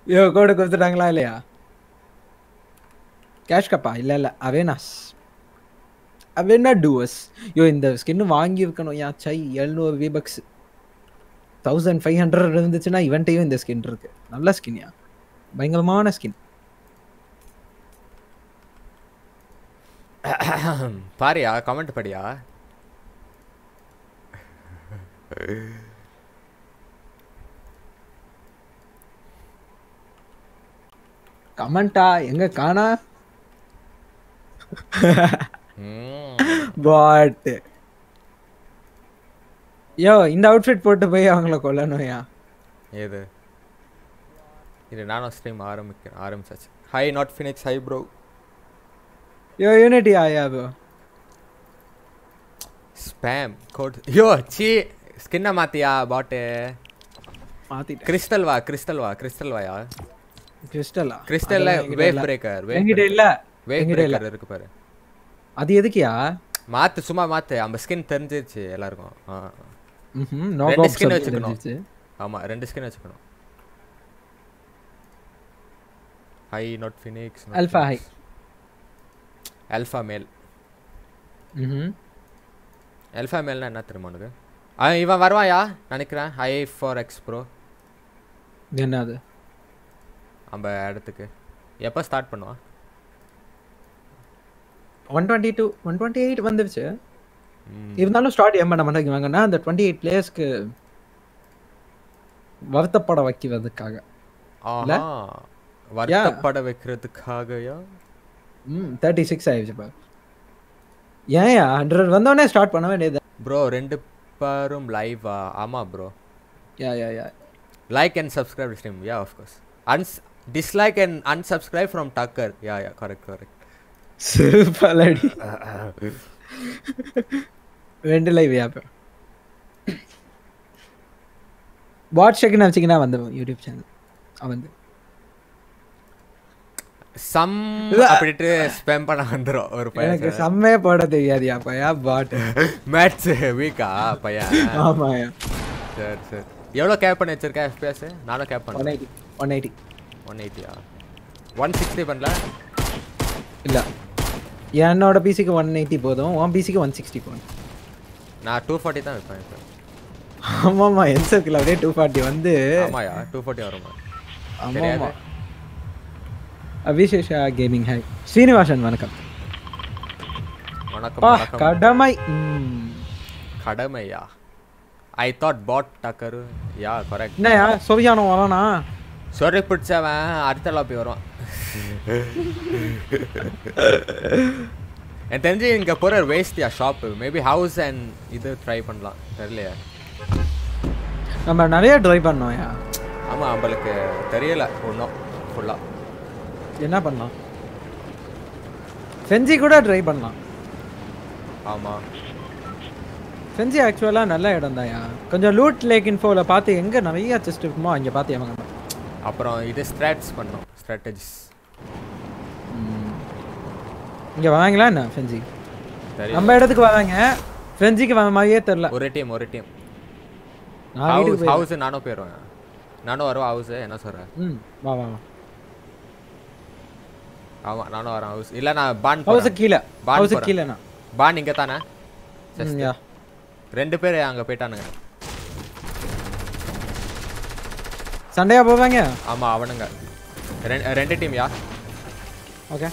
ஐயோ கோடு கொடுத்துட்டாங்களா இல்லையா கேஷ் கப்பா இல்லை இல்லை அவேனாஸ் அவேனா டூவஸ் ஐயோ இந்த ஸ்கின்னு வாங்கி இருக்கணும் யா சை எழுநூறு விபக்ஸ் தௌசண்ட் ஃபைவ் ஹண்ட்ரட் இருந்துச்சுன்னா இவன்ட்டையும் இந்த ஸ்கின் இருக்கு நல்ல ஸ்கின்யா பயங்கரமான ஸ்கின் பாரியா கமெண்ட் படியா கமெண்டா எங்க காணா ம். பாட் யோ இந்த அவுட்ஃபிட் போட்டு போய் அவங்கள கொல்லணும்யா ஏது இது நானும் ஸ்ட்ரீம் ஆரம்பிக்கிறேன் ஆரம்பிச்சாச்சு hi not phoenix hi bro yo unity ஆயா bro spam code yo C ஸ்கின்னை மாத்தியா பாட்டு மாத்திட்டேன் கிறிஸ்டல் வா கிறிஸ்டல் வா கிறிஸ்டல் வாயா கிறிஸ்டலா கிறிஸ்டல்ல வேவ் பிரேக்கர் வேவ் என்கிட்ட இல்ல வேவ் என்கிட்ட இல்ல பிரேக்கர் இருக்கு பாரு அது எதுக்குயா மாத்து சும்மா மாத்து அந்த ஸ்கின் தெரிஞ்சிருச்சு எல்லாருக்கும் ஆ. ம்ஹும் நோ ரெண்டு பாப் ஸ்கின் வச்சுக்கணும் வச்சுக்கணும் ஆமா ரெண்டு ஸ்கின் வச்சுக்கணும் hi not phoenix Alpha high. Alpha மேல் ம்ஹும் அல்ஃபா மேல்னா என்ன தெரியுமா உனக்கு ஆ, இவன் வருவாயா நினைக்கிறேன் ஹை ஃபார் எக்ஸ் ப்ரோ என்ன அது நம்ம இடத்துக்கு எப்போ ஸ்டார்ட் பண்ணுவான் one twenty two one twenty eight வந்துருச்சு ம். இருந்தாலும் ஸ்டார்ட் ஏன் பண்ண மாட்டேங்குவாங்கன்னா அந்த டுவெண்ட்டி எயிட் பிளேயர்ஸ்க்கு வருத்தப்பட வைக்கிறதுக்காக ஆஹா வருத்தப்பட வைக்கிறதுக்காகயா ம் தேர்ட்டி சிக்ஸ் ஆயிடுச்சு இப்போ ஏன்யா ஹண்ட்ரட் வந்தோடனே ஸ்டார்ட் பண்ண வேண்டியது ப்ரோ ரெண்டு பேரும் லைவா ஆமா bro ya yeah ya like and subscribe stream ya of course அன்ஸ் டிஸ்லைக் அண்ட் unsubscribe ஃப்ரம் டக்கர் யா யா கரெக்ட் கரெக்ட் சிறுபாலடி ரெண்டு லைவ் ஆப் வாட்ச் செக்னு வச்சிங்கன்னா வந்து யூடியூப் சேனல் வந்து சம் அப்படிட்டு ஸ்பேம் பண்ண வந்துரும் ஒரு எனக்கு பையன் செம்மையே போட தெரியாதுயா பையா பாட் மேட்ச் வீக்கா பையன் ஆமாயா சரி சரி எவ்வளோ கேப் பண்ணி வச்சிருக்க எஃபிஎஸ் நானும் கேப் ஒன் பண்ணேன் எயிட்டி ஒன் எயிட்டி ஒன் எயிட்டியா ஒன் சிக்ஸ்டி பண்ணல இல்லை என்னோட பிசிக்கு ஒன் எயிட்டி போதும் உன் பிசிக்கு ஒன் சிக்ஸ்டி போதும் நான் டூ ஃபார்ட்டி தான் வைப்பேன் இப்போ ஆமாம்மா என் சர்க்கிள் அப்படியே டூ ஃபார்ட்டி வந்து ஆமாயா டூ ஃபார்ட்டி வருமா ஆமாம் தெரியாது. அபிஷேஷா கேமிங் ஹை ஸ்ரீனிவாசன் வணக்கம் வணக்கம் பா வணக்கம் கடமை ம். கடமையா ஐ தாட் பாட் டக்கரு யா கரெக்ட் என்னய்யா சொவியானம் வரானா சொரி பிடிச்சவன் அடுத்த லாப்பி வருவான் எனக்கு தெரிஞ்சு இங்கே போகிற வேஸ்ட்யா ஷாப்பு மேபி ஹவுஸ் அண்ட் இது ட்ரை பண்ணலாம் தெரியலையா நம்ம நிறைய ட்ரை பண்ணோம்யா ஆமாம் நம்மளுக்கு தெரியல ஒன்றும் ஃபுல்லாக என்ன பண்ணலாம் செஞ்சி கூட ட்ரை பண்ணலாம் ஆமாம் செஞ்சி ஆக்சுவலாக நல்ல இடம் தான்யா கொஞ்சம் லூட் லேக் இன்ஃபோவில் பார்த்து எங்கே நிறைய செஸ்ட் இருக்குமோ அங்கே பார்த்து எவங்க அப்புறம் இது ஸ்ட்ராட்ஸ் பண்ணோம் ஸ்ட்ராட்டஜிஸ் இங்கே வாங்களா என்ன செஞ்சி தெரியல நம்ம இடத்துக்கு வராங்க செஞ்சிக்கு வர மாதிரியே தெரில ஒரு டீம் ஒரு டீம் நான் ஹவுஸ் வீட்டுக்கு போய் ஹவுஸ் நானும் போயிடுவேன் நானும் வருவேன் ஹவுஸ் என்ன சொல்கிறேன் ம் வா வா வா ஆமாம் நானும் வரேன் ஹவுஸ் இல்லை நான் பான் ஹவுஸுக்கு போறேன். கீழே பான் ஹவுஸுக்கு போறேன். கீழேண்ணா பான் இங்கே தானே ம் யா ரெண்டு பேர் அங்கே போயிட்டானுங்க சண்டையா போவாங்க ஆமாம் அவனுங்க ரெண்டு ரெண்டு டீம் யா ஓகே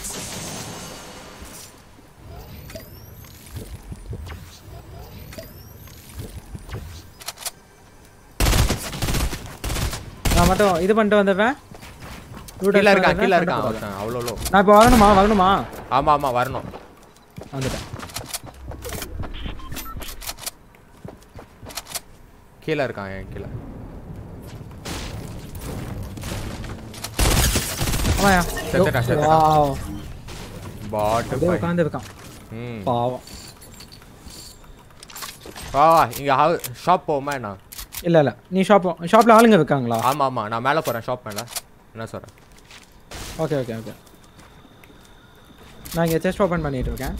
நான் மட்டும் இது பண்ணிட்டு வந்துடுறேன் Loot கீழே எடுத்து இருக்கான் வந்துடுறேன், கீழே சண்டை இருக்கான் போடுறேன். ஒருத்தன் அவ்வளோ low. நான் இப்போ வரணுமா வரணுமா ஆமாம் ஆமாம் வரணும் வந்துட்டேன் கீழே இருக்கான் என் கீழே ஆமாயா செத்துட்டான், செத்துட்டான். வாவ் பாட்டு அப்படியே பையன். உட்காந்து இருக்கான் ம் பாவம் வா வா இங்கே ஹவு ஷாப் போவோமா என்ன இல்ல இல்ல நீ ஷாப் ஷாப்ல ஆளுங்க இருக்காங்களா ஆமாம் ஆமாம் நான் மேலே போகிறேன் ஷாப் மேலே என்ன சொல்கிறேன் ஓகே ஓகே ஓகே நான் இங்கே செஸ்ட் ஓப்பன் பண்ணிட்டு இருக்கேன்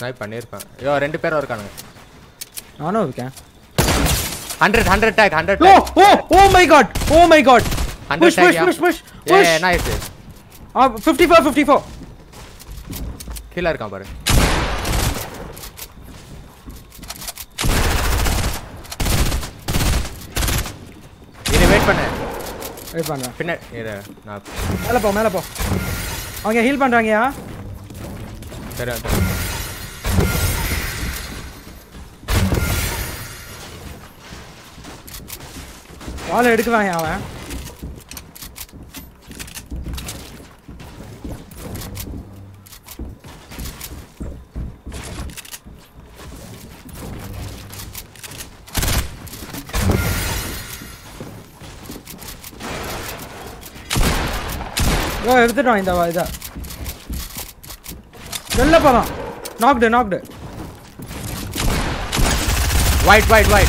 ஸ்னைப் பண்ணியிருப்பேன் ஐயோ ரெண்டு பேரும் இருக்கானுங்க நானும் இருக்கேன் hundred hundred tag hundred oh tag oh oh my God oh my god hundred push push push push ஏ புஷ் என்ன ஆயிடுச்சு ஆ 54 54 கீழே இருக்கான் பாரு இரு வெயிட் பண்ணு வெயிட் பண்றேன் பின்ன இரு நான் மேல போ மேல போ அவங்க ஹீல் பண்றாங்கயா தெரியும் தெரியும். வாழை எடுக்குவாங்க அவன் ஓ எடுத்துட்டோம் இந்த வா- இதை வெளில போறான் knocked knocked wait white wait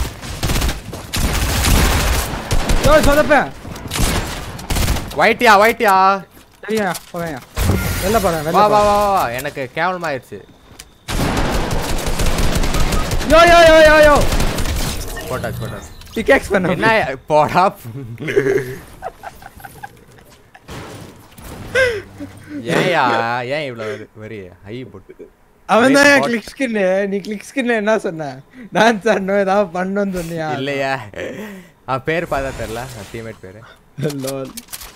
yo சொதப்பேன் ஒயிட்டியா ஒயிட்டியா சரியா போவேன் வெளில போறேன் வா வெளில வா போறேன். வா வா எனக்கு கேவலமாயிருச்சு யோ யோ யோ யோ யோ போட்டாச்சு போட்டாச்சு பிகேக்ஸ் பண்ண என்ன போடா ஏன்யா ஏன் இவ்வளவு வெறி ஐ போட்டு அவன் தான் Wait, what? கிளிக் ஸ்கின் நீ கிளிக் ஸ்கின்ல என்ன சொன்ன டான்ஸ் ஆடணும் ஏதாவது பண்ணணும்னு சொன்னியா இல்லையா அவன் பேர் பார்த்தா தெரியல டீம்மேட் பேரு lol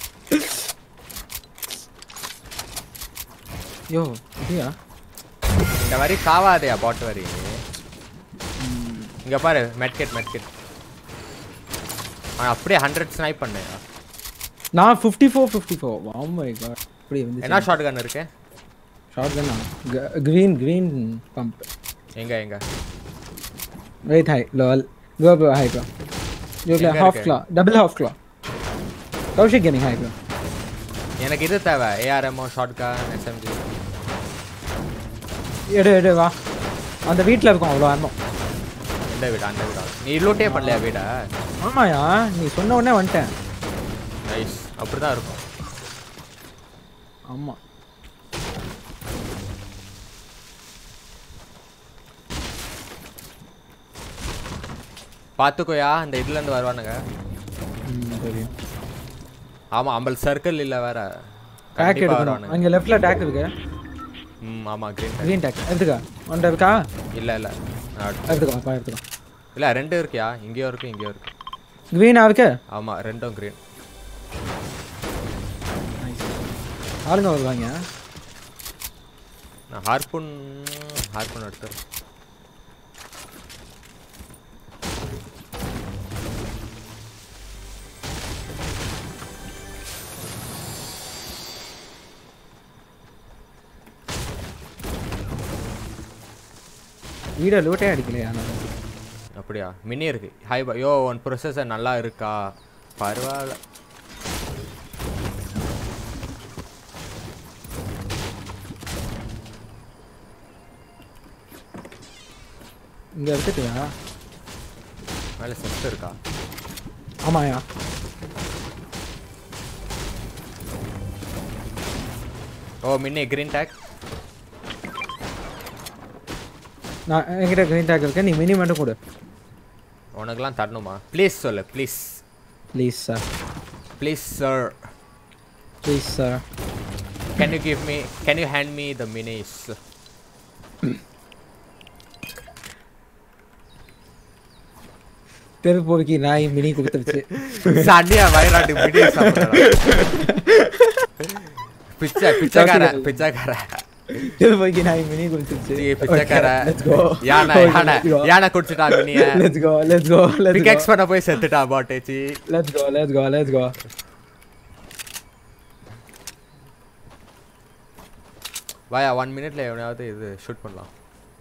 யோ அப்படியா இந்த மாதிரி சாவாதையா பாட்டு வரி இங்க பாரு மெட்கெட் மெட்கெட் அவன் அப்படியே ஹண்ட்ரட் ஸ்னைப் பண்ணையா நான் 54 54 oh my god அப்படி வந்து என்ன ஷார்ட் கன் இருக்கு ஷார்ட் கன்னா கிரீன் கிரீன் பம்ப் எங்க எங்க wait hi lol go bro high bro you play எங்க half இருக்கு? claw double half claw Kaushik getting high bro எனக்கு இது தேவை ஏஆர்எம்ஓ ஷார்ட் கன் எஸ்எம்ஜி எடு எடு வா அந்த வீட்ல இருக்கும் அவ்வளோ ஆரம்பம் இந்த வீடா அந்த வீடா நீ லூட்டே பண்ணலையா வீடா ஆமாயா நீ சொன்ன உடனே வந்துட்டேன் நைஸ் அப்படிதான் இருக்கும் ஆமா பார்த்துக்கோயா அந்த இதுல இருந்து வருவானுங்க ம், தெரியும் ஆமா அம்பல் சர்க்கிள் இல்ல வேற டேக் கண்டிப்பா எடுக்கணும் வருவானுங்க அங்க லெஃப்ட்ல டேக் இருக்கு ம் ஆமா கிரீன் கிரீன் டேக் எடுத்துக்கா ஒன்றை இருக்கா இல்ல இல்ல நான் எடுத்துக்கோ அப்பா எடுத்துக்கோ இல்ல ரெண்டு இருக்கியா இங்கேயும் இருக்கு இங்கேயும் இருக்கு கிரீனா இருக்கு ஆமா ரெண்டும் கிரீன் ஆளுங்க வருவாங்க நான் ஹார்பூன் ஹார்பூன் எடுத்து வீடை லூட்டே அடிக்கலையா நான் அப்படியா மினி இருக்கு ஹை யோ ஒன் ப்ரொசஸர் நல்லா இருக்கா பரவாயில்ல இங்க எடுத்துட்டியா மேலே செஸ்ட் இருக்கா ஆமாயா ஓ மின்னி கிரீன் டேக் நான் என்கிட்ட கிரீன் டேக் இருக்கு நீ மினி மட்டும் கொடு உனக்கெல்லாம் தரணுமா ப்ளீஸ் சொல்லு please please sir please sir please sir can you give me can you hand me the minis தெருப்போருக்கு நாய் மினி கொடுத்துருச்சு சண்டையா வயிறாட்டு மினி பிச்சை பிச்சைக்கார பிச்சைக்கார தெருப்போருக்கு நாய் மினி கொடுத்துருச்சு சீ, பிச்சைக்கார லெட்ஸ் கோ யானை யானை யானை குடிச்சிட்டா மினிய let's go let's go let's பிகெக்ஸ் பண்ண போய் செத்துட்டா பாட்டேச்சி let's go let's go let's go வாயா ஒன் மினிட்ல எவனையாவது இது ஷூட் பண்ணலாம்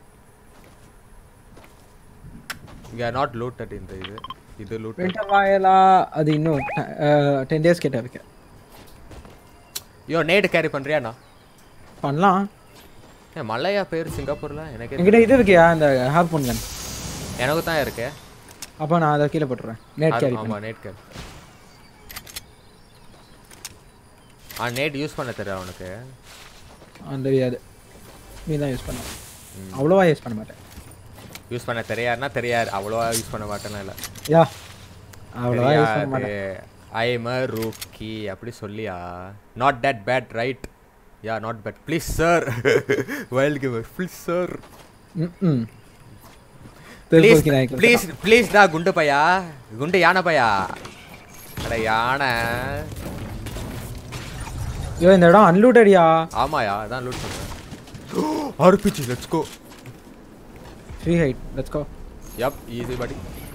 இங்க நாட் லூட்டட் இந்த இது இது லூட் வின்டர் வாயலா அது இன்னும் டென் டேஸ் கிட்ட இருக்கு யோ நேடு கேரி பண்றியாண்ணா பண்ணலாம் ஏ மலையா பேர் சிங்கப்பூர்ல எனக்கு என்கிட்ட இது இருக்கியா இந்த ஹார்போன் கன் எனக்கு தான் இருக்கு அப்போ நான் அதை கீழே போட்டுறேன் நேட் கேரி ஆமா நேட் கேரி ஆ நேட் யூஸ் பண்ண தெரியும் அவனுக்கு அந்த தெரியாது நீ தான் யூஸ் பண்ண அவ்வளோவா யூஸ் பண்ண மாட்டேன் யூஸ் பண்ண தெரியாதுன்னா தெரியாது அவ்வளோவா யூஸ் பண்ண மாட்டேன்னா இல்லை யா அவ்வளோவா யூஸ் பண்ண மாட்டேன் ஐ எம் அ ரூக்கி அப்படி சொல்லியா not that bad right ya not bad please sir wild gamer please sir ம் ப்ளீஸ் திருப்பூர்க்கு நாய்க்கு ப்ளீஸ் ப்ளீஸ் டா குண்டு பையா குண்டு யானை பையா அட யானை ஐயோ இந்த இடம் அன்லூட்டடியா ஆமாயா அதான் லூட் பண்ணுறேன் RPG let's go free hide let's go yup easy படி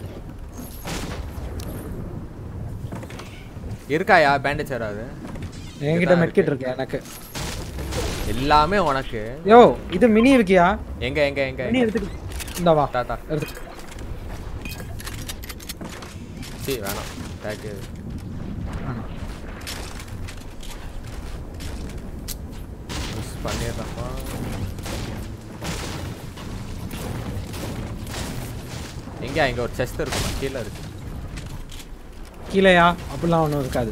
இருக்காயா பேண்டேஜ் வராது என்கிட்ட இதுதான் மெட்கிட் இருக்கு எனக்கு எல்லாமே உனக்கு யோ இது மினி இருக்கியா எங்க எங்க எங்க மினி எடுத்துட்டு இந்த வா டாடா எடுத்து சி வேணாம் தேங்க்யூ வேணாம். மிஸ் பண்ணிடுறப்பா எங்க இங்க ஒரு செஸ்ட் இருக்கும் கீழே இருக்கு கீழேயா அப்படிலாம் ஒன்றும் இருக்காது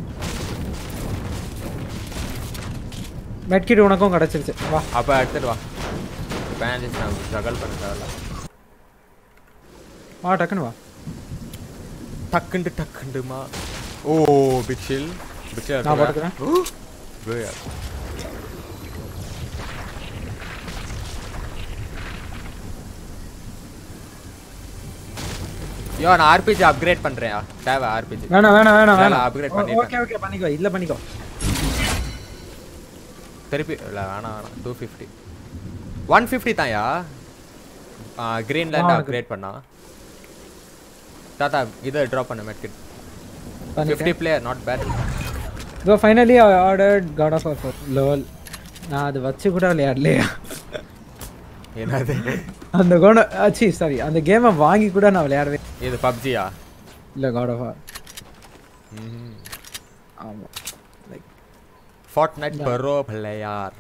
மெட்கிட் உனக்கும் கிடச்சிருச்சு வா அப்ப எடுத்துட்டு வா பேண்டேஜ் நான் ஸ்ட்ரகல் பண்ண தேவையில்ல வா டக்குன்னு வா டக்குண்டு டக்குண்டுமா oh big shield big shield நான் போட்டுக்கிறேன் யோ நான் ஆர்பிஜி அப்கிரேட் பண்றேன் தேவை ஆர்பிஜி வேணாம் வேணாம் வேணாம் இல்ல, வேணாம் upgrade பண்ணிட்டேன். ஓகே ஓகே பண்ணிக்கோ இல்ல பண்ணிக்கோ திருப்பி இல்லை வேணாம் வேணாம் டூ ஃபிஃப்டி ஒன் ஃபிஃப்டி தான்யா கிரீன்லேண்ட் ஆ, அப்கிரேட் பண்ணா தாத்தா இதை ட்ராப் பண்ண மெட்கிட் பண்ணிட்டேன் fifty player not bad so finally ordered god of offer level நான் அது வச்சு கூட விளையாடலையா என்னது அந்த கோண ஆச்சி சாரி அந்த கேமை வாங்கி கூட நான் விளையாடவே இது பப்ஜியா இல்லை காட் ஆஃப் ஆமாம் லைக் ஃபார்ட் நைட் பரோ பிள்ளையார்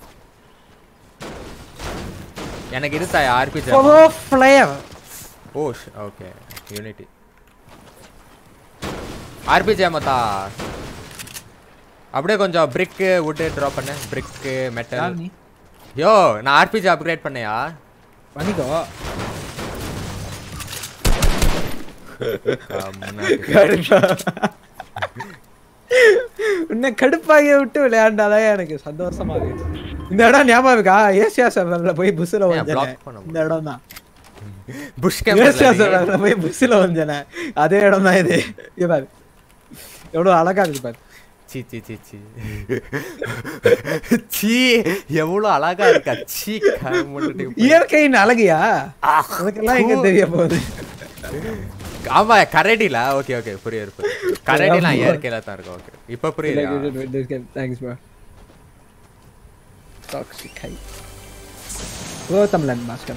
எனக்கு இது தாயா RPG flyer oh okay unity RPG மத்தா அப்படியே கொஞ்சம் பிரிக்கு வுட்டு ட்ராப் பண்ண பிரிக்கு மெட்டல் நீ யோ நான் ஆர்பிஜி அப்கிரேட் பண்ணையா பண்ணிக்கோ உன்னை கடுப்பாகி விட்டு விளையாண்டாலே எனக்கு சந்தோஷமா இருக்கு இந்த இடம் ஞாபகம் இருக்கா ஏசியா சர்வர்ல போய் புஸ்ல ஏன் block வந்தேன் பண்ண இந்த இடம் தான் புஷ் ஏசியா கேம்ப் சர்வர்ல போய் புஸ்ல வந்தேனே அதே இடம் தான் இது இங்க பாரு எவ்வளவு அழகா இருக்கு பாரு சீ சீ சீ சீ சீ எவ்வளவு அழகா இருக்கா சீ கம்முன்னுட்டு. இயற்கையின் அழகியா அதுக்கெல்லாம் எங்க தெரிய போகுது ஆமா கரடில ஓகே ஓகே புரியுது புரியுது கரடிலாம் இயற்கையில தான் இருக்கும் ஓகே இப்ப புரியுது thanks bro toxic hi oh தமிழன் master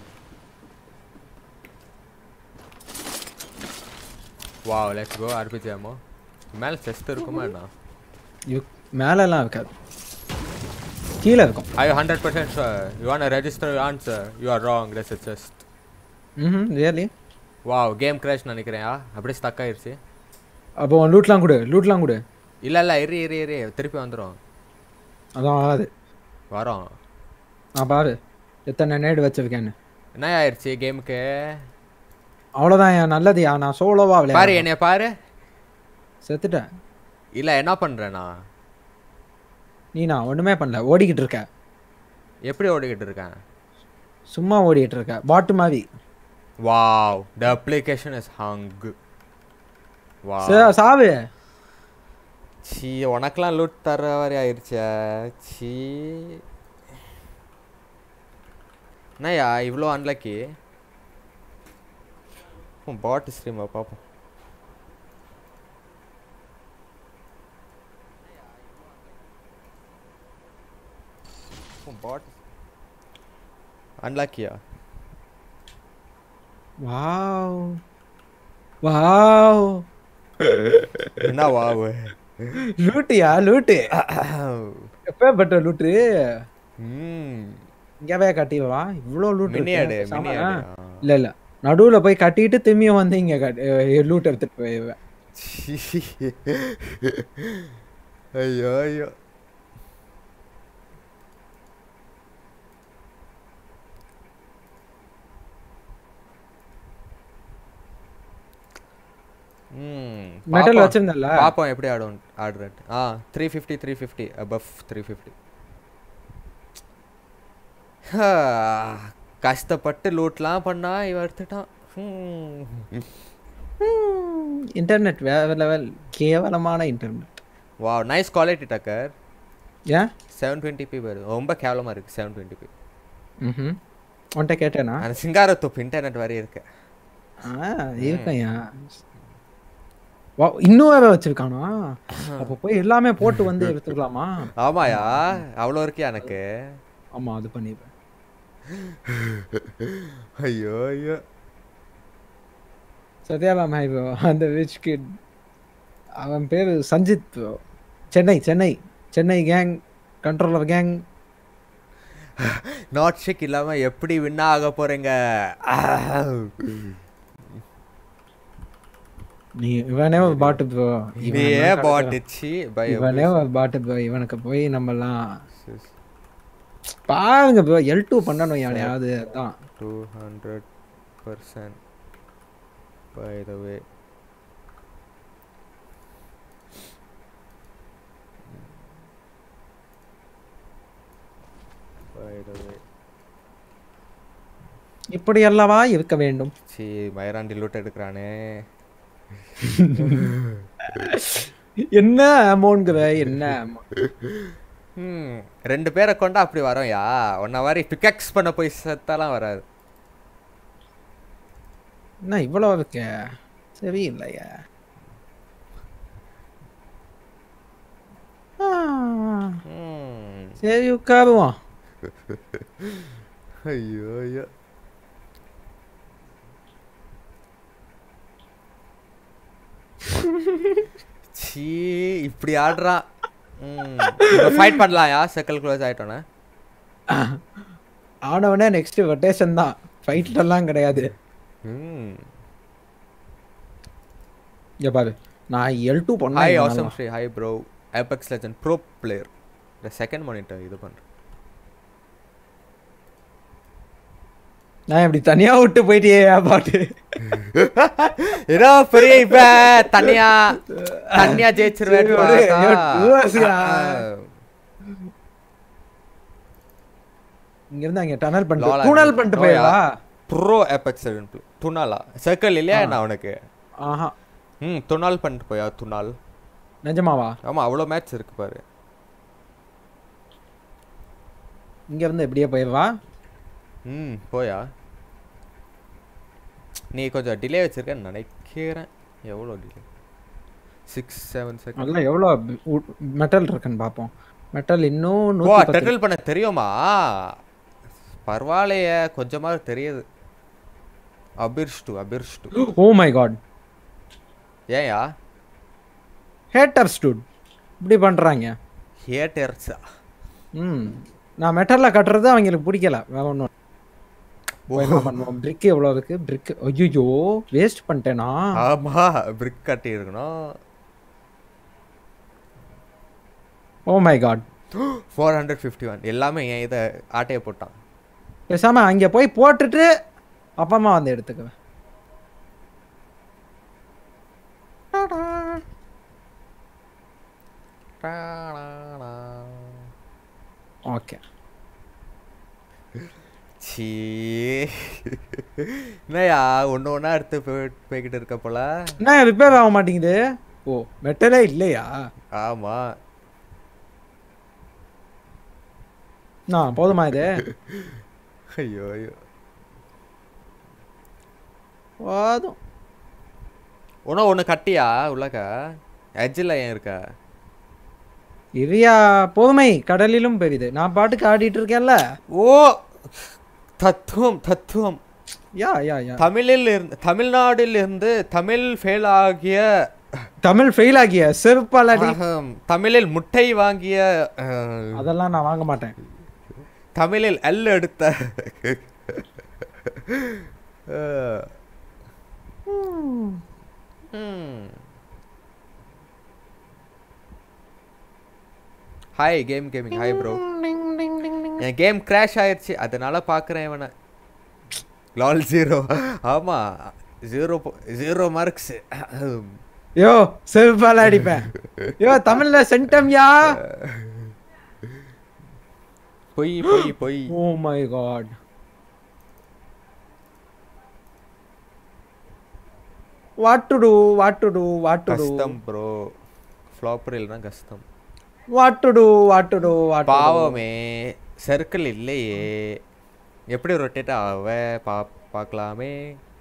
wow let's go RPG ஆமோ மேல செஸ்ட் இருக்குமா என்ன யூ மேலெல்லாம் இருக்காது கீழே இருக்கும் I hundred percent you want register answer you are wrong that's it just hmm really wow game crash நினைக்கிறேன் அப்படியே ஸ்டக் ஆயிருச்சு அப்போ லூட்லாம் கொடு லூட்லாம் கொடு இல்ல இல்ல இரு இரு இரு திருப்பி வந்துரும் அதான் ஆகாது வரோம் நான் பாரு எத்தனை நேடு வச்சிருக்கேன்னு என்ன ஆயிருச்சு கேமுக்கு அவ்வளோதான் என் நல்லதுயா நான் சோலோவா பாரு விளையாடு என்னைய பாரு செத்துட்டேன் இல்ல என்ன பண்றேனா நீ நான் ஒண்ணுமே பண்ணல ஓடிக்கிட்டு இருக்க எப்படி ஓடிக்கிட்டு இருக்கேன் சும்மா ஓடிக்கிட்டு இருக்க பாட்டு மாதிரி wow the application is hung வா சா- சாவு சீ உனக்கெல்லாம் லூட் தர மாதிரி ஆயிருச்சே சீ என்னய்யா இவ்வளோ அன்லக்கி பாட்டு ஸ்ட்ரீமா பார்ப்போம் பாட் அன்லக்கியா வாவ் வாவ் என்ன வாவு லூட்டியா லூட்டு எப்பேற்பட்ட லூட்டு ம் இங்கவே கட்டிவா இவ்வளோ லூட் மினியாடு மினியாடு இல்ல இல்ல நடுவுல போய் கட்டிட்டு திரும்பியும் வந்து இங்க லூட் எடுத்துட்டு போயிடுவேன் ஐயோ ஐயோ மெட்டல் பாப்போம். வச்சிருந்தல பாப்போம் எப்படி ஆடும் ஆடுறேன் ஆ three fifty three fifty above three fifty கஷ்டப்பட்டு லூட்லாம் பண்ணா இவன் எடுத்துட்டான் ஹம். இன்டர்நெட் வேற லெவல் கேவலமான இன்டர்நெட் வாவ் நைஸ் குவாலிட்டி டக்கர் ஏன் செவன் டுவெண்ட்டி பி வருது ரொம்ப கேவலமாக இருக்குது செவன் டுவெண்ட்டி பி ம் உன்கிட்ட கேட்டேனா அந்த சிங்காரத்தோப்பு இன்டர்நெட் வரை இருக்கு ஆ இருக்கையா வா இன்னும் வேற வச்சிருக்கானா அப்போ போய் எல்லாமே போட்டு வந்து எடுத்துக்கலாமா ஆமாயா அவ்வளோ இருக்கியா எனக்கு ஆமா அது பண்ணிடுறேன் ஐயோ ஐயோ சத்யாராம் ஹை ப்ரோ அந்த ரிச் கிட் அவன் பேர் Sanjith bro Chennai Chennai Chennai gang controller gang not ஷிக் இல்லாம எப்படி வின் ஆக போறீங்க நீ இவனே ஒரு பாட்டு ப்ரோ இதே பாட்டுச்சு பை இவனே ஒரு பாட்டு ப்ரோ இவனுக்கு போய் நம்மலாம் பாருங்க ப்ரோ எல் டூ பண்ணணும் யாரையாவது அதான் two hundred percent by the way by the way இப்படி அல்லவா இருக்க வேண்டும் சி மயராண்டி லூட் எடுக்கிறானே என்ன அமௌண்ட்ங்கிற என்ன amount? ம் ரெண்டு பேரை கொண்டா அப்படி வரோம்யா ஒன்ன மாதிரி பிக்கக்ஸ் பண்ண போய் செத்தாலாம் வராது என்ன இவ்வளோ இருக்க சரி இல்லையா ம் சரி உட்காருவோம் ஐயோ ஐயோ சீ இப்படி ஆடுறான் ஃபைட் பண்ணலாம்யா சர்க்கிள் க்ளோஸ் ஆயிட்டோன்னே ஆனவனே நெக்ஸ்ட் ரொட்டேஷன் தான் ஃபைட்லலாம் கிடையாது ம் இங்க பாரு நான் எல் டூ ஹாய் பண்ணேன் awesome Sri hi bro Apex legend bro player இந்த செகண்ட் மானிட்டர் இது பண்ணுறேன் நான் இப்படி தனியா விட்டு போயிட்டியே பாட்டு ஏதோ பெரிய இப்ப தனியா தனியா ஜெயிச்சிருவேன் சரி, விடு. ஐயோ, டூவர்ஸ்யா. இங்க இருந்து அங்க டனல் Lol, பண்ணிட்டு டூனல் I'm பண்ணிட்டு pro, போயிடா ப்ரோ ஆபெக்ஸ் லெஜண்ட் துணாலா சர்க்கிள் இல்லையா என்ன அவனுக்கு ஆஹா ம் துணால் பண்ணிட்டு போயா துணால் நிஜமாவா ஆமா அவ்வளோ மேட்ச் இருக்கு பாரு இங்க இருந்து எப்படியே போயிடுவா ம் போயா நீ கொஞ்சம் டிலே வச்சிருக்கேன்னு நினைக்கிறேன் எவ்வளோ டிலே சிக்ஸ் செவன் செகண்ட் நல்லா எவ்வளோ மெட்டல் இருக்குன்னு பார்ப்போம் மெட்டல் இன்னும் ஓ நூற்றி பத்து டெட்டில் பண்ண தெரியுமா பரவாயில்லையே கொஞ்சமாக தெரியுது அபிர்ஷ்டு அபிர்ஷ்டு ஓ மை காட் ஏன்யா ஹேட்டர் ஸ்டூட் இப்படி பண்றாங்க ஹேட்டர்ஸா ம் நான் மெட்டலில் கட்டுறது அவங்களுக்கு பிடிக்கல வேற ஒன்றும் என்ன பண்ணுவோம் பிரிக் எவ்வளோ இருக்கு பிரிக் ஐயோ வேஸ்ட் பண்ணிட்டேனா ஆமா பிரிக் கட்டி இருக்கணும் oh my God four hundred fifty one எல்லாமே என் இதை ஆட்டையை போட்டான் பேசாம அங்கே போய் போட்டுட்டு அப்பமா வந்து எடுத்துக்குவேன் ஓகே சீ என்னய்யா ஒன்று ஒன்றா எடுத்து போய் போய்கிட்டு இருக்க போல என்ன ரிப்பேர் ஆக மாட்டேங்குது ஓ மெட்டலே இல்லையா ஆமா நான் போதுமா இது ஐயோ ஐயோ போதும் ஒன்றும் ஒன்று கட்டியா உள்ளக்க எஜ்ஜில் ஏன் இருக்க இரியா போதுமை கடலிலும் பெரிது நான் பாட்டுக்கு ஆடிட்டு இருக்கேன்ல ஓ தத்துவம் தத்துவம் யா யா யா தமிழில் இருந்து தமிழ்நாட்டில் இருந்து தமிழ் ஃபெயில் ஆகிய தமிழ் ஃபெயில் ஆகிய செருப்பாலடி அஹம், தமிழில் முட்டை வாங்கிய அஹ், அதெல்லாம் நான் வாங்க மாட்டேன் தமிழில் எல் எடுத்த அஹ், ம். Hi game gaming hi bro என் கேம் கிராஷ் ஆயிடுச்சு அதனால பார்க்குறேன் இவனை லால் ஜீரோ ஆமாம் ஜீரோ ஜீரோ மார்க்ஸ் யோ செருப்பால அடிப்பேன் யோ தமிழ்ல சென்டம்யா பொய் பொய் பொய் oh my God what to do what to do what to do கஷ்டம் ப்ரோ ஃப்ளாப்பர் இல்லைனா கஷ்டம் what to do what to do what பாவமே சர்க்கிள் இல்லையே எப்படி ரொட்டேட் ஆவ பா பார்க்கலாமே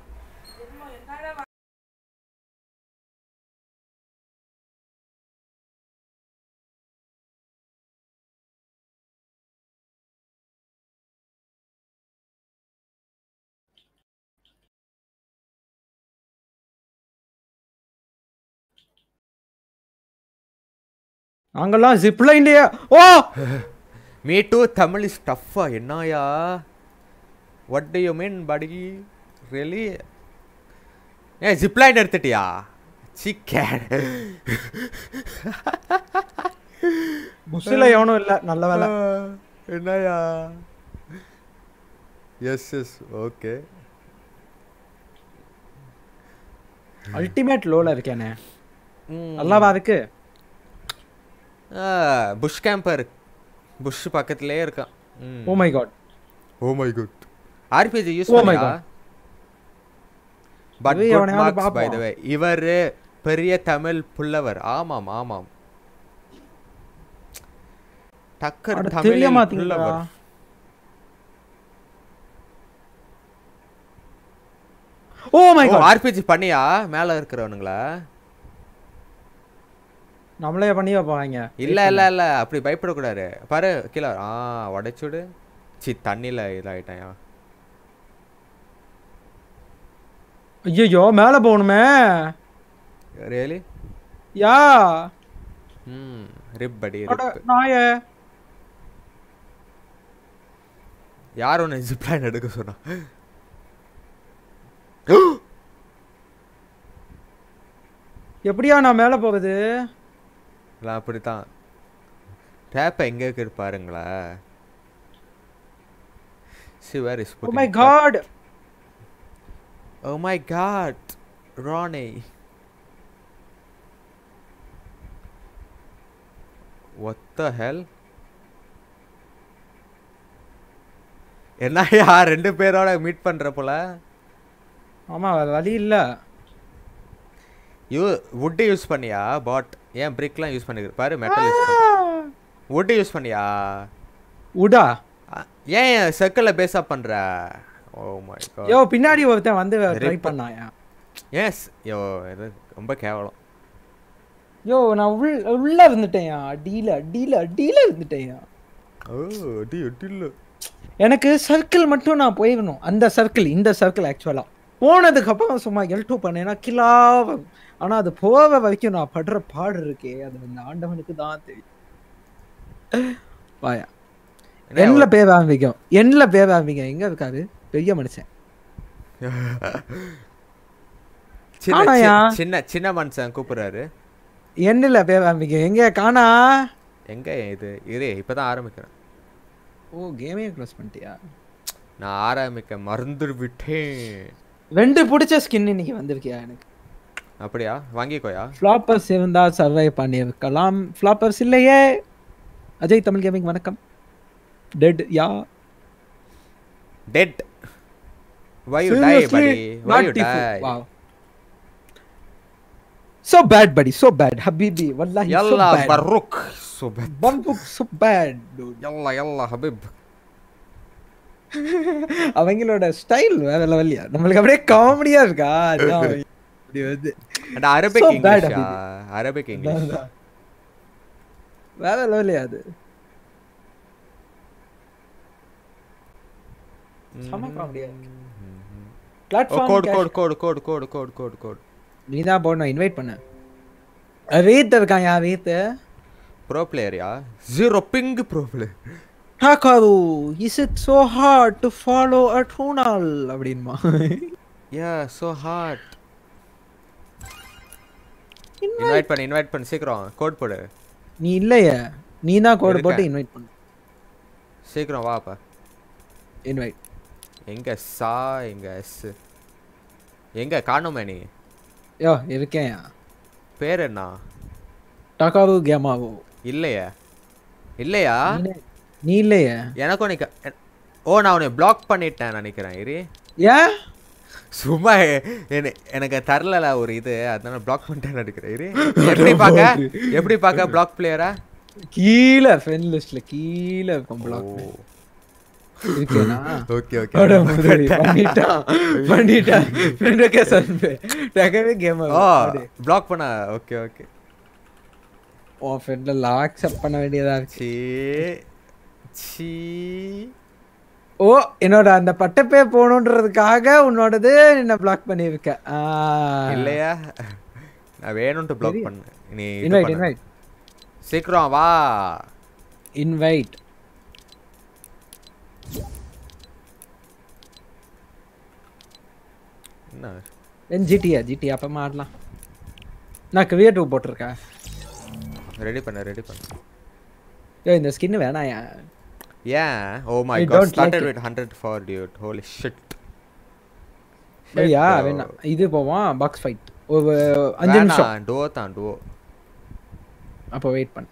நாங்கெல்லாம் ஜிப்லைன்லயே oh me too Tamil is டஃப்பா என்னயா what do you mean buddy really ஏ ஜிப்லைன் எடுத்துட்டியா சிக்கன் புஸ்ல எவனும் இல்ல நல்ல வேலை என்னயா எஸ் எஸ் ஓகே அல்டிமேட் லோல இருக்கேனே நல்லாவா இருக்கு புஷ் கேம்பர் புஷ் பக்கத்துலயே இருக்கான் oh my God oh my good RPG use Oh my பண்ணியா God. பட் இவன் குட் எவனையாவது மார்க்ஸ் பை த பார்ப்போம். வே இவர் பெரிய தமிழ் புல்லவர் ஆமாம் ஆமாம் டக்கர் அட, தெரிய தமிழில் மாட்டீங்களா புல்லவர் oh my oh God RPG பண்ணியா மேல இருக்கிறவனுங்களா நம்மளே பண்ணி வைப்பாங்க இல்ல இல்ல இல்ல அப்படி பயப்படக்கூடாது பாரு கீழே ஆ உடைச்சுடு சி தண்ணியில இதாயிட்டாயா ஐயோ மேல போகணுமே ரியலி யா ம் ரிப் படி அட, ரிப் நாயே யார் ஒன்று ஜிப்லைன் எடுக்க சொன்னா எப்படியா நான் மேல போகுது இல்லை அப்படித்தான் டேப்பை எங்கே இருக்கு பாருங்களா சிவர் is oh my God oh my God ராணி what the hell என்னய்யா ரெண்டு பேரோட மீட் பண்ற போல ஆமா வேற வழி இல்ல யூ wood யூஸ் பண்ணியா பாட் ஏன் பிரிக்லாம் யூஸ் பண்ணிருக்கு பாரு மெட்டல் யூஸ் பண்ண wood யூஸ் பண்ணியா உடா அ, ஏன் சர்க்கிளில் பேஸா பண்ற ஓ மை காட் யோ பின்னாடி ஒருத்தன் வந்து ட்ரை Rip. பண்ணாயா எஸ் யோ இது ரொம்ப கேவலம் யோ நான் உள் உள்ள இருந்துட்டேன்யா அடியில அடியில அடியில இருந்துட்டேன்யா ஓ அடி அடியில் எனக்கு சர்க்கிள் மட்டும் நான் போயிடணும் அந்த சர்க்கிள் இந்த சர்க்கிள் ஆக்சுவலா போனதுக்கு அப்புறம் சும்மா எல் டூ பண்ணேன்னா கிலாவ ஆனா அது போக வரைக்கும் நான் படுற பாடு இருக்கே அது இந்த ஆண்டவனுக்கு தான் தெரியும் வாயா எண்ணில பேர் ஆரம்பிக்கும் எண்ணில பேர் ஆரம்பிக்கும் எங்க இருக்காரு பெரிய மனுஷன் சின்ன ஆனாயா? சி- சின்ன சின்ன மனுஷன் கூப்பிடுறாரு எண்ணில பேர் ஆரம்பிக்கும் எங்க காணா எங்க இது இரு இப்பதான் ஆரம்பிக்கிறேன் ஓ கேமே க்ளோஸ் பண்ணிட்டியா நான் ஆரம்பிக்க மறந்து விட்டேன் ரெண்டு பிடிச்ச ஸ்கின் இன்னைக்கு வந்திருக்கியா எனக்கு அப்படியா வாங்கிக்கோயா ஃப்ளாப்பர்ஸ் இருந்தா சர்வை பண்ணியிருக்கலாம் ஃப்ளாப்பர்ஸ் இல்லையே அஜய் தமிழ் கேமிங் வணக்கம் dead yeah dead why you die buddy why you die wow so bad buddy so bad habibi wallahi so يلا bad بروك صبت Bambuk so bad dude يلا يلا حبيب அவங்களோட ஸ்டைல் வேற லெவல்யா நம்மளுக்கு அப்படியே காமெடியா இருக்கா அதான் இப்படி வந்து انا عربيك So bad, انجلش يا عربيك انجلش வேற லெவல்யா அது செம காமெடியா இருக்கு platform code code code code code code code code நீ தான் போடணும் இன்வைட் பண்ண ரீத் இருக்கான் யா ரீத் ப்ரோ பிளேயர்யா ஜீரோ பிங் ப்ரோ பிளேயர் ஹாக்காரு is it so hard to follow அ டூனால் அப்படின்மா யா சோ ஹாட் இன்வைட் பண்ணு இன்வைட் பண்ணு சீக்கிரம் கோட் போடு நீ இல்லையே நீ தான் கோடு இருக்கேன். போட்டு இன்வைட் பண்ணு சீக்கிரம் வாப்பா இன்வைட் எங்க சா எங்க எஸ் எங்க காணோமே நீ யோ இருக்கேன் பேர் என்ன டாக்காவு கேமாவோ இல்லையே இல்லையா நீ- நீ இல்லையே எனக்கும் நீ க- எ- ஓ நான் உன்னை பிளாக் பண்ணிட்டேன் நினைக்கிறேன் இரு ஏன் சும்மா எ- என்ன- எனக்கு தரல ஒரு இது அதனால பிளாக் பண்ணிட்டேன்னு நினைக்கிறேன் இரு எப்படி பார்க்க எப்படி பார்க்க பிளாக் பிளேயரா கீழே ஃப்ரெண்ட் லிஸ்ட்ல கீழே இருக்கும் பிளாக் இருக்கேனா ஓகே ஓகே அட முதலி, பண்ணிட்டான் பண்ணிட்டான் ஃப்ரெண்டுக்கே சொல்லு டக்கவே கேம் ஓ பிளாக் பண்ண ஓகே ஓகே உன் ஃப்ரெண்ட்ல லாக்ஸப் பண்ண வேண்டியதா இருக்கு சீ சீ ஓ என்னோட அந்த பட்டப்பே போகணுன்றதுக்காக உன்னோடது என்ன பிளாக் பண்ணியிருக்க ஆ. இல்லையா நான் வேணும்ட்டு பிளாக் பண்ணேன் நீ இது இன்வைட் பண்ணு. இன்வைட் சீக்கிரம் வா இன்வைட் என்ன என் ஜிடியா ஜிடி அப்ப ஆடலாம் நான் கிரியா டூ போட்டிருக்கேன் ரெடி பண்ண ரெடி பண்ண ஏ இந்த ஸ்கின் வேணாயா ஏன் oh my I God don't like started it. With 100 for dude holy shit சரியா வேணாம் இது போவோம் பாக்ஸ் ஃபைட் ஒரு அஞ்சு நிமிஷம் வேணாம் duo தான் duo அப்போ வெயிட் பண்ணு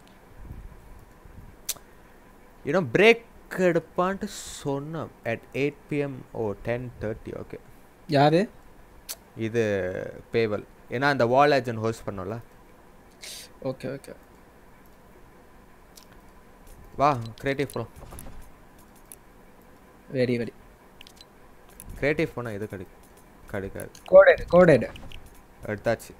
இன்னும் பிரேக் எடுப்பான்ட்டு சொன்னோம் at 8 pm ஓ 10:30 ஓகே யாரு இது பேவல் ஏன்னா அந்த வால் ஏஜென்ட் ஹோஸ்ட் பண்ணோம்ல ஓகே ஓகே வா கிரியேட்டிவ் போலாம் வெரி வெரி கிரியேட்டிவ் போனால் இது கிடை கிடைக்காது கோடேடு கோடேடு எடுத்தாச்சு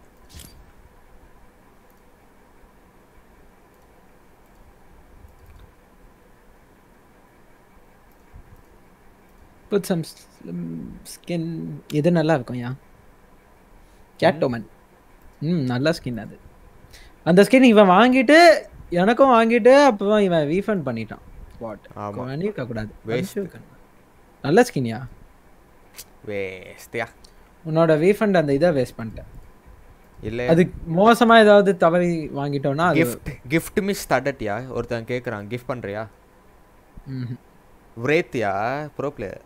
புட் சம் ஸ்கின் இது நல்லா இருக்கும் யா கேட்டோமன் ம் நல்ல ஸ்கின் அது அந்த ஸ்கின் இவன் வாங்கிட்டு எனக்கும் வாங்கிட்டு அப்போ இவன் ரீஃபண்ட் பண்ணிட்டான் வாட் ஆமா. பண்ணியிருக்க கூடாது Waste. பண்ணிருக்கணும். நல்ல ஸ்கின்யா வேஸ்டியா உன்னோட ரீஃபண்ட் அந்த இதை வேஸ்ட் பண்ணிட்டேன் இல்லை அது மோசமா ஏதாவது தவறி வாங்கிட்டோம்னா அது கிஃப்ட் கிஃப்ட் மிஸ் தடட்டியா ஒருத்தன் கேட்குறான் கிஃப்ட் பண்ணுறியா ம்ஹும். விரேத்தியா ப்ரோ பிளேயர்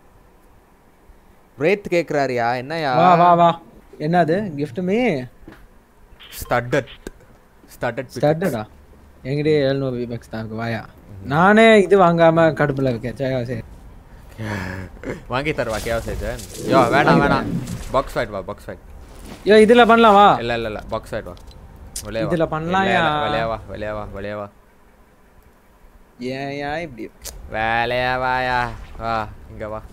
விரேத் கேட்குறாருயா என்னயா வா வா வா என்னது gift மீ ஸ்டட்டட் ஸ்டட்டட் ஸ்டார்டடா எங்கிட்டே எழுநூறு விபக்ஸ் தான் இருக்கு வாயா நானே இது வாங்காம கடுப்புல இருக்கேன் சரி சரி வாங்கி தருவா கேவ சேஜன் யோ வேணாம் வேணாம் பாக்ஸ் ஃபைட் வா பாக்ஸ் ஃபைட் ஐயோ இதுல பண்ணலாம் வா இல்ல இல்ல இல்ல பாக்ஸ் ஃபைட் வா வெளியே வா இதுல பண்ணலாம்யா. வெளியே வா வெளியே வா வெளியே வா ஏன் ஏன் இப்படி வேலையா வாயா வா இங்க வா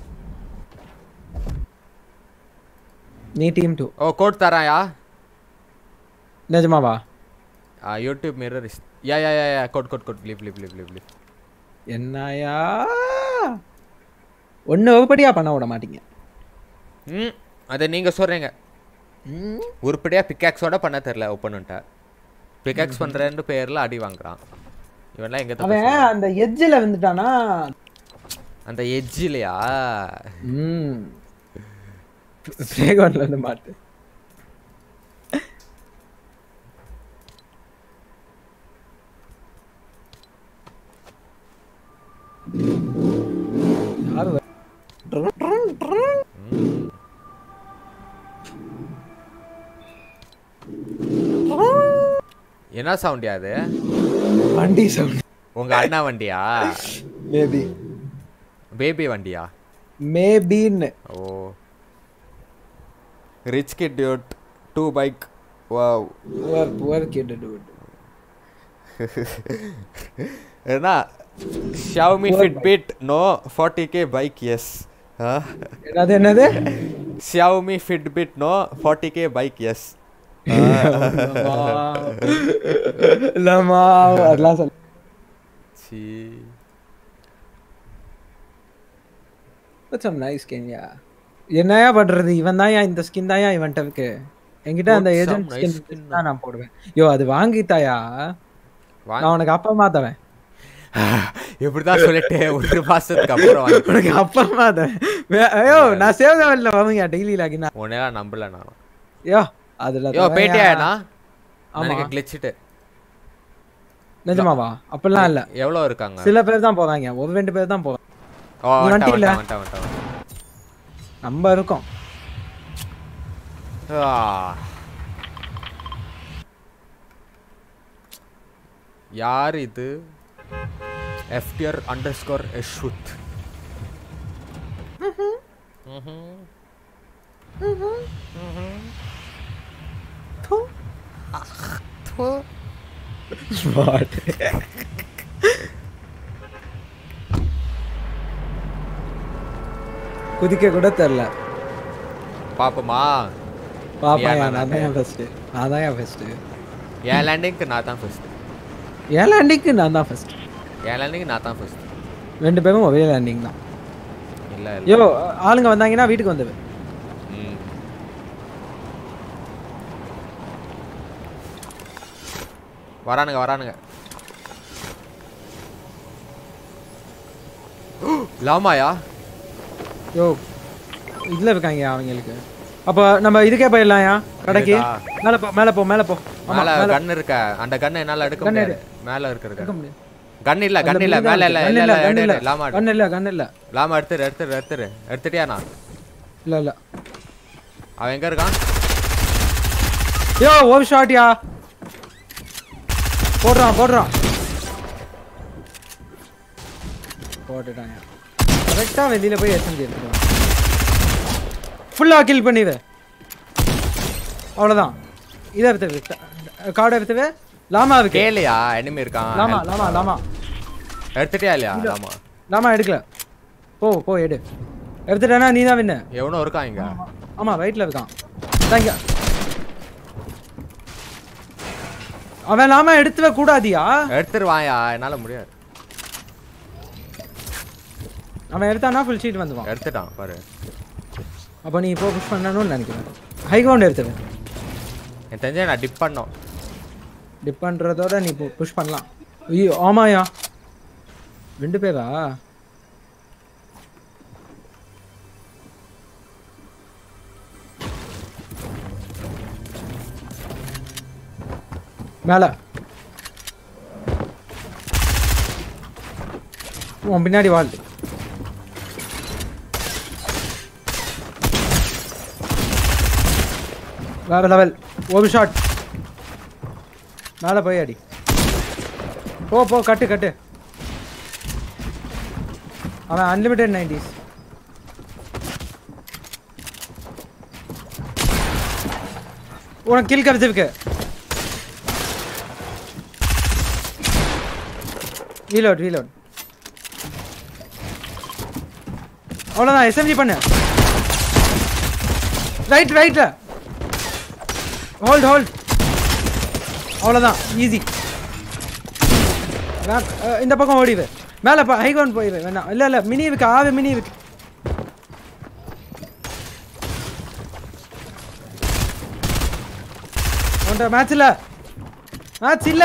நீ டீம் டூ ஓ கோட் தராயா நிஜமாவா YouTube mirror is yeah yeah yeah yeah code code code leave leave leave leave leave என்னையா ஒன்று வகுப்படியா பண்ண விட மாட்டீங்க ம் அதை நீங்க சொல்றீங்க ம், உருப்படியா பிக்காக்ஸோட பண்ண தெரியல ஓப்பன்ட்ட பிக்காக்ஸ் பண்றேன்னு பேர்ல அடி வாங்குறான் இவன்லாம் எங்க தப்பு அவன் சொல்றான்? அந்த எட்ஜில் வந்துட்டானா அந்த எஜ்ஜிலையா ம் ஃப்ரேகோன்ல இருந்து மாட்டு யாரு வ- ட்ரும், ட்ரும், ட்ரும். என்ன சவுண்டியா அது வண்டி சவுண்ட் உங்க அண்ணா வண்டியா மேபி பேபி வண்டியா மேபின்னு oh rich kid dude two bike wow poor poor kid dude என்ன Xiaomi Fitbit no forty K bike yes என்னது என்னது Xiaomi Fitbit no forty K bike yes இல்லம்மா அதெல்லாம் சொல்ல சி சம் நைஸ் கேன்யா என்னயா பண்றது இவன் தான் இந்த ஸ்கின் தான் இவன்ட்ட இருக்கு என்கிட்ட அந்த Put some agent nice skin skin. தான் நான் போடுவேன் யோ அது வாங்கித்தாயா நான் உனக்கு அப்பா தவேன் இப்படிதான் சொல்லிட்டு ஒரு மாசத்துக்கு அப்புறம் வாங்கி உனக்கு அப்பா தவேன் வே- ஐயோ நான் சேவ் லெவல்ல வாங்க டெய்லி லாகினா உன்னையெல்லாம் நம்பல நான் யோ அதுல யோ தவேன்யா. பேட்டியாண்ணா ஆமா. எனக்கு கிளிச்சிட்டு நிஜமாவா அப்படிலாம் இல்ல எவ்வளோ இருக்காங்க சில பேர் தான் போவாங்க ஒரு ரெண்டு பேர் தான் போவாங்க ஓ நீ வந்துட்டா வந்துட்டில? வந்துட்டா வந்துட்டா வந்துட்டா நம்ம இருக்கோம் ஆ. யார் இது எஃப்டிஆர் அண்டர் ஸ்கோர் யஷ்வுத் What? குதிக்க கூட தெரில பாப்போமா பாப்பா நீயா நான் தான் என் ஃபர்ஸ்ட் நான் தான் என் ஃபர்ஸ்ட் என் லேண்டிங்க்கு நான் தான் ஃபர்ஸ்ட் என் லேண்டிங்க்கு நான் தான் ஃபர்ஸ்ட் என் லேண்டிங்க்கு நான் தான் ஃபர்ஸ்ட் ரெண்டு பேரும் ஒரே லேண்டிங் தான் இல்லை இல்லை ஐயோ ஆளுங்க வந்தாங்கன்னா வீட்டுக்கு வந்துடு ம் வரானுங்க வரானுங்க லாமாயா யோ இதுல இருக்காங்க அவங்களுக்கு அப்போ நம்ம இதுக்கே போயிடலாம்யா கடைக்கு இதுக்கா? மேலே போ மேலே போ மேலே போ ஆமா மேல மேலே கன் இருக்க அந்த கன் என்னால எடுக்க Gun முடியாது மேல இருக்கிற எடுக்க முடியும் கன் இல்ல கன் அதுல இல்ல blue தான் மேல இல்ல இருக்கு. இல்ல gun இல்ல gun எடு, இல்ல எடு, லாமா எடு. கன் இல்ல கன் இல்ல லாமா எடுத்துரு எடுத்துரு எடுத்துரு எடுத்துட்டியா நான் இல்ல இல்ல அவன் எங்க இருக்கான் யோ ஒரு ஷாட்யா போடுறான் போடுறான் போட்டுட்டான் கரெக்டா வெளியில போய் எஸ்எம்ஜி எடுத்துருவான் ஃபுல்லா கில் பண்ணிடு அவ்வளவுதான் இதை எடுத்து கார்டு எடுத்துவே லாமா இருக்கு கேளியா எனிமி இருக்கான் லாமா help. லாமா லாமா எடுத்துட்டியா இல்லையா லாமா லாமா எடுக்கல போ போ எடு எடுத்துட்டேன்னா நீ தான் வின்னு எவனோ இருக்கான் இங்க ஆமா ரைட்ல இருக்கான் இதான் இங்க அவன் லாமா எடுத்துவே கூடாதியா எடுத்துருவாயா என்னால முடியாது அவன் எடுத்தானா ஃபுல் ஷீட் வந்துவான் எடுத்துட்டான் பாரு அப்போ நீ இப்போ புஷ் பண்ணணும்னு நினைக்கிறேன் ஹை கிரவுண்ட் எடுத்துவேன் எனக்கு தெரிஞ்ச நான் டிப் பண்ணோம் டிப் பண்ணுறதோட நீ புஷ் பண்ணலாம் ஐயோ ஆமாயா ரெண்டு பேரா மேல உன் பின்னாடி வாழ் வேற லெவல் ஒரு ஷாட் மேலே போய் அடி போ போ கட்டு கட்டு அவன் அன்லிமிட்டெட் நைன்டிஸ் உனக்கு கில் கிடைச்சிருக்கு ரீலோட் ரீலோட் அவ்வளோதான் எஸ்எம்ஜி பண்ணு ரைட் ரைட்ல ஹோல்ட் ஹோல்ட் அவ்வளோதான் ஈஸி இந்த பக்கம் ஓடிடு மேலே பா ஹைகவுண்ட் போயிடு வேணாம் இல்லை இல்லை மினி இருக்கு ஆறு மினி இருக்கு உன்ட மேட்ச் இல்லை மேட்ச் இல்லை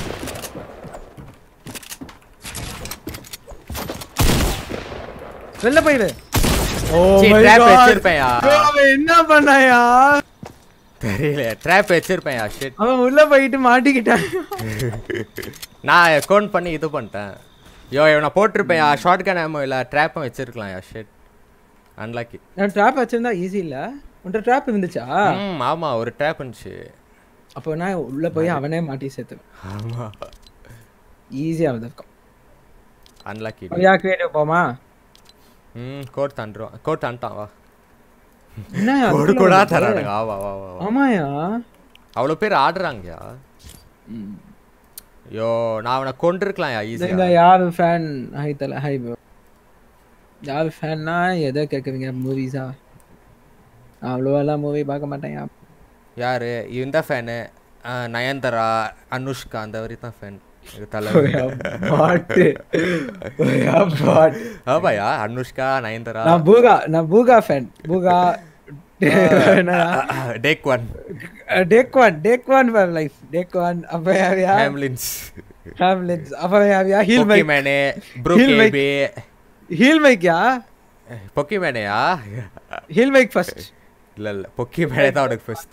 வெளில போயிடு ஓ சீ, my trap God. வச்சிருப்பேன்யா. bro, அவன் என்ன பண்ணாயா தெரியல ட்ராப் வச்சிருப்பேன் ஷிட் அவன் உள்ள போயிட்டு மாட்டிக்கிட்டான் நான் கவுண்ட் பண்ணி இது பண்ணிட்டேன் யோ இவனை போட்டிருப்பேன் ஷார்ட் கன் ஆமோ இல்லை ட்ராப்பும் வச்சிருக்கலாம் யா ஷிட் அன்லாக்கி நான் ட்ராப் வச்சிருந்தா ஈஸி இல்ல உன்ட்ட ட்ராப் இருந்துச்சா ம் ஆமா ஒரு ட்ராப் இருந்துச்சு அப்போ நான் உள்ள போய் அவனே மாட்டி சேர்த்துவேன் ஆமா ஈஸியா இருக்கும் அன்லாக்கி அப்படியா கிரியேட்டிவ் போமா ம் கோட் தண்டுருவான் கோட் தண்டான் வா என்ன கோடு அதுக்குள்ள கூட வருது? தரானுங்க வா வா வா வா வா. ஆமாயா அவ்வளோ பேர் ஆடுறாங்கயா யோ நான் அவனை கொண்டிருக்கலாம் யா இங்க ஈஸியா யாரு ஃபேன் ஹை தல ஹை ப்ரோ யாரு ஃபேன்னா எதை கேட்குறீங்க மூவிஸா அவ்வளோவெல்லாம் மூவி பார்க்க மாட்டேன் யாரு இந்த ஃபேனு நயன்தரா அனுஷ்கா அந்த வரி தான் ஃபேன் தலை பாட்டு பாட்டு ஆமாயா அனுஷ்கா நயன்தரா நான் பூகா நான் பூகா ஃபேன் பூகா take one take one take one for life take one அப்போ யாவியா ஹேம்லின்ஸ் ஹேம்லின்ஸ் அப்போ யாவியா ஹீல் மைக் பொக்கிமேனே Heel ப்ரூகேபி ஹீல் மைக்யா பொக்கிமேனையா ஹீல் மைக் ஃபர்ஸ்ட் இல்ல இல்ல பொக்கிமேனே தான் உனக்கு ஃபர்ஸ்ட்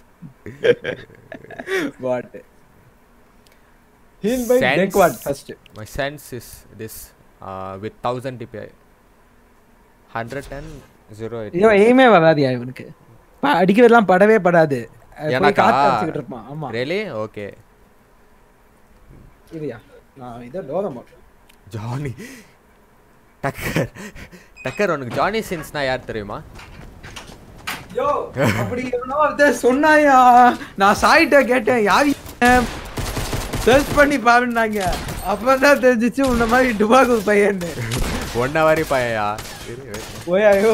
வாட் ஹீல் மைக் Sense. Take one first my sense is this with thousand DPI hundred and zero eight ஐயோ எய்மே வராதியா இவனுக்கு ப- அடிக்கிறதெல்லாம் படவே படாது அஹ் போய் எனக்கா? காத்து அடிச்சுக்கிட்டு இருப்பான் ஆமா ரியலி ஓகே இதுயா நான் இதை லோகம் ஜானி டக்கர் டக்கர் உனக்கு ஜானி சின்ஸ்னா யார் தெரியுமா யோ அப்படி எவனோ ஒருத்தன் சொன்னாயா நான் சாயிட்ட கேட்டேன் யாவி சர்ச் பண்ணி பாருன்னாங்க அப்பதான் தெரிஞ்சிச்சு உன்ன மாதிரி டுபாக்கு பையன்னு ஒன் ஹவரி பையா ஓயாயோ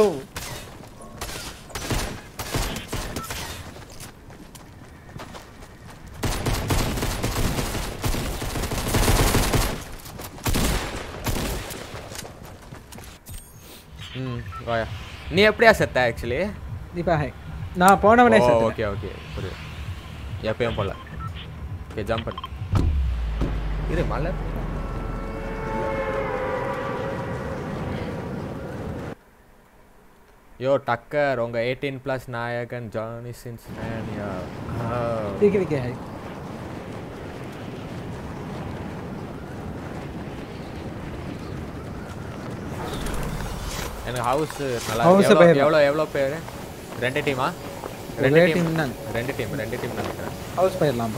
ம் வாயா நீ எப்படியா செத்த ஆக்சுவலி தீபா ஹை நான் போனவனே சார் ஓகே ஓகே புரியுது எப்பயும் போல ஓகே ஜம்ப் பண்ணு இரு மலை யோ டக்கர் உங்க எயிட்டீன் பிளஸ் நாயகன் ஜானி சின்ஸ் மேனியா ठीक है ठीक है எனக்கு ஹவுஸ் நல்லா House இருக்கு. எவ்வளோ போயிடலாம். எவ்வளோ எவ்வளோ பேர் ரெண்டு டீமா ஒரே ரெண்டு team டீம் தான். ரெண்டு டீம் ரெண்டு டீம் நினைக்கிறேன் ஹவுஸ் போயிடலாம்ப்பா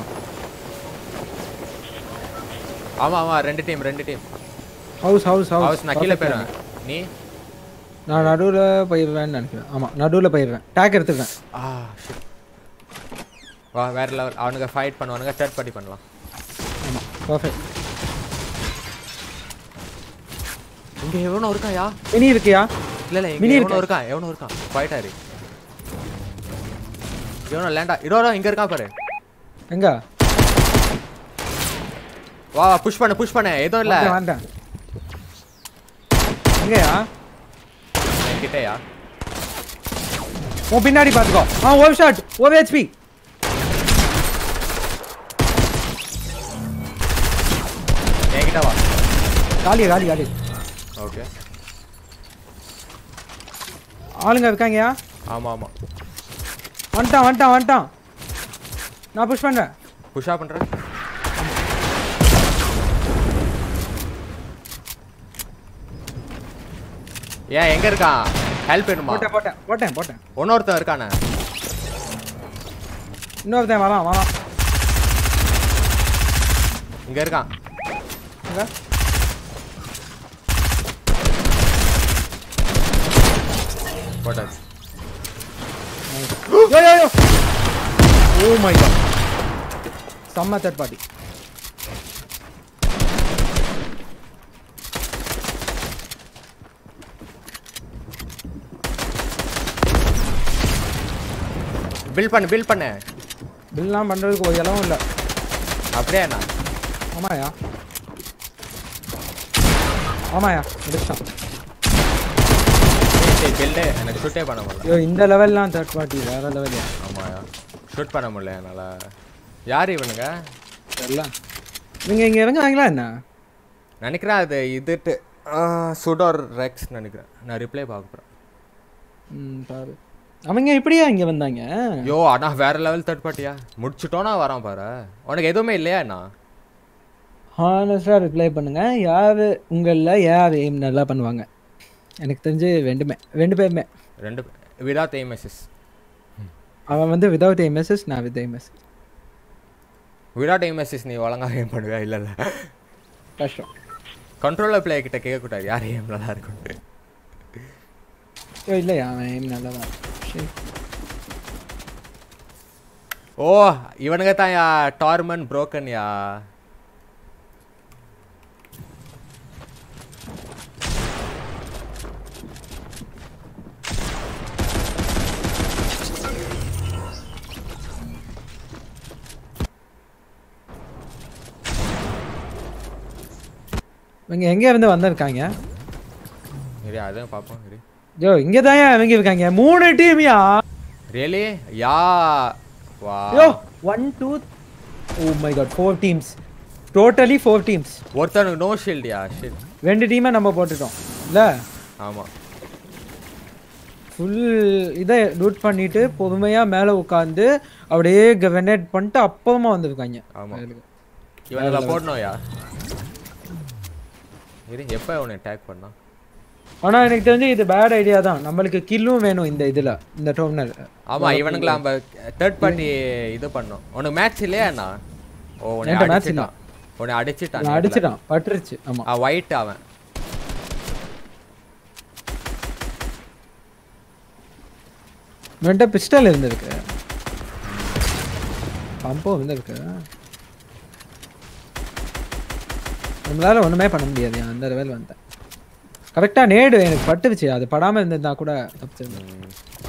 ஆமா ஆமா ரெண்டு டீம் ரெண்டு டீம் ஹவுஸ் ஹவுஸ் ஹவுஸ் நான் கீழே போயிடுவேன் நீ நான் நடுவில் போயிடுவேன்னு நினைக்கிறேன் ஆமாம் நடுவில் போயிடுவேன் டேக் எடுத்துக்கிறேன் ஆ shit. வா வேற லெவல் அவனுங்க ஃபைட் பண்ணுவானுங்க தேர்ட் பார்ட்டி பண்ணலாம் ஆமாம் பர்ஃபெக்ட் இங்க எவனோ இருக்காயா மினி இருக்கியா இல்ல இல்ல இங்க மினி எவனோ இருக்கா? இருக்கான் எவனோ இருக்கான் ஃபைட் ஆரு எவனோ லேண்டா இதோ இங்க இருக்கான் பாரு எங்க வா புஷ் பண்ணு புஷ் பண்ணு எதுவும் இல்ல வந்துட்டேன், வந்துட்டேன் எங்கயா என்கிட்டயா உன் பின்னாடி பார்த்துக்கோ ஆ ஒரு ஷாட் ஒரு ஹெச்பி என்கிட்ட வா காலி காலி காலி ஓகே ஆளுங்க இருக்காங்கயா ஆமா ஆமா வந்துட்டான் வந்துட்டான் வந்துட்டான் நான் புஷ் பண்ணுறேன் புஷ்ஷா பண்றேன் ஏன் எங்க இருக்கான் ஹெல்ப் வேணுமா போட்டேன் போட்டேன் போட்டேன் போட்டேன் இன்னொருத்தன் இருக்கானே இன்னொருத்தன் வரான் வரான் இங்க இருக்கான் எங்க போட்டாச்சு yo yo yo oh my God செம்ம தேர்ட் பார்ட்டி பில் பண்ணு பில் பண்ணு பில்லாம் பண்ணுறதுக்கு ஒரு இடமும் இல்லை அப்படியே என்ன ஆமாயா ஆமாயா முடிச்சிட்டான் சரி பில்டு எனக்கு ஷூட்டே பண்ண முடியல ஐயோ இந்த லெவல்லாம் தேர்ட் பார்ட்டி வேற லெவல்யா ஆமாயா ஷூட் பண்ண முடியல என்னால யார் இவனுங்க தெரியல நீங்கள் இங்கே இறங்குறாங்களா என்ன நினைக்கிறேன் அது இதுட்டு சுடோர் ரெக்ஸ் நினைக்கிறேன் நான் ரிப்ளை பார்க்க போகிறேன் ம் பாரு அவங்க எப்படியா இங்கே வந்தாங்க யோ அண்ணா வேற லெவல் தேர்ட் பார்ட்டியா முடிச்சுட்டோன்னா வரான் பாரு உனக்கு எதுவுமே இல்லையா அண்ணா ஹானஸ்டாக ரிப்ளை பண்ணுங்க யார் உங்களில் யார் எய்ம் நல்லா பண்ணுவாங்க எனக்கு தெரிஞ்சு ரெண்டுமே ரெண்டு பேருமே ரெண்டு விதாத் எய்மெசஸ் அவன் வந்து விதவுட் எம்எஸ்எஸ் நான் வித் எம்எஸ் விடாட் எய்மெசஸ் நீ ஒழுங்கா ஏம் பண்ணுவ இல்லை இல்லை கஷ்டம் கண்ட்ரோலர் பிளே கிட்ட கேட்கக்கூடாது யார் ஏம் நல்லா இருக்கும் ஐயோ இல்லையா அவன் எய்ம் நல்லா தான் சரி ஓ இவனுங்க தான் யா டார்மன் புரோக்கன் யா இவங்க எங்கே இருந்து வந்திருக்காங்க சரி அதான் பார்ப்போம் சரி ஜோ இங்கே தான் இவங்க இருக்காங்க மூணு டீம்யா ரியலி யா வா yo one two oh my God four teams totally four teams ஒருத்தனுக்கு நோ ஷீல்டியா ஷிட் ரெண்டு டீமை நம்ம போட்டுட்டோம் இல்லை ஆமாம் ஃபுல் இதை லூட் பண்ணிட்டு பொறுமையாக மேலே உட்காந்து அப்படியே கிரனேட் பண்ணிட்டு அப்புறமா வந்திருக்காங்க ஆமா இவனுல போடணும்யா இரு எப்போ இவனை டேக் பண்ணா ஆனால் எனக்கு தெரிஞ்சு இது பேட் ஐடியா தான் நம்மளுக்கு கில்லும் வேணும் இந்த இதில் இந்த டோர்னர் ஆமா இவனுங்கள நம்ம தேர்ட் பார்ட்டி இது பண்ணோம் உனக்கு மேட்ச் இல்லையா அண்ணா ஓ உன்னை என்கிட்ட match அடிச்சிட்டான் உன்னை அடிச்சிட்டான் நான் நேர்ல. அடிச்சிட்டான் பட்டுருச்சு ஆமா ஆ ஒயிட் அவன் இவன்ட்ட பிஸ்டல் இருந்திருக்கு பம்போ இருந்திருக்கு நம்மளால ஒண்ணுமே பண்ண முடியாது அந்த லெவல் வந்தேன் கரெக்டா நேடு எனக்கு பட்டுருச்சு அது படாம இருந்திருந்தா கூட தப்பிச்சிருந்தேன் ம்.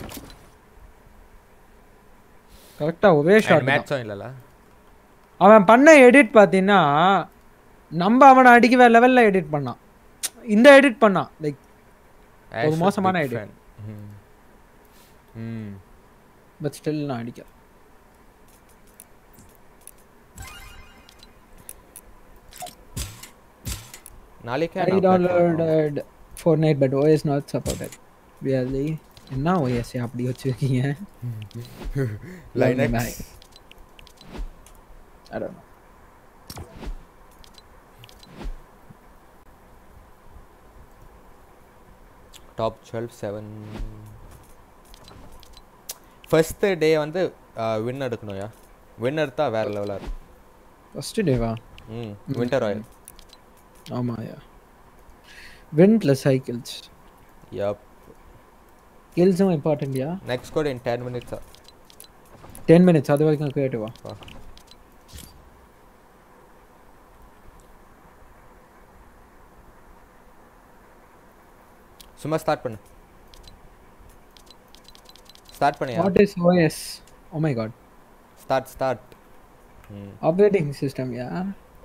கரெக்டா ஒரே ஷாட் மேட்சும் இல்லல அவன் பண்ண எடிட் பார்த்தீங்கன்னா நம்ம அவனை அடிக்க லெவல்ல எடிட் பண்ணான் இந்த எடிட் பண்ணான் லைக் ஒரு Ash மோசமான big idea. fan. ம். ம் பட் ஸ்டில் நான் அடிக்க நாளைக்கே I downloaded Fortnite but OS not supported. Really? என்ன OS அப்படி வச்சிருக்கீங்க Linux Bye. I don't know. Top twelve seven first day வந்து வின் எடுக்கணும்யா வின் எடுத்தா வேற லெவலாக இருக்கும் ஃபர்ஸ்ட் டேவா ம் வின்டர் ஆயில் ஆமாயா வின் ப்ளஸ் சைக்கிள்ஸ் யப் கில்ஸும் இம்பார்ட்டன்ட்யா நெக்ஸ்ட் கோட் இன் டென் மினிட்ஸா டென் மினிட்ஸ் அது வரைக்கும் கேட்டுவா சும்மா ஸ்டார்ட் பண்ணு ஸ்டார்ட் பண்ணியா what is OS oh my God start start ம் operating system yeah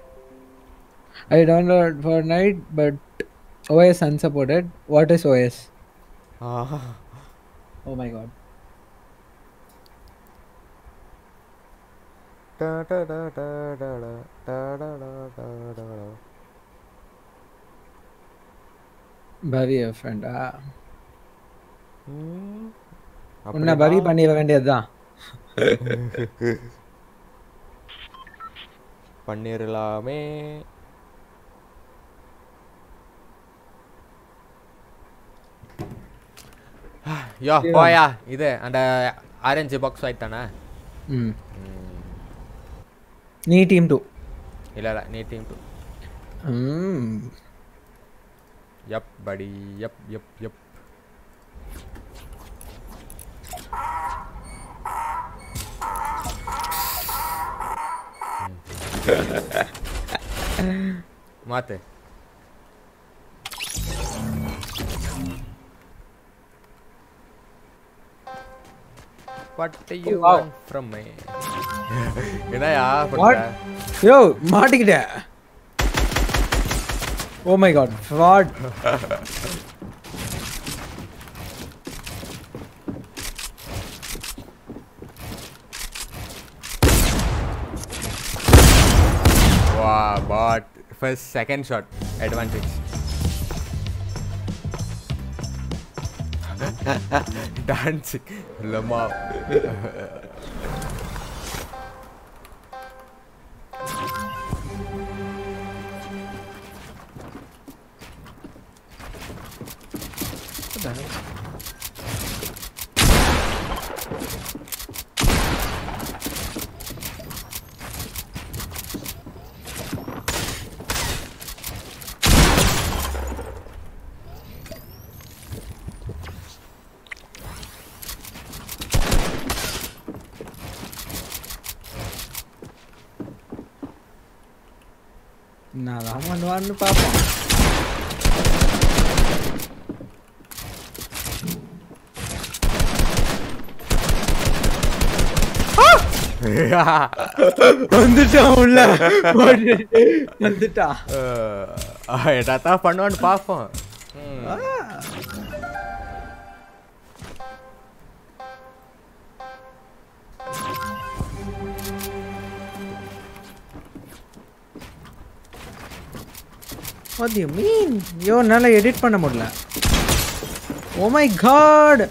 i downloaded fortnite but os unsupported what is os ஆஹா oh my god Da, da, da, da, da, da, da, da, da, da, da, da. Pavi a friend ஆ ம். உன்னை பவி அப்படின்னா- பண்ணிட வேண்டியதுதான் பண்ணிரலாமே யோ போயா இது அந்த ஆரஞ்சு பாக்ஸ் ஒயிட் தானே ம் நீ டீம் டூ இல்ல இல்ல நீ டீம் டூ ம் yup buddy yup yup yup மாத்து What do you wow. want from me? என்னயா What? பண்ற யோ மாட்டிக்கிட்ட oh my God fraud Wow, but first, second shot, advantage. Dancing, Lama. நான் தான் பண்ணுவான்னு பார்ப்போம் வந்துட்டான் உள்ள ஓடி. வந்துட்டான் என்னத்தான் பண்ணுவான்னு பார்ப்போம் ம். What do you mean? யோ என்னால எடிட் பண்ண முடியல ஓ மை காட்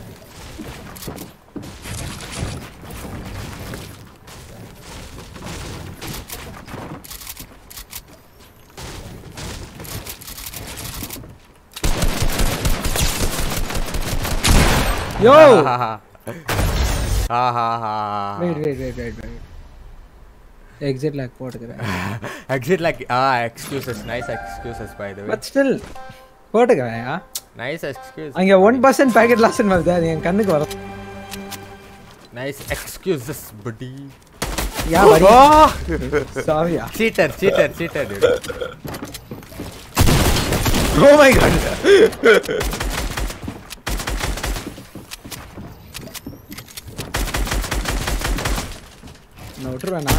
யோ ஆஹா wait wait wait wait wait exit lock போட்டுக்கிறேன் எக்ஸிட் லைக் ஆ excuses nice excuses by the way but still போட்டுக்கிறேன் நைஸ் எக்ஸ்கியூஸ் அங்கே ஒன் பர்சன்ட் பேக்கெட் லாஸ்ன்னு வருது அது என் கண்ணுக்கு வரும் நைஸ் எக்ஸ்கியூசஸ் படி யா சாரியா cheater cheater cheater oh my God நான் விட்டுருவேண்ணா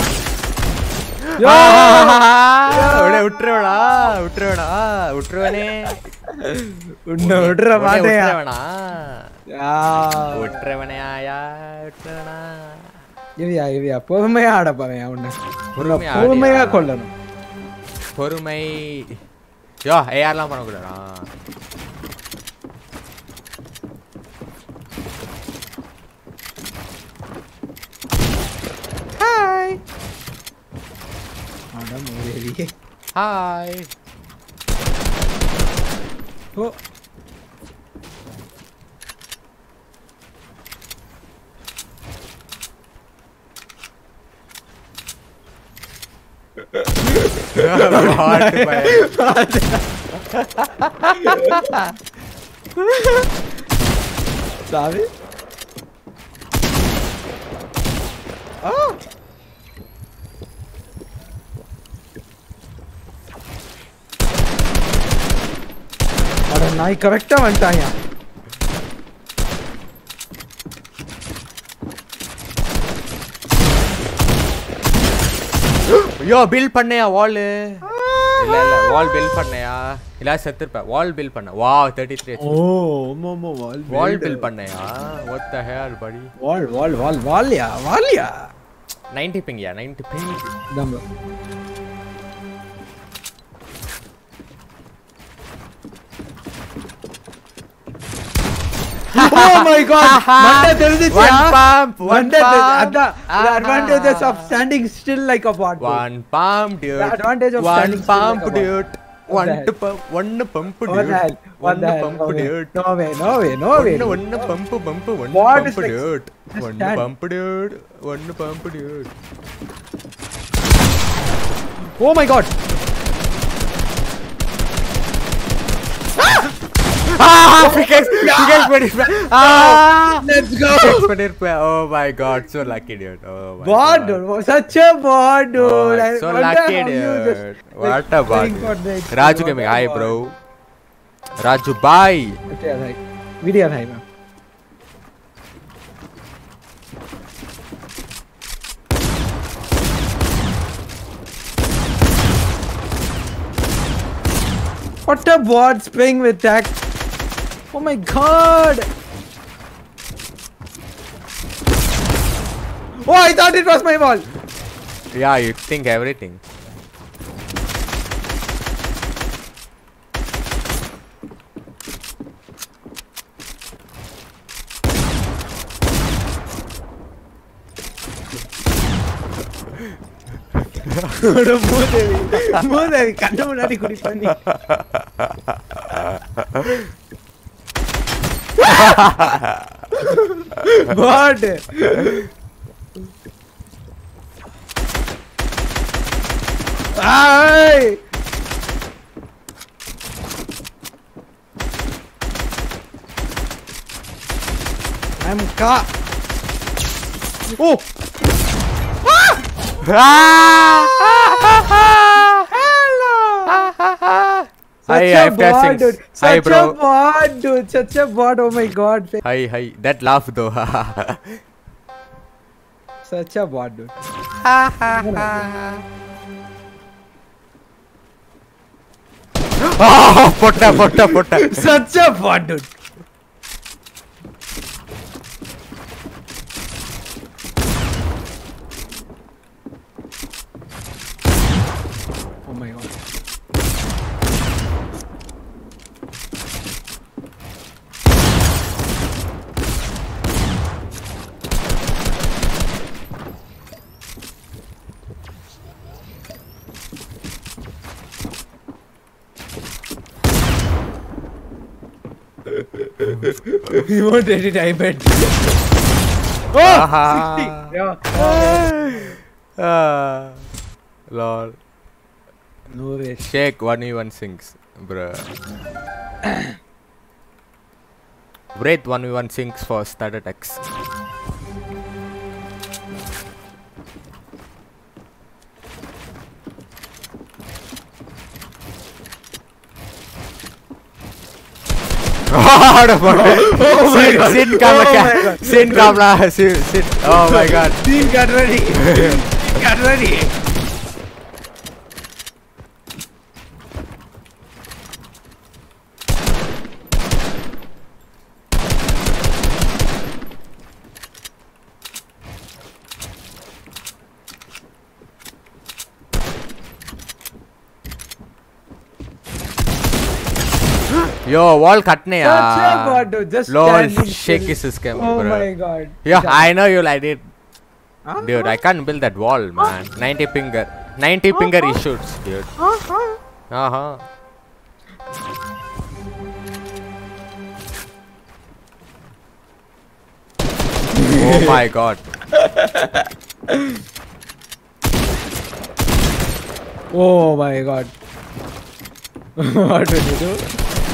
விட்டுருவேடா விட்டுருவேடா விட்டுருவேனே உன்னை விட்டுற மாட்டேயா விட்டுருவேனா யா. விட்டுருவனையா விட்டுருவேனா இவியா இவியா பொறுமையா ஆடப்பாவையா உன்னை உன்னை பொறுமையா பொறுமையா ஆடியா? கொல்லணும் பொறுமை யோ ஏஆர்லாம் பண்ணக்கூடாதா ஹாய் அட மூதேவி ஹாய் ஓ பாட்டு பையன். சாவி ஆ அட நாய் கரெக்டா வந்துட்டாயா ஐயோ பில் பண்ணையா வால் இல்ல இல்ல வால் பில் பண்ணையா இல்ல செத்துருப்ப வால் பில் பண்ண வா தேர்ட்டி த்ரீ ஓ ஆமா வால் வால் பில் பண்ணையா what the hell buddy wall wall wall வால்யா வால்யா 90 பிங்யா 90 பிங் தம் Oh my god! மண்டை தெரிஞ்சிச்சா? One pump, one மண்டை தெரிஞ்சு- pump. அதான் the advantages of standing still like a bot. one pump dude The advantage of one standing still pump like a dude What one the hell? pump one pump What dude the hell? What one the hell? pump No way. dude No way, no way, no way. ஒன்னு ஒன்னு pump pump ஒன்னு What pump is like- dude just ஒன்னு stand. Pump dude ஒன்னு pump dude Oh my god! ah pickaxe pickaxe பண்ணிருப்பேன் ah Let's go! pickaxe பண்ணிருப்பேன் oh my god so lucky dude oh my Bot, god dude. Such a bot, dude. Oh, I so wonder lucky how you dude just, what like, a bot think for the dude. extra, Raju what gaming a hi bot. bro Raju bye Okay, right. Video है मैं. What a bot spraying with tech. Oh my god! Oh, I thought it was my ball. yeah you think everything மூதேவி மூதேவி கண்ணு முன்னாடி குடி பண்ணி பாட் ஐ I'm ca. Oh! Hi, Such I a have bot, testings. dude. Hi, Such bro. a bot, dude. Such a bot. Oh my god. Hi, hi. That laugh though. Such a bot, dude. oh, பொட்ட பொட்ட பொட்ட Such a bot, dude. Oh my god. you won't edit, I bet. Oh! Aha. Yeah. lol No way. shake 1v1 sinks bruh Wraith 1v1 sinks for started X Sin, Sin come again. Sin come lah. Sin, Sin. Oh my god. Team get ready. get ready. Yo, wall katne Such a yaar. god, dude. Just Lol, standing shake still. is his scam, Oh bro. my god. Yeah, I know you like it. Huh? Dude, I can't build that wall, man. 90 finger. 90 finger issues, dude. Uh huh. oh my god. Oh my god. what did you do?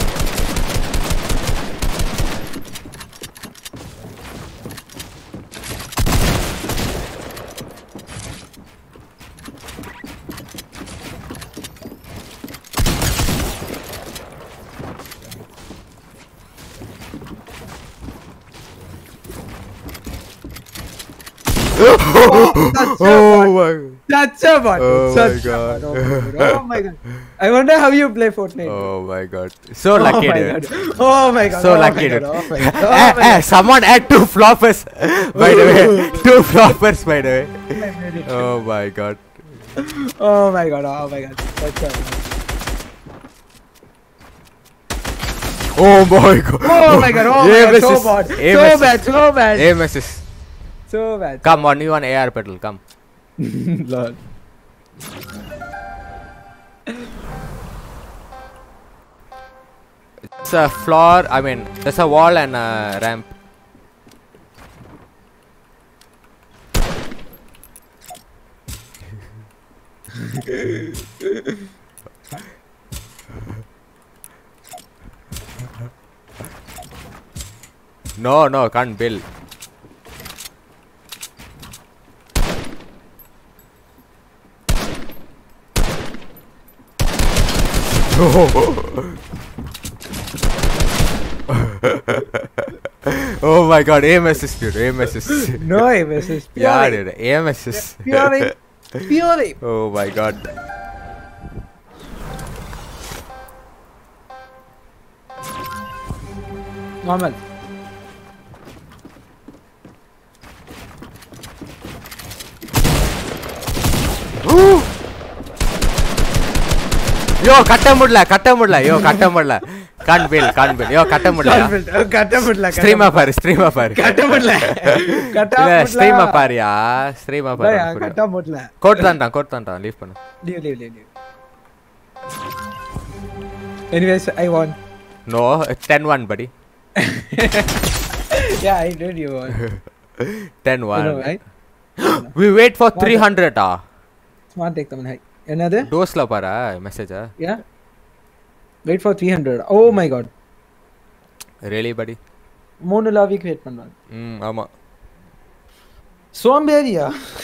Oh my. That's a bot. Oh Such my a God. bot. Oh my god. Oh my god. I wonder how you play Fortnite. Oh my god. So Oh lucky, my dude. god. Oh my god. So oh lucky, my god. dude. Oh my god. Oh Eh, my eh, god. someone add two floppers, by the way. Two floppers, by the way. I made it. Oh my god. Oh my god. Oh my god. Such a bot. Oh my god. Oh my god. Oh my Aim god. So assist. bad. Aim So assist. bad. So bad. Aim assist. So bad. Come on, you want AR pedal, come. Lol. It's a floor, I mean, there's a wall and a ramp. no, no, can't build. oh my god, aim assist, dude, aim assist. No aim assist. Pure yeah, aim. dude, aim assist. Pure aim. Pure aim. oh my god. Normal. யோ கட்ட முடியல கட்ட முடியல yo கட்ட முடியல கான் பில் கான் பில் யோ கட்ட முடியல கட்ட முடியல ஸ்ட்ரீமா பாரு ஸ்ட்ரீமா பாரு கட்ட முடியல கட்ட இல்ல முடியல ஸ்ட்ரீமா பாருயா ஸ்ட்ரீமா பாரு பையா, கட்ட முடியல கோட் தான்டா கோட் தான்டா லீவ் பண்ணு leave leave leave leave anyways i won no 10 1 buddy yeah i did you won 10 you know 1 right we wait for 300 ah smart take them high என்னது டோஸ்ல பாரு மெசேஜா yeah wait for 300 oh my god really buddy மூணு லாபிக்கு wait பண்ணுவாங்க ம் ஆமா சோம்பேறியா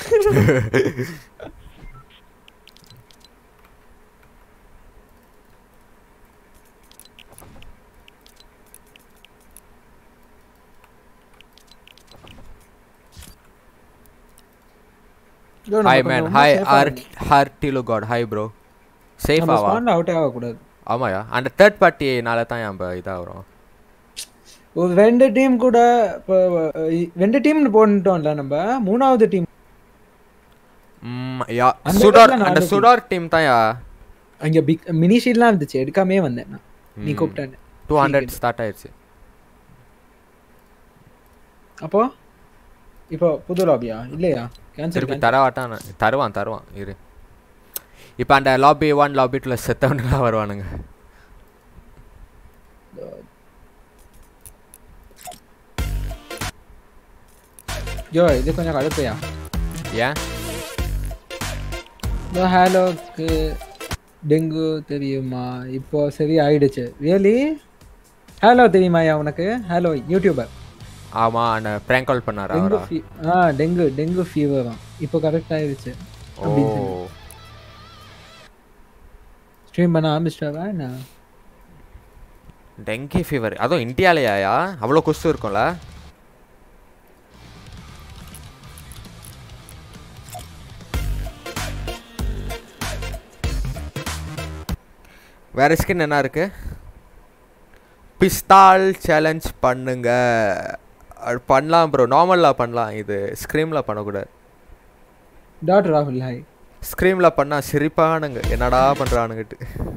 இதோ நம்ம hi கொஞ்சம் மேன் ரொம்ப ஹாய் safe ஆ ஆர் இருக்கணும். ஹார்டிலோ காட் ஹாய் ப்ரோ சேஃப் நம்ம ஆவா spawn ல out ஆக கூடாது ஆமாயா அந்த தேர்ட் பார்ட்டினால தான் நம்ம இதா வரும் ஒரு ரெண்டு டீம் கூட இப்போ அஹ், ரெண்டு டீம் போட்டுட்டோம்ல நம்ம மூணாவது டீம் ம் யா அந்த சுடார் இடத்துல அந்த நாலு சுடார் டீம் தான் யா அங்க பிக் மினி ஷீட்லாம் இருந்துச்சு எடுக்காமே வந்தேன் நான் நீ ம். கூப்பிட்டேன்னு டூ ஹண்ட்ரட் ஸ்டார்ட் ஆயிடுச்சு அப்போ இப்போ புது லாபியா இல்லையா திருப்பி கேன்சல் தரவாட்டான் தருவான் தருவான் இரு இப்போ அந்த லாபி ஒன் லாபி டூல செத்தவனுலாம் வருவானுங்க யோ இது கொஞ்சம் கடுப்பையா ஏன் இந்த ஹேலோக்கு டெங்கு தெரியுமா இப்போ சரி ஆயிடுச்சு ரியலி ஹேலோ தெரியுமாயா உனக்கு ஹேலோ யூடியூபர் ஆமா நான் prank கால் பண்ணாரா டெங்கு அவரா ஃபீ- ஆ டெங்கு டெங்கு ஃபீவர் தான் இப்போ கரெக்ட் ஆயிடுச்சு ஓ ஸ்ட்ரீம் பண்ண ஆரம்பிச்சிட்டாரா என்ன டெங்கி ஃபீவர் அதுவும் இந்தியாலயாயா அவ்வளோ கொசு இருக்கும்ல வேற ஸ்கின் என்ன இருக்கு பிஸ்தால் சேலஞ்ச் பண்ணுங்க அது பண்ணலாம் ப்ரோ நார்மலில் பண்ணலாம் இது ஸ்க்ரீமில் பண்ணக்கூடாது டாட் ராகுல் ஹாய் ஸ்க்ரீமில் பண்ணால் சிரிப்பானுங்க என்னடா பண்ணுறானுங்கிட்டு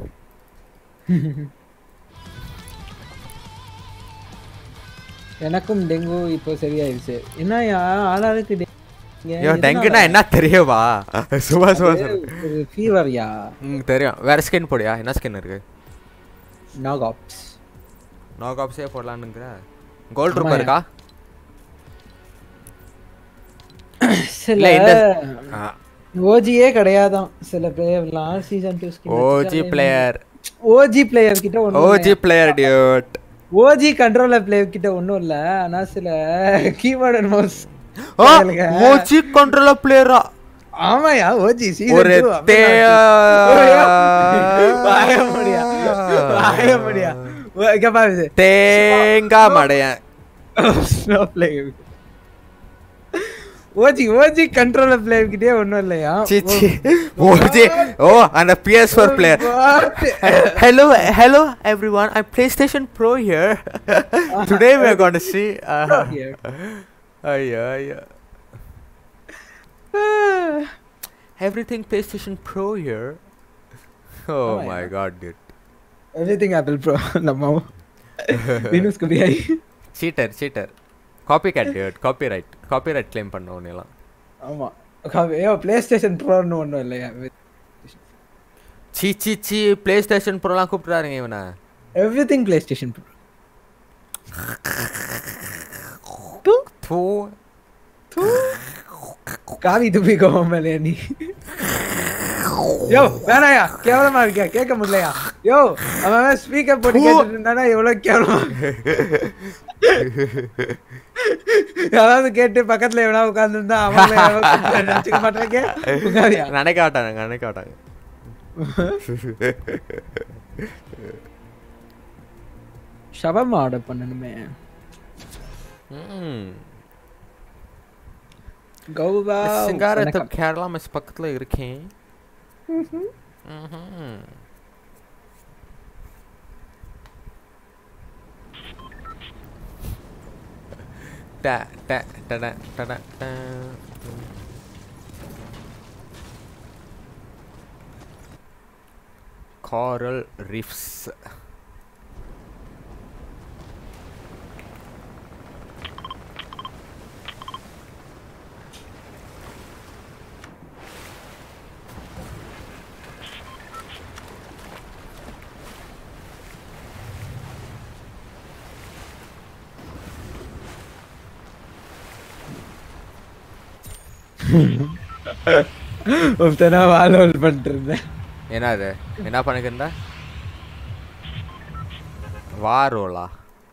எனக்கும் டெங்கு இப்போ சரியாயிடுச்சு என்னயா ஆளாளுக்கு டெங்கு ஐயோ டெங்குனா என்ன தெரியுமா சும்மா சும்மா சொல்லு ஒரு ஃபீவர்யா ம் தெரியும் வேற ஸ்கின் போடியா என்ன ஸ்கின் இருக்கு நாகாப்ஸ் நாக் ஆப்ஸே போடலான்னுங்கிற கோல்ட் ரூபா ஆமாயா. இருக்கா சில இல்ல இந்த ஓஜியே கிடையாதான் சில பிளேயர்லாம் season two OG player OG player கிட்ட ஒன்றும் OG player dude OG controller player கிட்ட ஒன்றும் இல்ல ஆனா சில keyboard and mouse OG controller பிளேயரா ஆமாயா ஓஜி சீசன் ஒரு தே வாய முடியா வாய முடியா ஓ, இங்க பாரு தேங்காய் மடையன் snow player OG OG controller player கிட்டே ஒன்றும் இல்லையா சிச்சி ஓஜி ஓ அந்த PS4 player What? Hello, hello everyone. I'm PlayStation Pro here. Today we're going to see. Uh, here. ஐயோ ஐயோ Everything PlayStation Pro here. Oh Oh, my yeah. god, dude. Everything Apple Pro நம்ம வினூஸ் குபியாய் Cheater, cheater. Copycat, dude. Copyright. Copyright claim பண்ண உன்னெல்லாம் ஆமா ஐயோ play station ப்ரோன்னு ஒன்றும் இல்லையா சீ சீ சீ play station ப்ரோலாம் கூப்பிட்றாருங்க இவனை everything PlayStation bro தூ காவி துப்பி கோவம் மேலே நீ யோ வேணாயா கேவலமா இருக்கியா கேட்க முடியலையா யோ அவன் ஸ்பீக்கர் போட்டு கேட்டுட்டு இருந்தானா எவ்வளவு கேவலமா யாராவது கேட்டு பக்கத்துல எவனா உட்கார்ந்து இருந்தா அவங்கள நினைச்சுக்க மாட்டாங்க உட்காரியா நினைக்க மாட்டாங்க நினைக்க மாட்டாங்க ஷவர்மா ஆர்டர் பண்ணணுமே ம் கௌவா சிங்காரத்து கேரளா மெஸ் பக்கத்துல இருக்கேன் ம்ஹும். ட ட டட டட ட. Coral Reefs. ஒருத்தனா வால் ஹோல் பண்ணிட்டு இருந்தேன் என்னது என்ன பண்ணிக்கிருந்த வாரோலா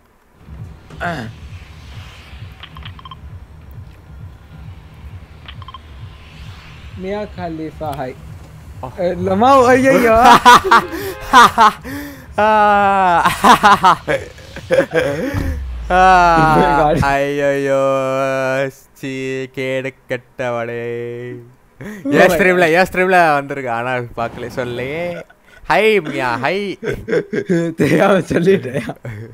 மியா காலிஃபா ஹாய் லமா ஐயோ God. ஐயோ சி கேடு கட்டவடே my ஏன் ஸ்ட்ரீம்ல ஏன் ஸ்ட்ரீம்ல வந்திருக்கு ஆனா பார்க்கல சொல்லி ஹை மியா ஹை தெரியாம சொல்லிட்டேன்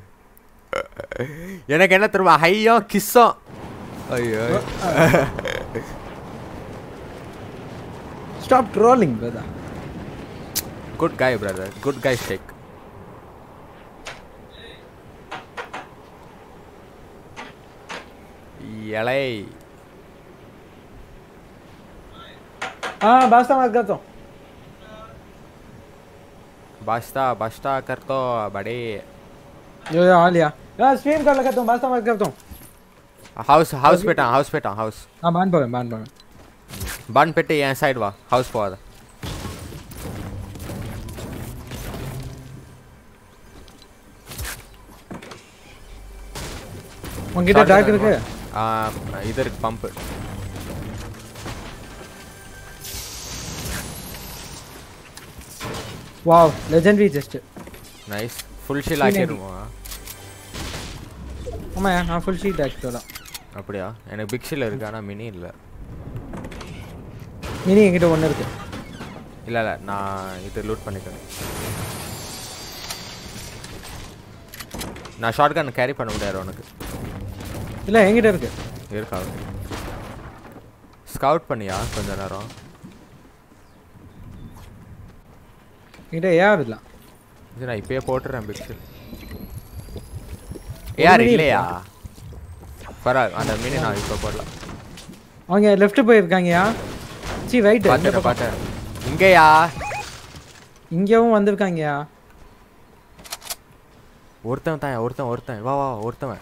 எனக்கு என்ன தெரியுமா ஹையும் கிஸ்ஸும் ஐயோ stop trolling brother good guy brother good guy ஷேக் இலை हाँ बास्ता मत करता हूँ बास्ता बास्ता कर तो बड़े यो यो हाँ लिया हाँ स्ट्रीम कर लगा तुम बास्ता मत करता हूँ హౌస్ హౌస్ పెట్టాం హౌస్ పెట్టాం హౌస్ हाँ मान पावे मान पावे బండ్ పెట్టి ఏ సైడ్ వా హౌస్ పోదా உங்ககிட்ட ட்ராக் இருக்கு ஆ, இது இருக்கு pump wow legendary just nice full shield ஆக்கிடுவோம் ஆமா நான் ஃபுல் ஷீட் ஆக்சுவலா அப்படியா எனக்கு பிக் ஷீல் இருக்கு ஆனால் மினி இல்லை மினி என்கிட்ட ஒன்று இருக்கு இல்லை இல்லை நான் இது லூட் பண்ணிக்கிறேன் நான் ஷார்ட் கன் கேரி பண்ண முடியாது உனக்கு இல்ல என்கிட்ட இருக்கு இருக்கா ஸ்கவுட் பண்ணியா கொஞ்ச நேரம் என்கிட்ட ஏஆர் இல்லை இது நான் இப்பயே போட்டுறேன் பிக்சல் யார் mini இல்லையா பரவாயில்ல அந்த மினி நான் இப்போ போடலாம் அவங்க லெஃப்ட் போயிருக்காங்கயா சி ரைட் பார்த்தேன் பார்த்தேன் இங்கேயா இங்கேயும் வந்திருக்காங்கயா ஒருத்தன் தான் ஒருத்தன் ஒருத்தன் வா வா ஒருத்தவன்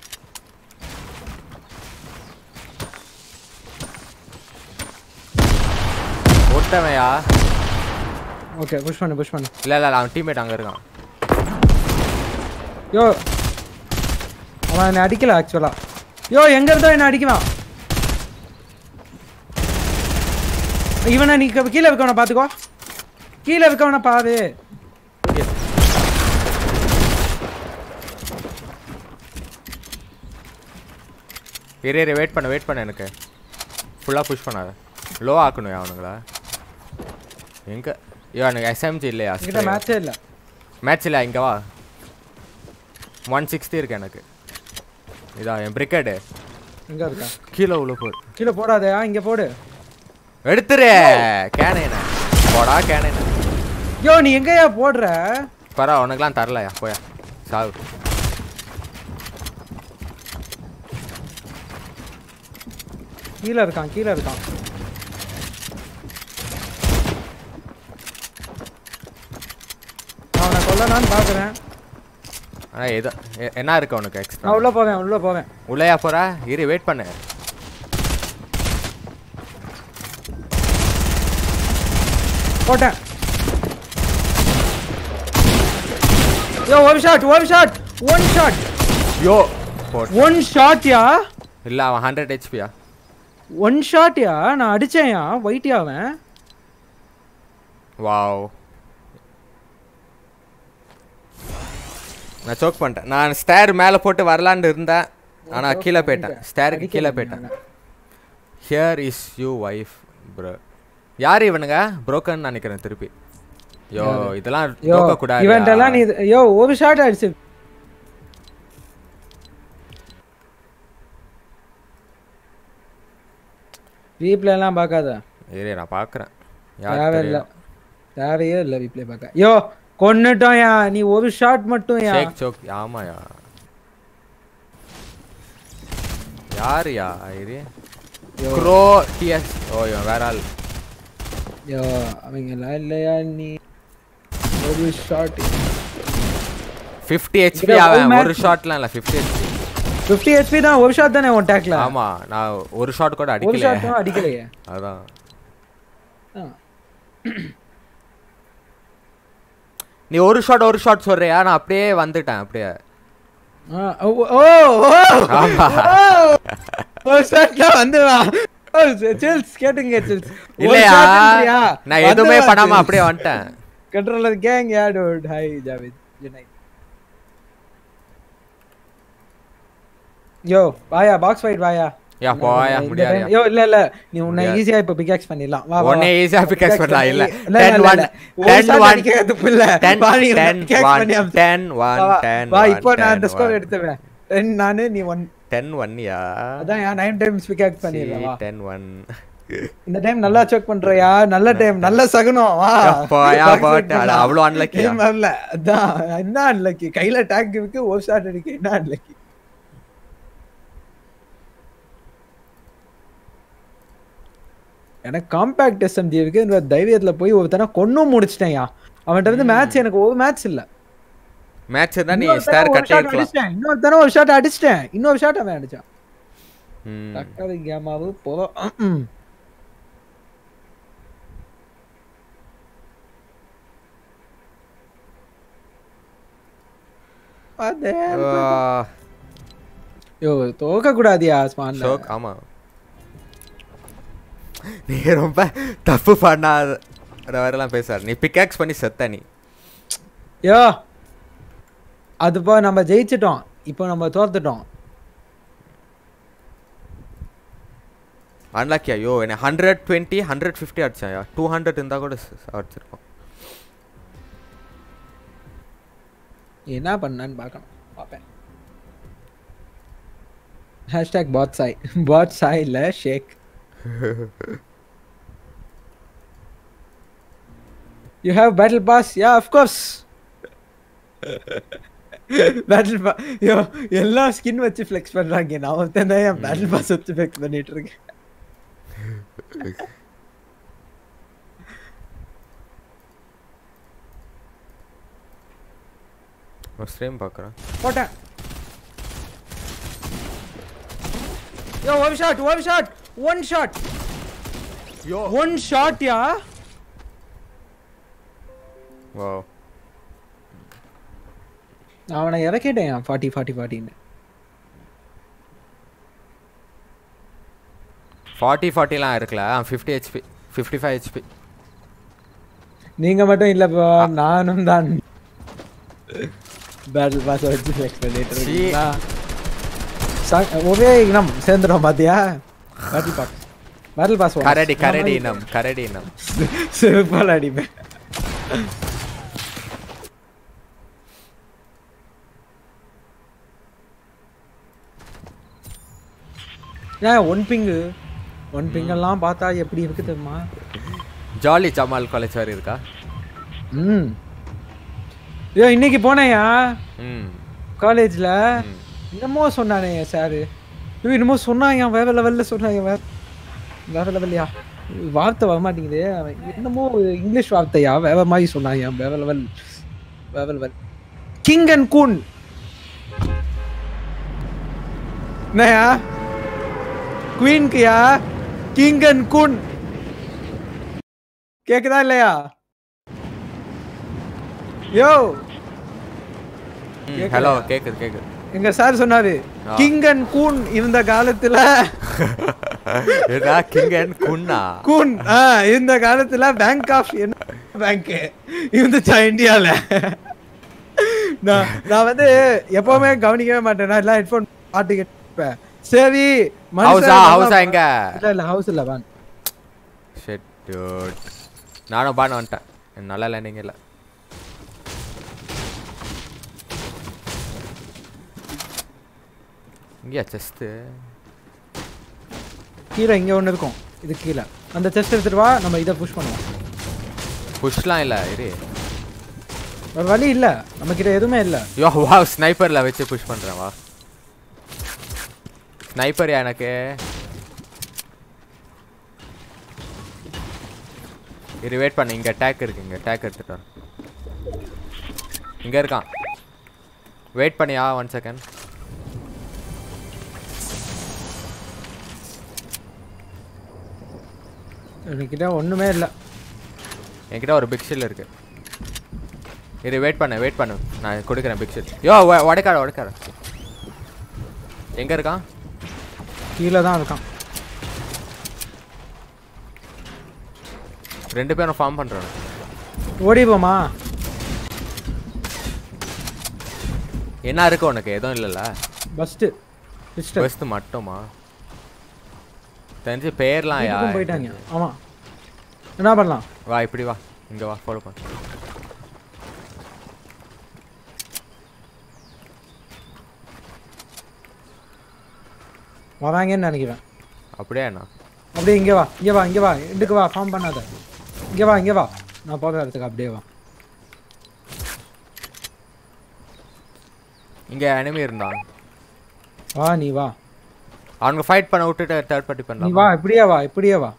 ஒருத்தவன்யா ஓகே புஷ் பண்ணு புஷ் பண்ணு இல்லை இல்லை அவன் டீம்மேட் அங்கே இருக்கான் யோ அவன் என்னை அடிக்கல ஆக்சுவலா யோ எங்க இருந்தோ என்ன அடிக்குவான் இவனை நீ க- கீழே இருக்கவனை பாத்துக்கோ கீழே இருக்கவனை பாரு இரு இரு வெயிட் பண்ண வெயிட் பண்ண எனக்கு ஃபுல்லாக புஷ் பண்ணாத லோ ஆக்கணும் அவனுங்களா எங்கே ஐயோ எனக்கு எஸ்எம்ஜி இல்லையா என்கிட்ட மேட்சே இல்ல மேட்ச் இல்லை இங்கே வா ஒன் சிக்ஸ்டி இருக்கு எனக்கு இதா என் பிரிக்கெட்டு எங்க இருக்கா கீழே உள்ள போடு கீழே போடாதயா இங்க போடு எடுத்துரு கேனைன போடா கேனைன யோ நீ எங்கயா போடுற பரவா உனக்குலாம் தரலையா போயா சாவு கீழே இருக்கான் கீழே இருக்கான் நான் அவனை கொல்லலான்னு பாக்குறேன் ஆனால் எது எ- என்ன இருக்கு உனக்கு எக்ஸ்ட்ரா நான் உள்ள போவேன் உள்ள போவேன் உள்ளேயா போற இரு வெயிட் பண்ணு போட்டேன் யோ ஒரு ஷாட் ஒரு shot one shot yo bot one ஷாட்யா இல்லை அவன் ஹண்ட்ரட் ஹெச்பியா ஒன் ஷாட்யா நான் அடிச்சேன்யா ஒயிட்யா அவன் வாவ் நான் சோக் பண்ணிட்டேன் நான் ஸ்டேர் மேலே போட்டு வரலான்னு இருந்தேன் ஆனால் கீழே போயிட்டேன் ஸ்டேருக்கு கீழே போயிட்டேன் here is you wife bro யார் இவனுங்க புரோக்கன் நினைக்கிறேன் திருப்பி யோ இதெல்லாம் யோ தோக்க கூடாது இவன்ட் எல்லாம் நீ யோ ஒரு ஷாட் அடிச்சு வீப்ல எல்லாம் பார்க்காத இரு நான் பார்க்குறேன் தேவையில்ல யார் தேவையே இல்லை வீப்ல பார்க்க யோ கொன்னுட்டோம்யா நீ ஒரு ஷாட் மட்டும் யா ஷேக் சோக் ஆமாயா யாருயா இது க்ரோ டிஎஸ் ஓ இவன் வேற ஆள் யோ அவங்க எல்லாம் இல்லையா நீ ஒரு ஷாட் ஃபிஃப்டி ஹெச்பி இதுல ஒரு அவன் match- ஒரு ஷாட்லாம் இல்லை ஃபிஃப்டி ஹெச்பி ஃபிஃப்டி ஹெச்பி தான் ஒரு ஷாட் தானே உன் டேக்ல ஆமா நான் ஒரு ஷாட் கூட ஒரு அடிக்கல ஷாட் தான் அடிக்கலையே அதான் ஆ. நீ ஒரு ஷாட் ஒரு ஷாட் சொல்றியா நான் அப்படியே வந்துட்டேன் அப்படியே ஆ, ஓ ஓ ஓ ஆமா. ஓ, ஒரு ஷாட் தான் வந்துவா ஓ சில்ஸ் கேட்டுங்க சில்ஸ் இல்லையா நான் எதுவுமே பண்ணாம அப்படியே வந்துட்டேன் controller gang yeah dude hi Javid unite yo வாயா பாக்ஸ் ஃபைட் வாயா யா போயா இந்த முடியாது time- யோ இல்ல இல்ல நீ உன்னை முடியாது. ஈஸியா இப்ப பிகாக்ஸ் பண்ணிடலாம் வா வா, உன்னை வா. ஈஸியா pickaxe பண்ணலாம், இல்ல. இல்ல, 10 இல்ல, 1, இல்ல. ஒரு 10 shot 1, அடிக்கிறதுக்கு இல்ல. 10 வா, நீ 10 pickaxe 1, பண்ணி அமிச்சு. 10 1, வா, வா. 10 வா 1, இப்போ நான் அந்த 10 ஸ்கோர் 1. எடுத்துவேன் டென் நானு நீ ஒன் 10 1 யா அதான் ஏன் நைன் டைம்ஸ் பிகாக்ஸ் பண்ணிடலாம் வா 10 1 இந்த டைம் நல்லா செக் பண்றியா நல்ல டைம் நல்ல சகுனம் வா போயா, Box போட்டு. fight பண்ணலாம். அது அவ்வளவு unlucky ஆ? Game வரல அதான் என்ன அன்லக்கி கையில டேக் இருக்கு ஒரு ஷாட் அடிக்க என்ன அன்லக்கி எனக்கு காம்பேக்ட் எஸ்எம்ஜி இருக்கு இந்த தைரியத்துல போய் ஒருத்தனை கொன்னும் முடிச்சிட்டேன்யா அவன்கிட்ட இருந்து மேட்ச் எனக்கு ஒரு மேட்ச் இல்ல மேட்ச் தான் நீ இன்னொருத்தனை ஸ்டார் ஒரு கட்டி shot இருக்கலாம் அடிச்சிட்டேன் இன்னொருத்தனை ஒரு ஷாட் அடிச்சிட்டேன் இன்னொரு ஷாட் அவன் அடிச்சான் ம். தக்காளி கேமாவு போதும் அதே ஆ, யோ தோக்க கூடாதியா ஸ்மான் ஷோக் ஆமா நீ ரொம்ப தப்பு பண்ணாத வரலாம் பேசாரு நீ பிக்காக்ஸ் பண்ணி செத்த நீ யோ அது இப்போ நம்ம ஜெயிச்சிட்டோம் இப்போ நம்ம தோத்துட்டோம் அன்லாக்கி ஐயோ என்ன ஹண்ட்ரட் டுவெண்ட்டி ஹண்ட்ரட் ஃபிஃப்டி அடிச்சாயா டூ ஹண்ட்ரட் இருந்தால் கூட ச- அடிச்சிருப்போம் என்ன பண்ணான்னு பார்க்கணும் பார்ப்பேன் ஹேஷ்டேக் பாட் சாய் பாட் சாய் இல்லை ஷேக் you have battle pass yeah of course battle பா யோ எல்லா ஸ்கின் வச்சு ஃப்ளெக்ஸ் பண்ணுறாங்க நான் ஒருத்தன் தான் என் பேட்டில் பாஸ் வச்சு ஃப்ளெக்ஸ் பண்ணிட்டு இருக்கேன் ஒரு ஸ்ட்ரீம் பார்க்குறேன் போட்டேன் yo one shot one shot one shot yo one shot yeah வா நான் அவனை இறக்கிட்டேன் ஃபார்ட்டி ஃபார்ட்டி ஃபார்ட்டின்னு ஃபார்ட்டி ஃபார்ட்டிலாம் இருக்குல்ல fifty HP fifty five HP நீங்க மட்டும் இல்லப்பா நானும் தான் பேட்டில் பாஸ் வச்சு ஃப்ளெக்ஸ் பண்ணிட்டு சீ. இருக்கீங்களா சா- ஒரே இனம் சேர்ந்துடும் பாத்தியா பேட்டில் பாஸ் பேட்டில் பாஸ் கரடி கரடி இனம் கரடி இனம் சிறப்பால் அடிப்பேன் ஏன் ஒன் பிங்கு ஒன் பிங்கெல்லாம் பார்த்தா எப்படி இருக்கு தெரியுமா ஜாலி ஜமால் காலேஜ் வரை இருக்கா ம் ஐயோ இன்னைக்கு போனேயா ம் காலேஜில் ம். என்னமோ சொன்னானே சாரு ஐயோ என்னமோ சொன்னாங்க வேற லெவலில் சொன்னாங்க வேற வேற லெவல்லையா வார்த்தை வர மாட்டேங்குது அவன் என்னமோ ஒரு இங்கிலீஷ் வார்த்தையா வேற மாதிரி சொன்னாங்க வேற லெவல் வேற லெவல் கிங் அண்ட் கூன் என்னயா குயின்க்குயா கிங் அண்ட் கூன் கேக்குதா இல்லையா யோ ஹலோ கேக்குது கேக்குது எங்க சார் சொன்னாரு ஆ. கிங் அண்ட் கூன் இருந்த காலத்துல ஏடா கிங் அண்ட் குன்னா கூன் ஆ, இருந்த காலத்துல பேங்க் ஆஃப் என்ன பேங்க் இருந்துச்சா இந்தியால நான் நான் வந்து எப்பவுமே கவனிக்கவே மாட்டேன் நான் எல்லாம் ஹெட்ஃபோன் பாட்டு கேட்பேன் சரி மனுஷன் ஹவுஸா நல்லா- ஹவுஸா எங்க இல்ல இல்ல ஹவுஸ் இல்ல வேன் ஷெட் dude. நானும் பான வந்துட்டேன் எனக்கு நல்லா லேண்டிங் இல்லை இங்கேயா செஸ்ட்டு கீழே இங்க ஒண்ணு இருக்கும் இது கீழே அந்த செஸ்ட் எடுத்துட்டு வா நம்ம இதை புஷ் பண்ணுவோம் புஷ்லாம் இல்லை இரு ஒரு வழி இல்ல நம்ம கிட்ட எதுவுமே இல்ல யோ வா ஸ்னைப்பரில் வச்சு புஷ் பண்ணுறேன் வா ஸ்னைப்பர் எனக்கு இரு வெயிட் பண்ணு இங்கே டேக் இருக்கு இங்கே டேக் எடுத்துட்டு வரேன் இங்கே இருக்கான் வெயிட் பண்ணியா ஒன் செகண்ட் என்கிட்ட ஒண்ணுமே இல்ல என்கிட்ட ஒரு பிக் ஷீல் இருக்கு இரு வெயிட் பண்ணு வெயிட் பண்ணு நான் கொடுக்குறேன் பிக் ஷீல் யோ உடைக்காட உடைக்காட எங்கே இருக்கான் கீழே தான் இருக்கான் ரெண்டு பேரும் ஃபார்ம் பண்ணுறோம் ஓடி போமா என்ன இருக்கு உனக்கு எதுவும் இல்லைல்ல பஸ்ட் பிஸ்டல் பெஸ்ட் மட்டுமா தெரிஞ்சு பேர்லாம் யா வீட்டுக்கும் போயிட்டாங்க ஆமா என்ன பண்ணலாம் வா இப்படி வா இங்க வா ஃபாலோ பண்ணு வராங்கன்னு நினைக்கிறேன் அப்படியே என்ன அப்படியே இங்கே வா இங்கே வா இங்கே வா இதுக்கு வா ஃபார்ம் பண்ணாத இங்கே வா இங்கே வா நான் போகிற இடத்துக்கு அப்படியே வா இங்க enemy இருந்தான் வா நீ வா அவங்க ஃபைட் பண்ண விட்டுட்டு தேர்ட் பார்ட்டி நீ பண்ணலாம் வா இப்படியே வா இப்படியே வா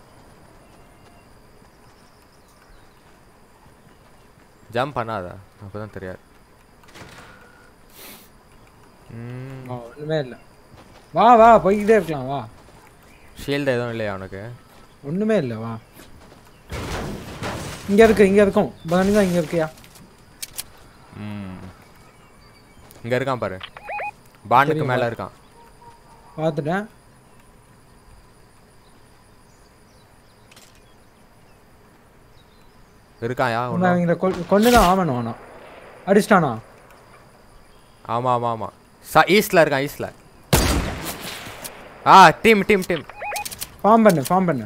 ஜம்ப் பண்ணாத அப்பதான் தெரியாது ம் வா ஒன்றுமே இல்லை வா வா போய்கிட்டே இருக்கலாம் வா ஷீல்டு எதுவும் இல்லையா உனக்கு ஒன்றுமே இல்லை வா இங்கே இருக்கு இங்கே இருக்கும் பகனி தான் இங்கே இருக்கியா ம் இங்க இருக்கான் பாரு பாண்டுக்கு மேல இருக்கான் பார்த்துட்டேன் இருக்காயா நான் ஒன்றும் அவங்கள கொண்டு தான் ஆகணும் ஆனால் அடிச்சிட்டானா ஆமா ஆமா ஆமா சா ஈஸ்ட்ல இருக்கான் ஈஸ்ட்ல ஆ டீம் டீம் டீம் ஃபார்ம் பண்ணு ஃபார்ம் பண்ணு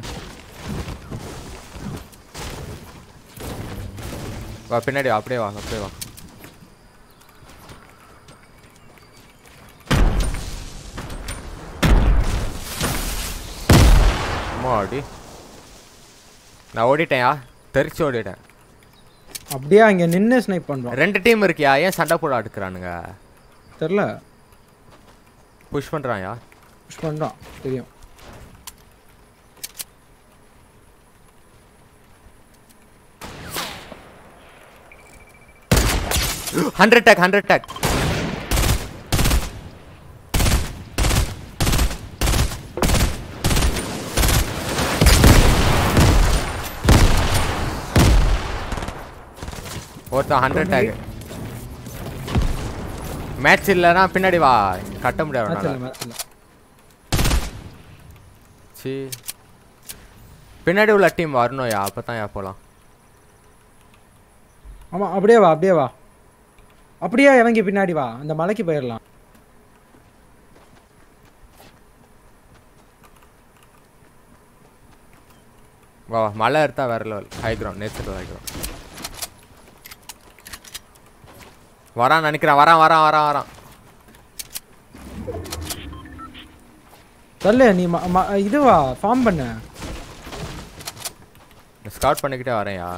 வா பின்னாடி வா அப்படியே வா அப்படியே வா அம்மாடி நான் ஓடிட்டேன்யா தெரிச்சு ஓடிட்டேன் அப்படியே அங்கே நின்று ஸ்னைப் பண்ணுறோம் ரெண்டு டீம் இருக்கியா ஏன் சண்டை போட அடுக்குறானுங்க தெரில புஷ் பண்றான்யா புஷ் பண்ணுறான் தெரியும் ஹண்ட்ரட் டேக் ஹண்ட்ரட் டேக் ஒருத்தன் ஹண்ட்ரட் டேக் மேட்ச் இல்லைன்னா பின்னாடி வா கட்ட முடியாது மேட்ச் அவனால. இல்லை மேட்ச் இல்லை சீ பின்னாடி உள்ள டீம் வரணும்யா அப்போ தான் யா போகலாம் ஆமாம் அப்படியே வா அப்படியே வா அப்படியே இறங்கி பின்னாடி வா அந்த மலைக்கு போயிடலாம் வா வா மலை எடுத்தா வேற level high ground nature high ground வரான் நினைக்கிறேன் வரான் வரான் வரான் வரான் தள்ளு நீ ம- ம- இது வா ஃபார்ம் பண்ணு ஸ்கவுட் பண்ணிக்கிட்டே வரேன்யா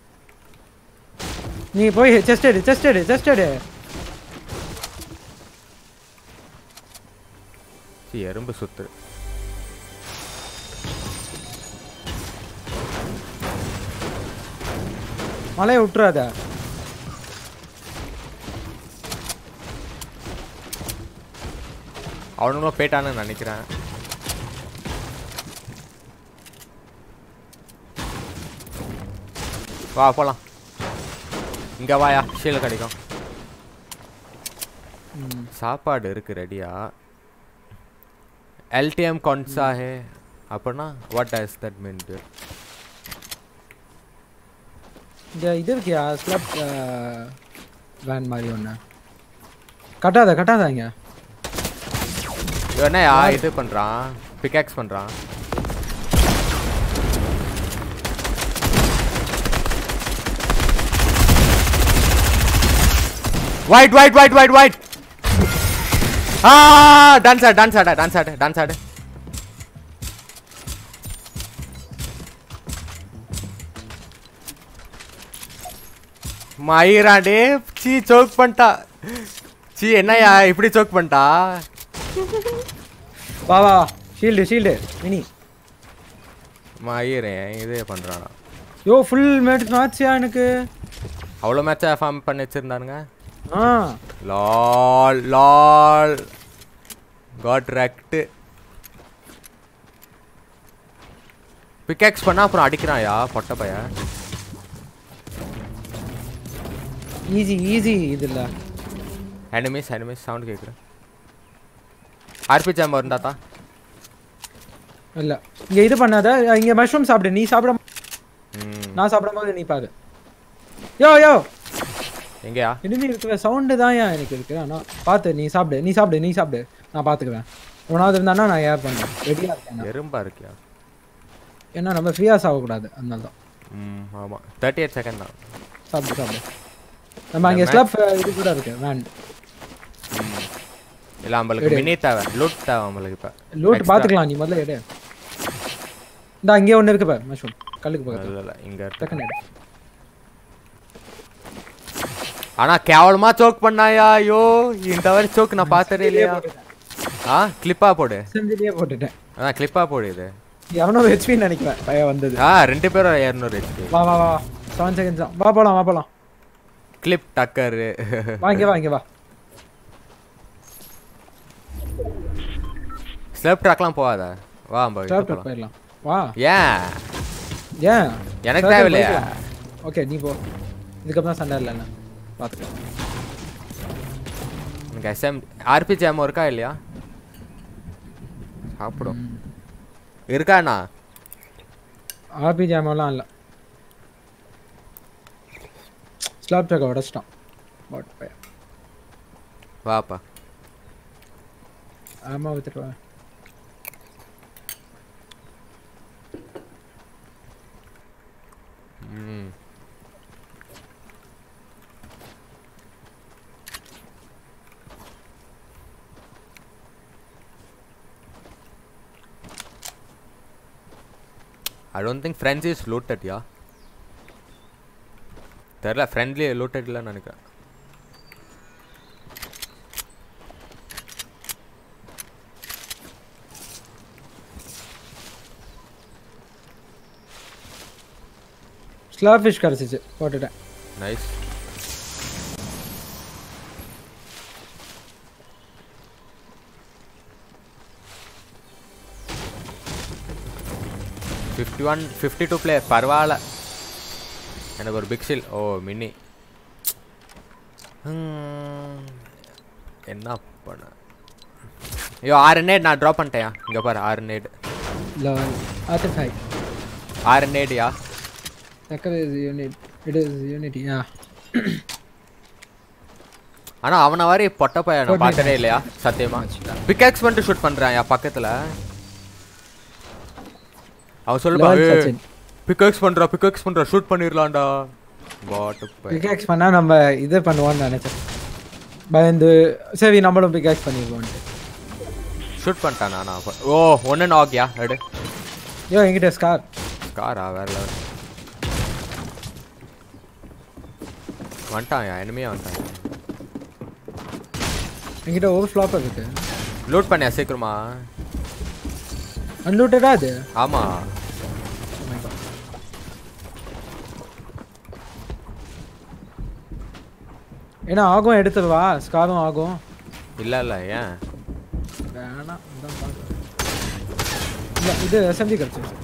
நீ போய் செஸ்ட் எடு செஸ்ட் எடு செஸ்ட் எடு சீ எறும்பு சுத்து மலையை விட்டுறாத அவனுங்களும் போயிட்டானுன்னு நினைக்கிறேன் வா போலாம் இங்க வாயா ஷீல கிடைக்கும் ம். சாப்பாடு இருக்கு ரெடியா எல்டிஎம் கொன்சா ஹே அப்படின்னா வாட் டஸ் தட் மீன் இந்த இது இருக்கியா ஸ்லப் வேன் மாதிரி ஒன்று கட்டாத கட்டாத இங்க இவன் என்னயா இது பண்றான் பிகாக்ஸ் பண்றான் white white white white white ஆ டான்ஸ் ஆடு டான்ஸ் ஆடு டான்ஸ் ஆடு டான்ஸ் ஆடு மயிராடே சீ சோக் பண்ணிட்டா சீ என்னய்யா இப்படி சோக் பண்ணிட்டா வா வா ஷீல்டு ஷீல்டு மினி மயிரேன் இதே பண்றானா யோ ஃபுல் மேட்ச் மேட்ச்சியா எனக்கு அவ்வளோ மேட்சா ஃபார்ம் பண்ணி வச்சிருந்தானுங்க ஆ lol lol got wrecked pickaxe பண்ணா அப்புறம் அடிக்கிறான்யா பொட்ட பையன் ஈஸி ஈஸி இது இல்லை எனிமீஸ் எனிமீஸ் சவுண்ட் கேட்குறேன் ஆர்பி ஜாம் இருந்தா தான் இல்லை இங்கே இது பண்ணாத இங்கே மஷ்ரூம் சாப்பிடு நீ சாப்பிட ம் நான் சாப்பிடும்போது நீ பாரு யோ யோ எங்கேயா இனிமே இருக்கிற சவுண்டு தான் ஏன் எனக்கு இருக்கு ஆனால் பார்த்து நீ சாப்பிடு நீ சாப்பிடு நீ சாப்பிடு நான் பார்த்துக்குவேன் உனாவது இருந்தானா நான் ஏர் பண்ணேன் ரெடியாக இருக்கேன் நான். எறும்பா இருக்கியா ஏன்னா நம்ம ஃப்ரீயாக சாப்பிடக்கூடாது அதனால தான் ம் ஆமாம் தேர்ட்டி எயிட் செகண்ட் தான் சாப்பிடு சாப்பிடு நம்ம அங்கே ஸ்லப் இது கூட இருக்கு வேன் இல்லை நம்மளுக்கு மினி தேவை லூட் தேவை நம்மளுக்கு இப்போ லூட் பார்த்துக்கலாம் நீ முதல்ல எடு இந்த அங்கேயே ஒன்று இருக்கு பாரு மஷ்ரூம் கல்லுக்கு பக்கத்துல இல்லை இல்லை இங்கே இருக்கு டக்குன்னு எடு ஆனா கேவலமா சோக் பண்ணாயா ஐயோ இந்த மாதிரி சோக் நான் பார்த்ததே இல்லையா ஆ கிளிப்பா போடு செஞ்சுட்டே போட்டுட்டேன் அதான் கிளிப்பா போடு இது எவனோ ஹெச்பி நினைக்கிறேன் பையன் வந்தது ஆ ரெண்டு பேரும் இரநூறு ஹெச்பி வா வா வா செவன் செகண்ட்ஸ் தான் வா போலாம் வா போலாம் கிளிப் டக்கரு வா இங்கே வா இங்கே வா ஸ்லெப் ட்ராக்லாம் போகாத வா நம்ம ட்ராப் போகலாம் போயிடலாம் வா ஏன் ஏன் எனக்கு தேவையில்லையா ஓகே நீ போ இதுக்கப்புறம் சண்டை இல்லைண்ணா பார்த்துக்கலாம் எனக்கு எஸ்எம் ஆர்பி ஜாம் இருக்கா இல்லையா சாப்பிடும் இருக்காண்ணா ஆர்பி ஜாமெல்லாம் இல்லை ஸ்லாப் ட்ரக்கை உடச்சிட்டான் பாட் பையன் வாப்பா ஆமா வித்துட்டு வா ம் I don't think friends is looted, yeah. தெரியல ஃப்ரெண்ட்லி லூட்டட் இல்லைன்னு நினைக்கிறேன் ஸ்லாப் ஃபிஷ் கிடச்சிச்சு போட்டுட்டேன் nice fifty one fifty two player பரவாயில்ல எனக்கு ஒரு பிக் ஷீல் ஓ மினி என்ன பண்ண ஐயோ ஆறு நேட் நான் ட்ராப் பண்ணிட்டேன் இங்கே பாரு ஆறு நேட் லெவல் ஆத்து ஃபைவ் ஆறு நேடியா தக்கது is unit it is unit யா ஆனா அவனை மாதிரி பொட்ட பையன் நான் பார்த்ததே இல்லையா சத்தியமா பிக்காக்ஸ் பண்ணிட்டு ஷூட் பண்றான் என் பக்கத்துல அவன் சொல்லுப்பா Level Sachin. பிக்காக்ஸ் பண்றா பிக்காக்ஸ் பண்றா ஷூட் பண்ணிரலாம்டா பாட்டு பையன் பிகாக்ஸ் பண்ணா நம்ம இது பண்ணுவோம்னு நினைச்சேன் பயந்து சரி நம்மளும் பிகாக்ஸ் பண்ணிடுவோம்ட்டு ஷூட் பண்ணிட்டானா நான் அப்ப- ஓ ஒன்னு நாக்யா எடு யோ என்கிட்ட ஸ்கார் காரா வேற லெவல் வந்துட்டான் எனிமையா வந்துட்டான் என்கிட்ட ஒரு ஃப்ளாப்பர் இருக்கு லூட் பண்ணியா சீக்கிரமா அன்லூட்டடா அது ஆமா ஏன்னா ஆகும் எடுத்துட்டு வா ஸ்காரும் ஆகும் இல்ல இல்ல ஏன் வேணாம் இதான் பார்க்கிறேன். இல்ல இது எஸ்எம்ஜி கிடச்சிருச்சு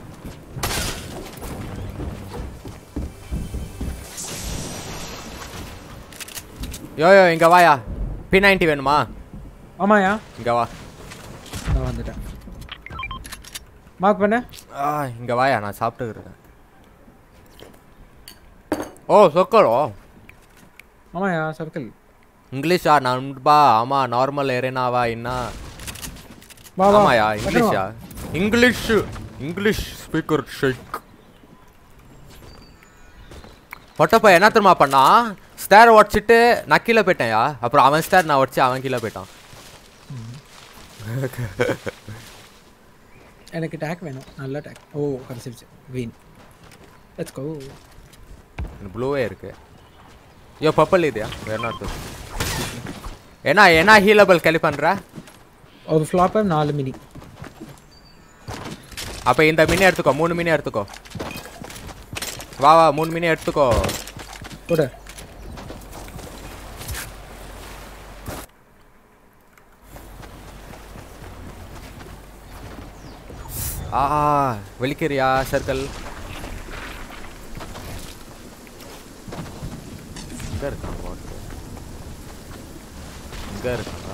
யோ யோ இங்க வாயா பி நைன்டி வேணுமா ஆமாயா இங்க வா நான் வந்துட்டேன் மார்க் பண்ண ஆ இங்க வாயா நான் சாப்பிட்டு இருக்கேன் ஓ சொக்கரோ ஆமாயா சர்க்கிள் இங்கிலீஷா நண்பா ஆமா நார்மல் ஏரேனாவா என்ன வா வா ஆமாயா இங்கிலீஷா இங்கிலீஷ் இங்கிலீஷ் ஸ்பீக்கர் ஷேக் பொட்டப்பா என்ன தெரியுமா பண்ணா ஸ்டேர் உடச்சிட்டு நான் கீழே போயிட்டேன்யா அப்புறம் அவன் ஸ்டேர் நான் உடச்சி அவன் கீழே போயிட்டான் எனக்கு டேக் வேணும் நல்ல டேக் ஓ கிடச்சிருச்சு வீன் லெட்ஸ் கோ ப்ளூவே இருக்கு ஐயோ பப்பல் ಇದೆಯಾ வேணாட்டு ஏன்னா என்ன ஹீலபிள் கெளி பண்ற ஒரு ஃப்ளாப்பர் நாலு மினி அப்ப இந்த மினி எடுத்துக்கோ மூணு மினி எடுத்துக்கோ வா வா மூணு மினி எடுத்துக்கோ கொடு ஆ வெளிக்கிறியா சர்க்கிள் இங்க இருக்கான் bot. இங்க இருக்கா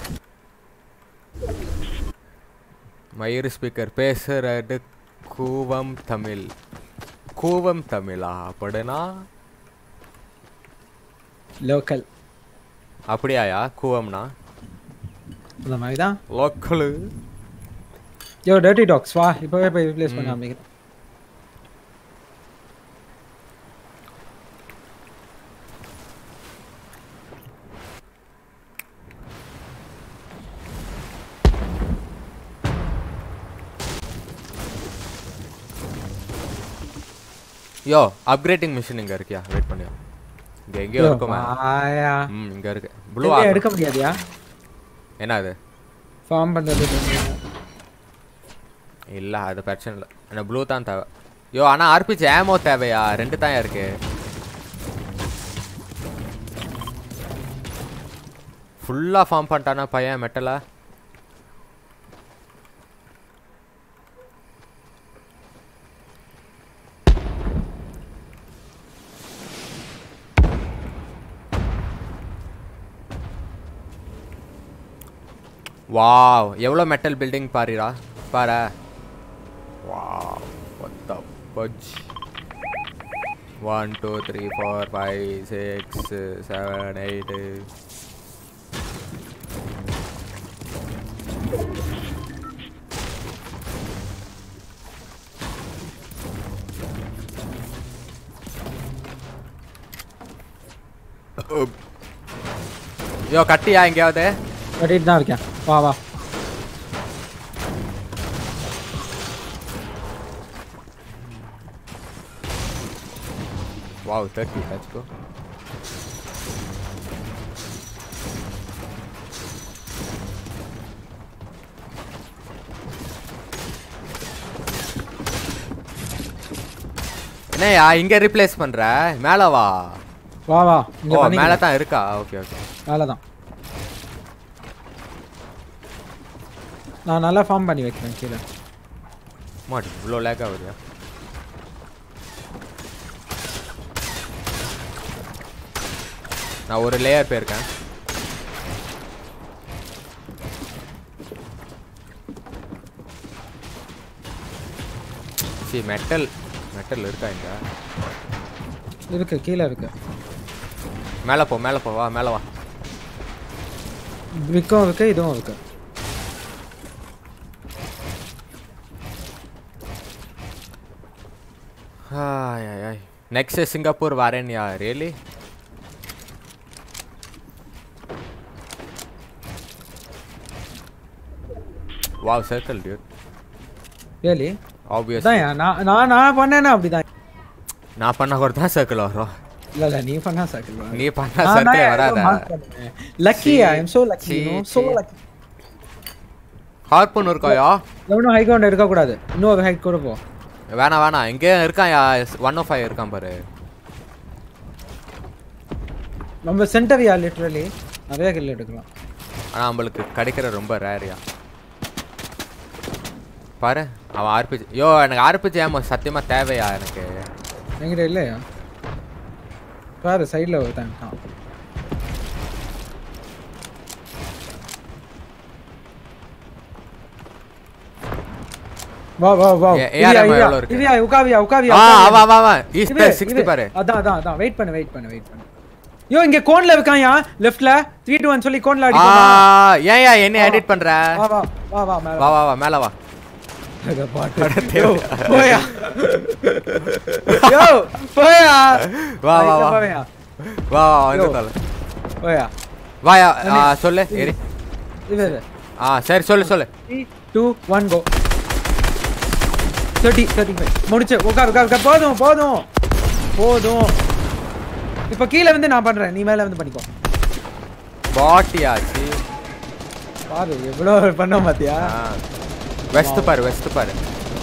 மயிர் ஸ்பீக்கர் பேசுறது கூவம் தமிழ் கூவம் தமிழா அப்படின்னா லோக்கல் அப்படியாயா கூவம்னா அந்த மாதிரி தான் லோக்கலு யோ டர்ட்டி டாக்ஸ் வா இப்போவே போய் ரிப்ளேஸ் பண்ண ஆரம்பிக்கிறேன் யோ அப்கிரேடிங் மிஷின் இங்க இருக்கியா வெயிட் பண்ணியா இங்க எங்கேயோ இருக்குமா ஆயா ம் இங்க இருக்கு ப்ளூ இதுலயே எடுக்க முடியாதியா என்ன அது ஃபார்ம் பண்றது இல்ல அது பிரச்சனை இல்லை எனக்கு ப்ளூ தான் தேவை யோ ஆனா ஆர்பிஜி ஏமோ தேவையா ரெண்டு தான் இருக்கு ஃபுல்லா ஃபார்ம் பண்ணிட்டானா பையன் மெட்டலா வாவ் எவ்வளோ மெட்டல் பில்டிங் பாருடா பாரு வாவ் ஒத்த பஜ் one two three four five six seven eight yo கட்டியா எங்கேயாவது கட்டிட்டு தான் இருக்கேன் வா வா வாவ் தேர்ட்டி லெட்ஸ் கோ என்னய்யா இங்க ரீப்ளேஸ் பண்ற மேல வா வா வா இங்க ஓ பண்ணிக்கலாம். மேல தான் இருக்கா ஓகே ஓகே மேலே தான் நான் நல்லா ஃபார்ம் பண்ணி வைக்கிறேன் கீழே மாட்டு இவ்வளோ லேக் ஆகுதுயா நான் ஒரு லேயர் போயிருக்கேன் சி மெட்டல் மெட்டல் இருக்கா இங்க இருக்கு கீழே இருக்கு மேலே போ மேலே போ வா மேலே வா விக்கும் இருக்கு இதுவும் இருக்கு ஆய் ஆய் ஆய் நெக்ஸ்ட் சிங்கப்பூர் வரேன்யா ரியலி வாவ் சர்க்கிள் டியூட் ஏலி ஆப்வியஸ் அதான் நான் நான் நான் பண்ணேன்னா அப்படிதான் நான் பண்ண கூட தான் சர்க்கிள் வரும் இல்ல இல்ல நீ பண்ணா சர்க்கிள் நீ பண்ண சர்க்கிள் வராதா lucky I am so lucky see, you know so see. Lucky ஹார்பன் இருக்காயா எவனும் ஹை கவுண்ட் எடுக்க கூடாது இன்னொரு ஹைட் கூட போ வேணாம் வேணாம் எங்கே இருக்கான்யா ஒன் ஓ ஃபைவ் இருக்கான் பாரு நம்ம சென்டர்யா லிட்டரலி நிறைய கில் எடுக்கலாம் ஆனால் நம்மளுக்கு கிடைக்கிற ரொம்ப ரேரியா பாரு அவன் ஆர்பிஜி யோ எனக்கு ஆர்பிஜி ஏமா சத்தியமாக தேவையா எனக்கு என்கிட்ட இல்லையா பாரு சைடில் ஒருத்தன் இருக்கான் வா வா வா ஏ- ARM எவ்வளவு இருக்கு? இவியா உகாவியா உகாவியா ஆ உகாவியா. அவன் அவன் அவன் ஈஸ்ட் இவரு, சிக்ஸ்டி இவரு. பாரு அதான் அதான் அதான் வெயிட் பண்ணு வெயிட் பண்ணு வெயிட் பண்ணு யோ இங்க கோன்ல இருக்கான்யா லெஃப்ட்ல 3 2 1 சொல்லி கோன்ல ஆ அடிப்போமா ஏன்யா என்ன எடிட் பண்ற வா வா வா வா மேல வா வா வா மேல வா அட பாட்டு யோ போயா யோ போயா வா வா வா போயா வா வா வந்து யோ. தல போயா வாயா ஆ, சொல்லு ஏறி இது இது ஆ சரி சொல்லு சொல்லு 3 2 1 கோ 30 35 முடிச்சு உட்கார் உட்கார் உட்கார் போதும் போதும் போதும் இப்போ கீழே வந்து நான் பண்றேன் நீ மேல வந்து பண்ணிக்கோ பாட்டியாச்சு பாரு எவ்வளவு பண்ணோம் பாத்தியா வெஸ்ட் பாரு வெஸ்ட் பாரு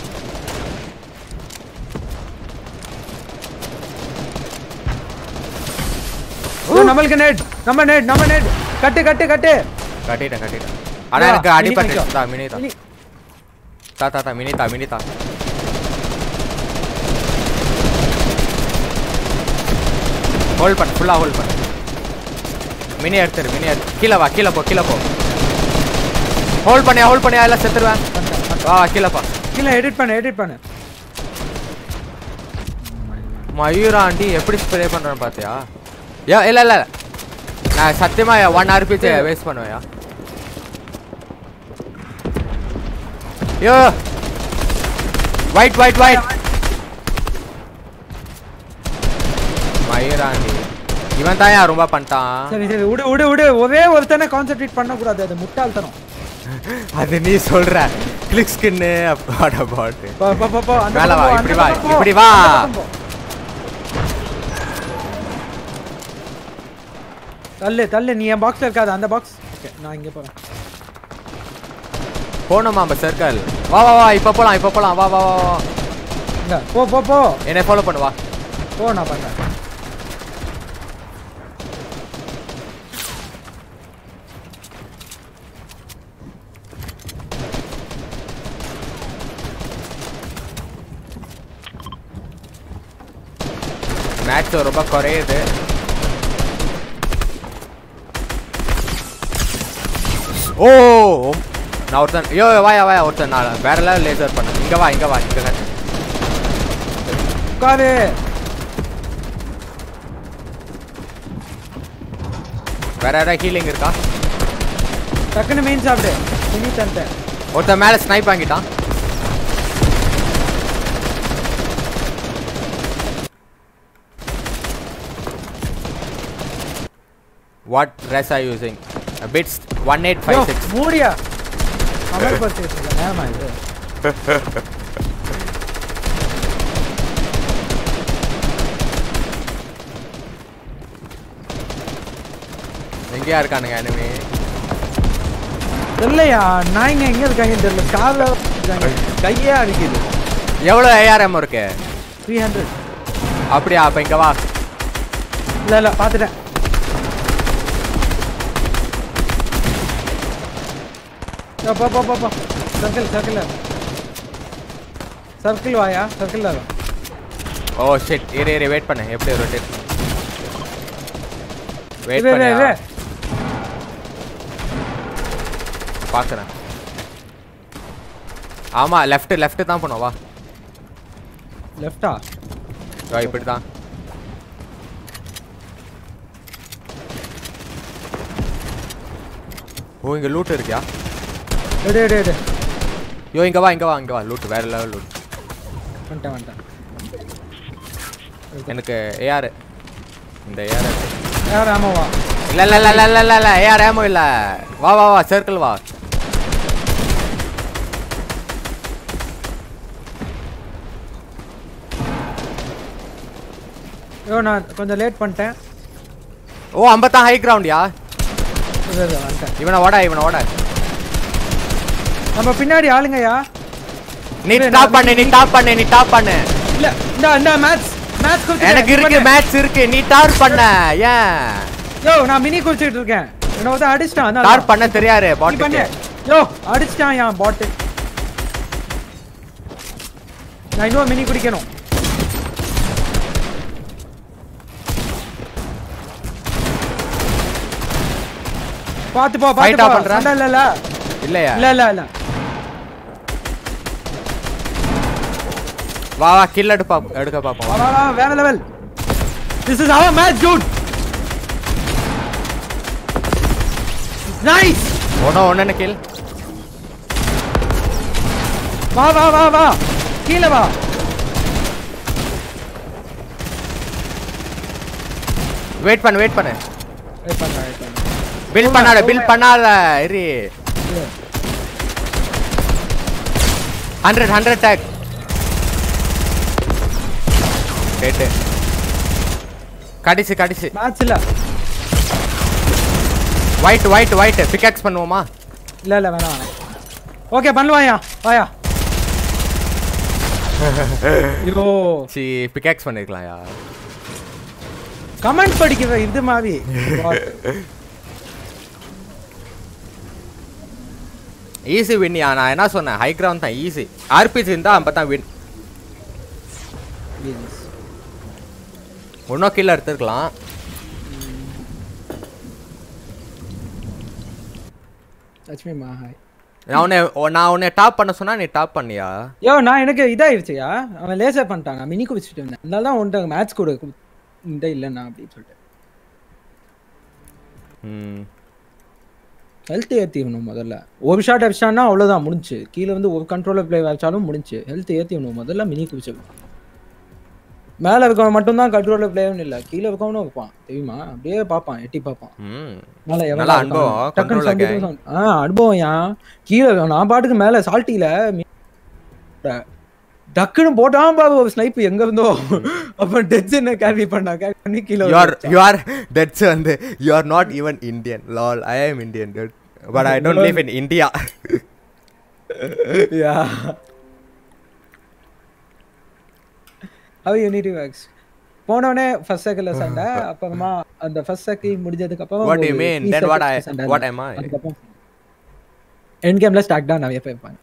ஓ, நம்மளுக்கு நெட் நம்ம நெட் நம்ம நெட் கட்டு கட்டு கட்டு கட்டிட்டேன் கட்டிட்டேன் ஆனா வா, எனக்கு மினி அடிபட்டு பண்ணிக்கோ. தா மினி தா இனி- தா தா தா மினி தா மினி தா ஹோல்ட் பண்ணு ஃபுல்லா ஹோல்ட் பண்ணு மினி எடுத்துரு மினி எடுத்து கீழே வா கீழே போ கீழே போ ஹோல்ட் பண்ணியா ஹோல்ட் பண்ணியா எல்லாம் செத்துருவேன் வா வா, கீழே போ கீழே எடிட் பண்ணு எடிட் பண்ணு மயூராண்டி எப்படி ஸ்ப்ரே பண்றேன்னு பாத்தியா யோ இல்ல இல்ல நான் சத்தியமா ஒன் ஆர்பிஜி வேஸ்ட் பண்ணுவேயா யோ ஒயிட் ஒயிட் ஒயிட் மயூராண்டி இவன் தான் ரொம்ப பண்ணிட்டான் சரி சரி விடு விடு விடு ஒரே ஒருத்தனை கான்சென்ட்ரேட் பண்ண கூடாது அது முட்டாள்தனம் அது நீ சொல்ற கிளிக் ஸ்கின்னு அப்பாட பாட்டு போ போ போ போ அந்த மேல பக்கம் வா, போ, இப்படி அந்த வா, பக்கம் போ, இப்படி வா. அந்த பக்கம் போ. தள்ளு தள்ளு நீ என் பாக்ஸ்ல இருக்காது அந்த பாக்ஸ் ஓகே நான் இங்க போறேன் போனோமா நம்ம சர்க்கிள் வா வா வா இப்ப போலாம் இப்ப போலாம் வா வா வா வா இங்க போ போ போ என்னை ஃபாலோ பண்ணு வா போ நான் பண்றேன் மேட்ச் ரொம்ப குறையுது ஓ ஓ, நான் ஒருத்தன் ஐயோ வாயா வாயா ஒருத்தன் நான் வேற லெவல் லேசர் பண்ணேன் இங்க வா இங்க வா இங்க வா. உட்காரு வேற யாராவது ஹீலிங் இருக்கா டக்குன்னு மீன் சாப்பிடு மினி தந்துட்டேன் ஒருத்தன் மேல ஸ்னைப் வாங்கிட்டான் what dress are using bits one eight five six மூடியா அமர் பர்ச்சேஸ் நேரமா இது எங்கேயா இருக்கானுங்க enemy தெரியலையா நாய்ங்க எங்க இருக்காங்கன்னு தெரியல கார்ல இருக்காங்க கையே அடிக்குது எவ்வளோ ஏஆர்எம் இருக்கு த்ரீ ஹண்ட்ரட் அப்படியா அப்ப இங்க வா இல்ல இல்ல பாத்துட்டேன் யோ, போ போ போ போ சர்க்கிள் சர்க்கிள் சர்க்கிள் வாயா சர்க்கிள் வா ஓ ஷிட் இரு இரு வெயிட் பண்ணு எப்படி ரொட்டேட் வெயிட் இரு, இரு, பண்ணு இரு. பார்க்குறேன் ஆமா லெஃப்ட் லெஃப்ட் தான் போனோம் வா லெஃப்டா வா இப்படி தான் ஓ இங்க லூட் இருக்கியா எடு எடு எடு யோ இங்க வா இங்க வா இங்க வா லூட் வேற லெவல் லூட் வந்துட்டேன் வந்துட்டேன் எனக்கு ஏஆர் இந்த ஏஆர் யார் ஆமாவா இல்ல இல்ல இல்ல இல்ல இல்ல இல்ல இல்ல ஏஆர் ஏமோ இல்ல வா வா வா சர்க்கிள் வா ஐயோ நான் கொஞ்சம் லேட் பண்ணிட்டேன் ஓ அம்பத்தான் ஹை கிரவுண்ட்யா இரு, இரு, வந்துட்டேன் இவனை ஓட இவனை ஓட நம்ம பின்னாடி ஆளுங்கய்யா நீ டாப் பண்ணு நீ டாப் பண்ணு நீ டாப் பண்ணு இல்ல இந்த இந்த மேட்ச் மேட்ச் எனக்கு இருக்கு மேட்ச் இருக்கு நீ டார் பண்ண ஏன் யோ நான் மினி குளிச்சிட்டு இருக்கேன் என்ன வந்து அடிச்சிட்டான் அதான் டார் பண்ண தெரியாது நீ பண்ணு பாட்டுக்கு யோ அடிச்சிட்டான் என் பாட்டு நான் இன்னும் மினி குடிக்கணும் பாத்து போ Fight பாத்து ஆ போ பண்ற? சண்டை இல்ல இல்ல இல்லையா இல்ல இல்ல இல்ல வா வா கில் எடுப்பா எடுக்க பாப்போம் வா, வா, வா, வேற level this is our match ஜூட் நைஸ் ஒன்னோ ஒன்னு கில் வா வா வா வா கீழே வா வெயிட் பண்ணு வெயிட் பண்ணு வெயிட் பண்ணு வெயிட் பண்ணு பில் பண்ணாத பில் பண்ணாத இரு ஹண்ட்ரட் ஹண்ட்ரட் டேக் கேட்டு கடிச்சு கடிச்சு மேட்ச் இல்ல ஒயிட் ஒயிட் ஒயிட் பிகாக்ஸ் பண்ணுவோமா இல்ல இல்ல வேணாம் வேணாம் ஓகே பண்ணுவாயா வாயா ஐயோ சி பிகாக்ஸ் பண்ணிருக்கலாம்யா கமெண்ட் படிக்கிற இது மாதிரி ஈஸி வின்யா நான் என்ன சொன்னேன் ஹை கிரவுண்ட் தான் ஈஸி ஆர்பிசி இருந்தா அப்போ தான் வின் இன்னும் கீழே எடுத்துருக்கலாம் லட்சுமி மா ஹாய் நான் உன்னை உ- நான் உன்னை டாப் பண்ண சொன்னா நீ டாப் பண்ணியா யோ நான் எனக்கு இதாயிருச்சுயா அவன் லேசர் பண்ணிட்டாங்க மினி குடிச்சிட்டு இருந்தேன் அதனால தான் உன்ட்ட மேட்ச் கூட இந்த இல்லைண்ணா அப்படின்னு சொல்லிட்டு ம் ஹெல்த் ஏற்றிடணும் முதல்ல ஒரு ஷாட் அடிச்சான்னா அவ்வளோதான் முடிஞ்சு கீழே வந்து ஒரு கண்ட்ரோலர் பிளே வச்சாலும் முடிஞ்சு ஹெல்த் ஏற்றிடணும் முதல்ல மினி குடிச்சிடணும் மேலே இருக்கவன் மட்டும்தான் கண்ட்ரோலர் பிளேயர்னு இல்லை கீழே இருக்கவனும் இருப்பான் தெரியுமா அப்படியே பார்ப்பான் எட்டி பார்ப்பான் ம் மேலே எவன் நல்லா இருக்கான்? அனுபவம், டக்குன்னு control sound sound. ஆ அனுபவம் ஏன் கீழே நான் பாட்டுக்கு மேலே சால்ட்டியில் டக்குன்னு போட்டான் பாபு ஒரு ஸ்னைப் எங்க இருந்தோ அப்ப டெச் என்ன கேரி பண்ணா கேரி பண்ணி கீழே you are you are that's வந்து you are not even Indian lol I am Indian டட் but I don't live in India யா ஹவ் யூனிட்டி ஒர்க்ஸ் போனோடனே ஃபர்ஸ்ட் சர்க்கிள்ல சண்டை அப்புறமா அந்த ஃபர்ஸ்ட் சர்க்கிள் முடிஞ்சதுக்கு அப்புறம் what you mean then what I what am I அதுக்கப்புறம் எண்ட் கேம்ல ஸ்டாக் தான் நிறைய பேர் இருப்பாங்க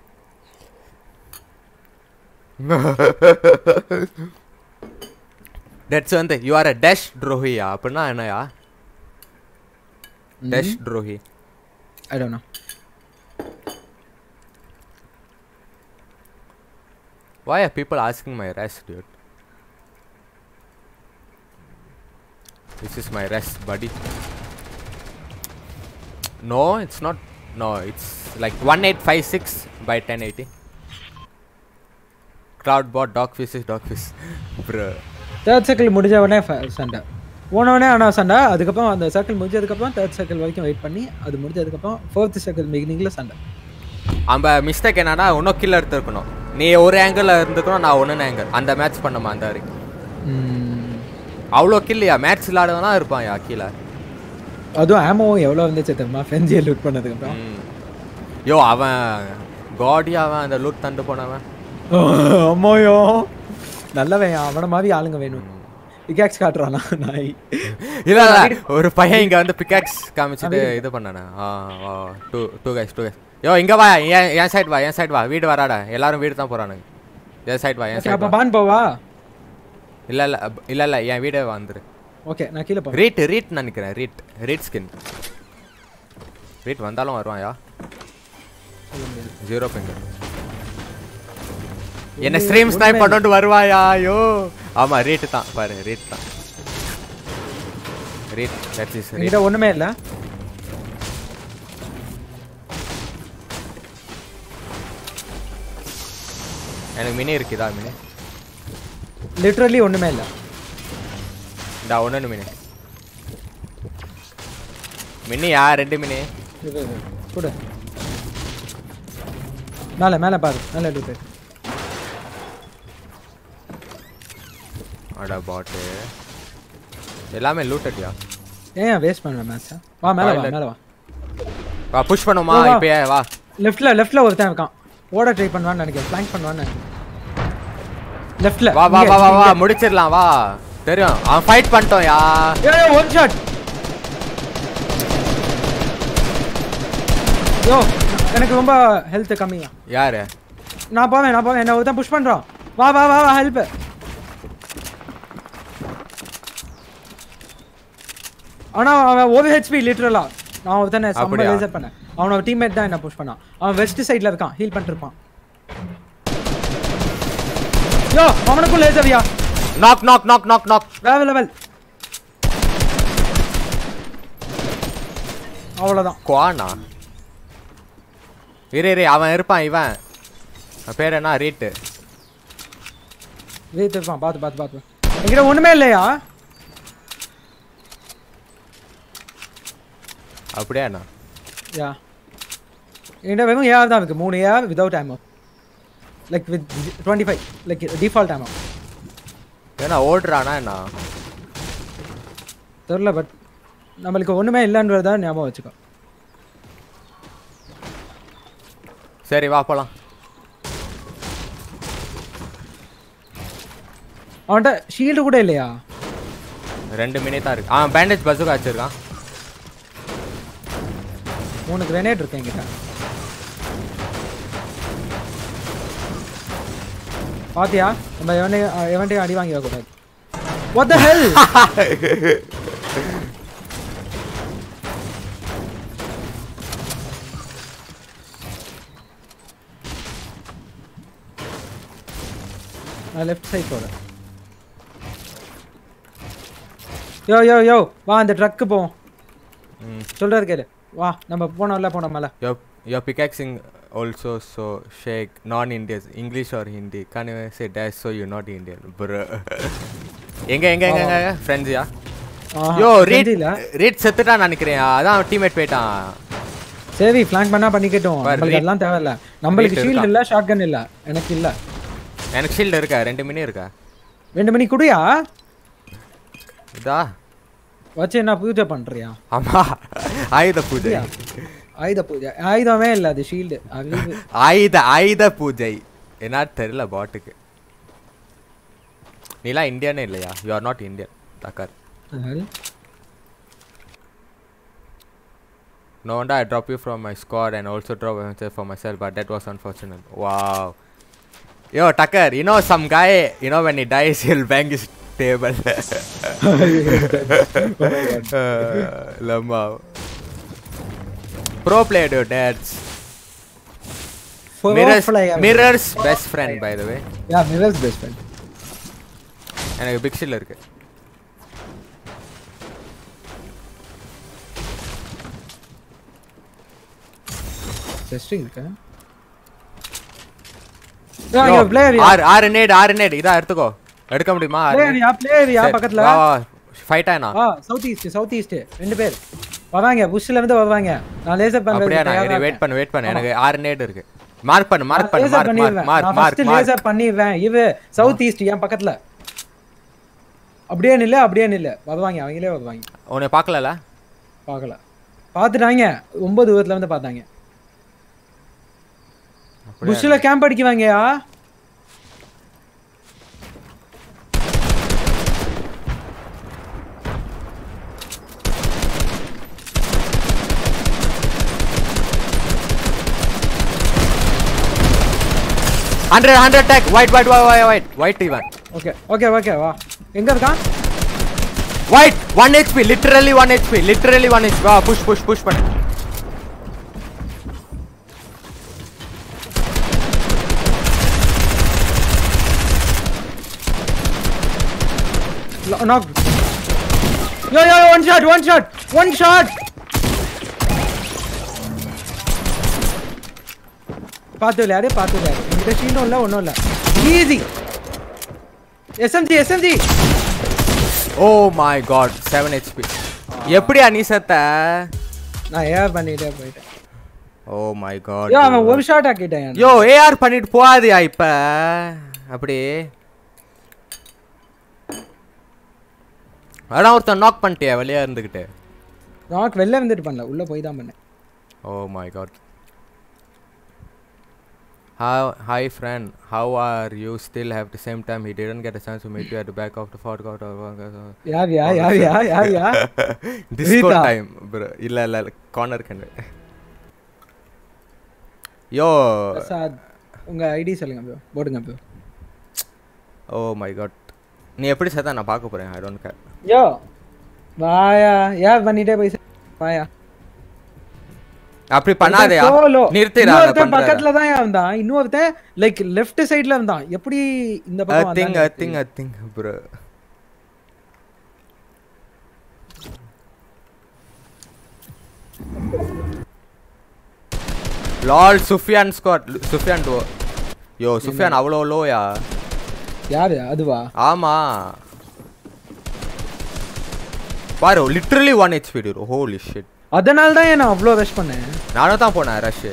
தட்ஸ் வந்து யூ ஆர் அ டேஷ் ட்ரோஹியா அப்படின்னா என்னயா டேஷ் ட்ரோஹி I don't know Why are people asking my rest, dude? This is my rest, buddy. No, it's not. No, it's like 1856 by 1080. Cloudbot, dogfish is dogfish. Bruh. Third circle முடிஞ்ச உடனே ஃப- சண்டை போனவொடனே ஆனால் சண்டை அதுக்கப்புறம் அந்த சர்க்கிள் முடிஞ்சதுக்கப்புறம் தேர்ட் சர்க்கிள் வரைக்கும் வெயிட் பண்ணி அது முடிஞ்சதுக்கப்புறம் ஃபோர்த் சர்க்கிள் பிகினிங்கில் சண்டை அந்த மிஸ்டேக் என்னன்னா இன்னும் கீழே எடுத்துருக்கணும் நீ ஒரு ஆங்கிளில் இருந்துக்கணும் நான் ஒன்று ஆங்கிள் அந்த மேட்ச் பண்ணமா அந்த வரைக்கும் ம். அவ்வளோ கில்லையா மேட்ச் விளாடுவனா இருப்பான் யா கீழே அதுவும் ஆமோவும் எவ்வளோ வந்துச்சு தெரியுமா ஃபென்ஜியை லூட் பண்ணதுக்கப்புறம் ம். யோ அவன் காடி அவன் அந்த லூட் தண்டு போனவன் அம்மாயோ நல்லவன் அவன மாதிரி ஆளுங்க வேணும் பிகாக்ஸ் காட்டுறானா நாய் இல்ல இல்ல ஒரு பையன் இங்க வந்து பிகாக்ஸ் காமிச்சிட்டு இது பண்ணானே ஆ ஆ two two guys two guys yo இங்க வா என் என் சைடு வா என் சைடு வா வீடு வராடா எல்லாரும் வீடு தான் போறானுங்க என் சைடு வா என் ஓகே சைடு அப்போ வா பான் போவா இல்ல இல்ல அப்- இல்ல இல்ல என் வீடே வந்துரு ஓகே நான் கீழே போறேன் ரீட் ரீட் நினைக்கிறேன் ரீட் ரீட் ஸ்கின் ரீட் வந்தாலும் வருவான்யா சொல்ல முடியாது ஜீரோ பிங்கர் என்ன ஸ்ட்ரீம் ஸ்னைப் பண்ணிட்டு வருவாயா ஐயோ ஆமா ரீட் தான் பாரு ரீட் தான் ரீட் தட் இஸ் ரீட் என்கிட்ட ஒண்ணுமே இல்ல எனக்கு மினி இருக்குதா மினி லிட்ரலி ஒண்ணுமே இல்ல இந்த ஒன்று மினி மினியா ரெண்டு மினி இது, இது, கொடு மேல மேல பாரு மேல எடுத்து போய் அடா பாட்டு எல்லாமே லூட்டடியா ஏன் வேஸ்ட் பண்ணல மேட்ச் வா மேல வா மேல வா வா புஷ் பண்ணுமா வா, வா. இப்பயே வா லெஃப்ட்ல லெஃப்ட்ல ஒருத்தன் இருக்கான் ஓட ட்ரை பண்ணுவான்னு நினைக்கிறேன் ஃப்ளாங்க் பண்ணுவான்னு லெஃப்ட்ல வா வா வா வா வா முடிச்சிடலாம் வா தெரியும் அவன் ஃபைட் பண்ணிட்டோம் யா ஏய் ஒன் ஷாட் யோ எனக்கு ரொம்ப ஹெல்த் கம்மியா யாரு நான் போவேன் நான் போவேன் என்ன ஒருத்தன் புஷ் பண்றான் வா வா வா வா ஹெல்ப் ஆனா அவன் ஒரு ஹெச்பி லிட்டரலா நான் ஒருத்தனை செம்ம அப்படியா? லேசர் பண்ணேன் அவனோட டீம்மேட் தான் என்ன புஷ் பண்ணான் அவன் வெஸ்ட் சைடுல இருக்கான் ஹீல் பண்ணிட்டு இருப்பான் யோ அவனுக்கும் லேசர்யா knock knock knock knock knock வேற லெவல் அவ்வளவுதான் குவானா இரு இரு அவன் இருப்பான் இவன் அவன் பேர் என்ன ரீட்டு வீட்டு இருப்பான் பார்த்து பார்த்து பார்த்து என்கிட்ட ஒண்ணுமே இல்லையா அப்படியே என்ன யா என்கிட்ட வெறும் ஏஆர் தான் இருக்கு மூணு AR without ammo like with twenty five like default ammo ஏன்னா ஓடுறானா என்ன தெரில பட் நம்மளுக்கு ஒண்ணுமே இல்லைன்றத ஞாபகம் வச்சுக்கோ சரி வா போலாம் அவன்கிட்ட ஷீல்டு கூட இல்லையா ரெண்டு மினி தான் இருக்கு அவன் பேண்டேஜ் பஸ்ஸுக்கு வச்சிருக்கான் மூணு கிரனேட் இருக்கு என்கிட்ட பாத்தியா நம்ம எவனையும் எவன்ட்டையும் அடி வாங்கி கூடாது What the hell? நான் லெஃப்ட் சைட் போறேன் யோ யோ யோ வா அந்த ட்ரக்கு போவோம் ம் சொல்றாரு கேளு வா நம்ம போனோம்ல போனோம்ல Your your pickaxing also so shake non-Indians English or Hindi can you say dash so you're not Indian bro எங்க எங்க எங்க எங்க ஃப்ரெண்ட்ஸியா யோ ரீட் இல்ல ரீட் செத்துட்டான் நினைக்கிறேன் அதான் டீம்மேட் போயிட்டான் சரி ஃபிளாங்க் பண்ணா பண்ணிக்கட்டும் பாரு, நம்மளுக்கு ரீ- அதெல்லாம் தேவையில்ல நம்மளுக்கு ரீட் ஷீல்ட் இருக்கா? இல்ல ஷார்ட் கன் இல்ல எனக்கு இல்ல எனக்கு ஷீல்டு இருக்கா ரெண்டு மினி இருக்கா ரெண்டு மணி குடியா இதா வச்சு என்ன பூஜை பண்றியா ஆமா ஆயுத பூஜை ஆயுத பூஜை ஆயுதமே இல்ல அது ஷீல்டு அறிவு ஆயுத ஆயுத பூஜை என்ன தெரியல பாட்டுக்கு நீலாம் இந்தியனே இல்லையா யூ ஆர் நாட் இந்தியன் தக்கார் No wonder I dropped you from my squad and also drop myself for myself, but that was unfortunate. Wow. Yo, Tucker, you know some guy, you know when he dies, he'll bang his table. uh, Lama. Bro player டேட்ஸ் Pro Mirror's player. Mirror's best friend by the way Yeah, Mirror's best friend. எனக்கு big shield இருக்கு Testing இருக்கா? Yeah, yeah, player, yeah. ஆறு ஆறு NAT ஆறு NAT இதா எடுத்துக்கோ எடுக்க முடியுமா ஆறு Player, nade? yeah, player, yeah, சரி, பக்கத்துல. வா வா ஃபைட் ஆனா ஆ, south east, south east. ரெண்டு பேர் வருவாங்க புஷ்ல இருந்து வருவாங்க நான் லேசர் அப்படியே நான் பண்றேன் வெயிட் பண்ணு வெயிட் பண்ணு எனக்கு ஆறு நேட் இருக்கு மார்க் பண்ணு மார்க் பண்ணு லேசர் மார்க் மார்க் பண்ணிடுவேன் மார்க் நான் மார்க் ஃபர்ஸ்ட் மார்க் லேசர் பண்ணிடுவேன் இவ சவுத் ஈஸ்ட் என் பக்கத்துல அப்படியே நில்லு அப்படியே நில்லு வருவாங்க அவங்களே வருவாங்க உன்னை பார்க்கலல பார்க்கல பார்த்துட்டாங்க ஒன்பது தூரத்துல வந்து பார்த்தாங்க அப்படியே புஷ்ல கேம்ப் அடிக்குவாங்கயா hundred hundred tag white white white white white இவன் ஓகே ஓகே ஓகே வா எங்க இருக்கான் white one HP literally one HP literally one HP வா புஷ் புஷ் புஷ் பண்ணு knock yo yo one shot one shot one shot பார்த்து விளையாடு பார்த்து விளையாடு என்கிட்ட ஷீண்டும் இல்லை ஒன்றும் இல்லை easy SMG SMG oh my god seven HP எப்படியா நீ செத்த நான் ஏஆர் பண்ணிட்டே போயிட்டேன் ஓ மை யோ காட் அவன் ஒரு ஷாட் ஆக்கிட்டான் யோ ஏஆர் பண்ணிட்டு போகாதியா இப்ப அப்படி ஆனா ஒருத்தன் நாக் பண்ணிட்டியா வெளியே இருந்துகிட்டு நாக் வெளில வந்துட்டு பண்ணல உள்ள போய் தான் பண்ணேன் Oh my god. How, hi friend, how are you? Still have the same time. He didn't get a chance to meet you at the back of the fort. God, யார் யா யார் யா யார் யா Disco Rita. time, bro. இல்ல இல்ல இல்ல corner கண்டு யோ பிரசாத் உங்க ID சொல்லுங்க bro போடுங்க ப்ரோ ஓ மை காட் நீ எப்படி சேர்த்தா நான் பார்க்க போறேன் ஐ டோன்ட் கேர் யோ வாயா யார் பண்ணிட்டே போய் சே- வாயா அப்படி பண்ணாதயா Solo. நிறுத்திடா இன்னொருத்தன் பக்கத்துல தான் இருந்தான் இன்னொருத்தன் லைக் லெஃப்ட் சைடுல இருந்தான் எப்படி இந்த பக்கம் I think, I வந்தான்னு think, I think, bro. Lol Sufiyan squad Sufiyan டோ யோ சுஃபியான் அவ்வளோ லோயா யாரு அதுவா ஆமா பாரு லிட்டரலி ஒன் ஹெச்பி டியூர் ஹோலி ஷிட் அதனால தான் நான் அவ்வளோ ரஷ் பண்ணேன் நானும் தான் போனேன் ரஷ்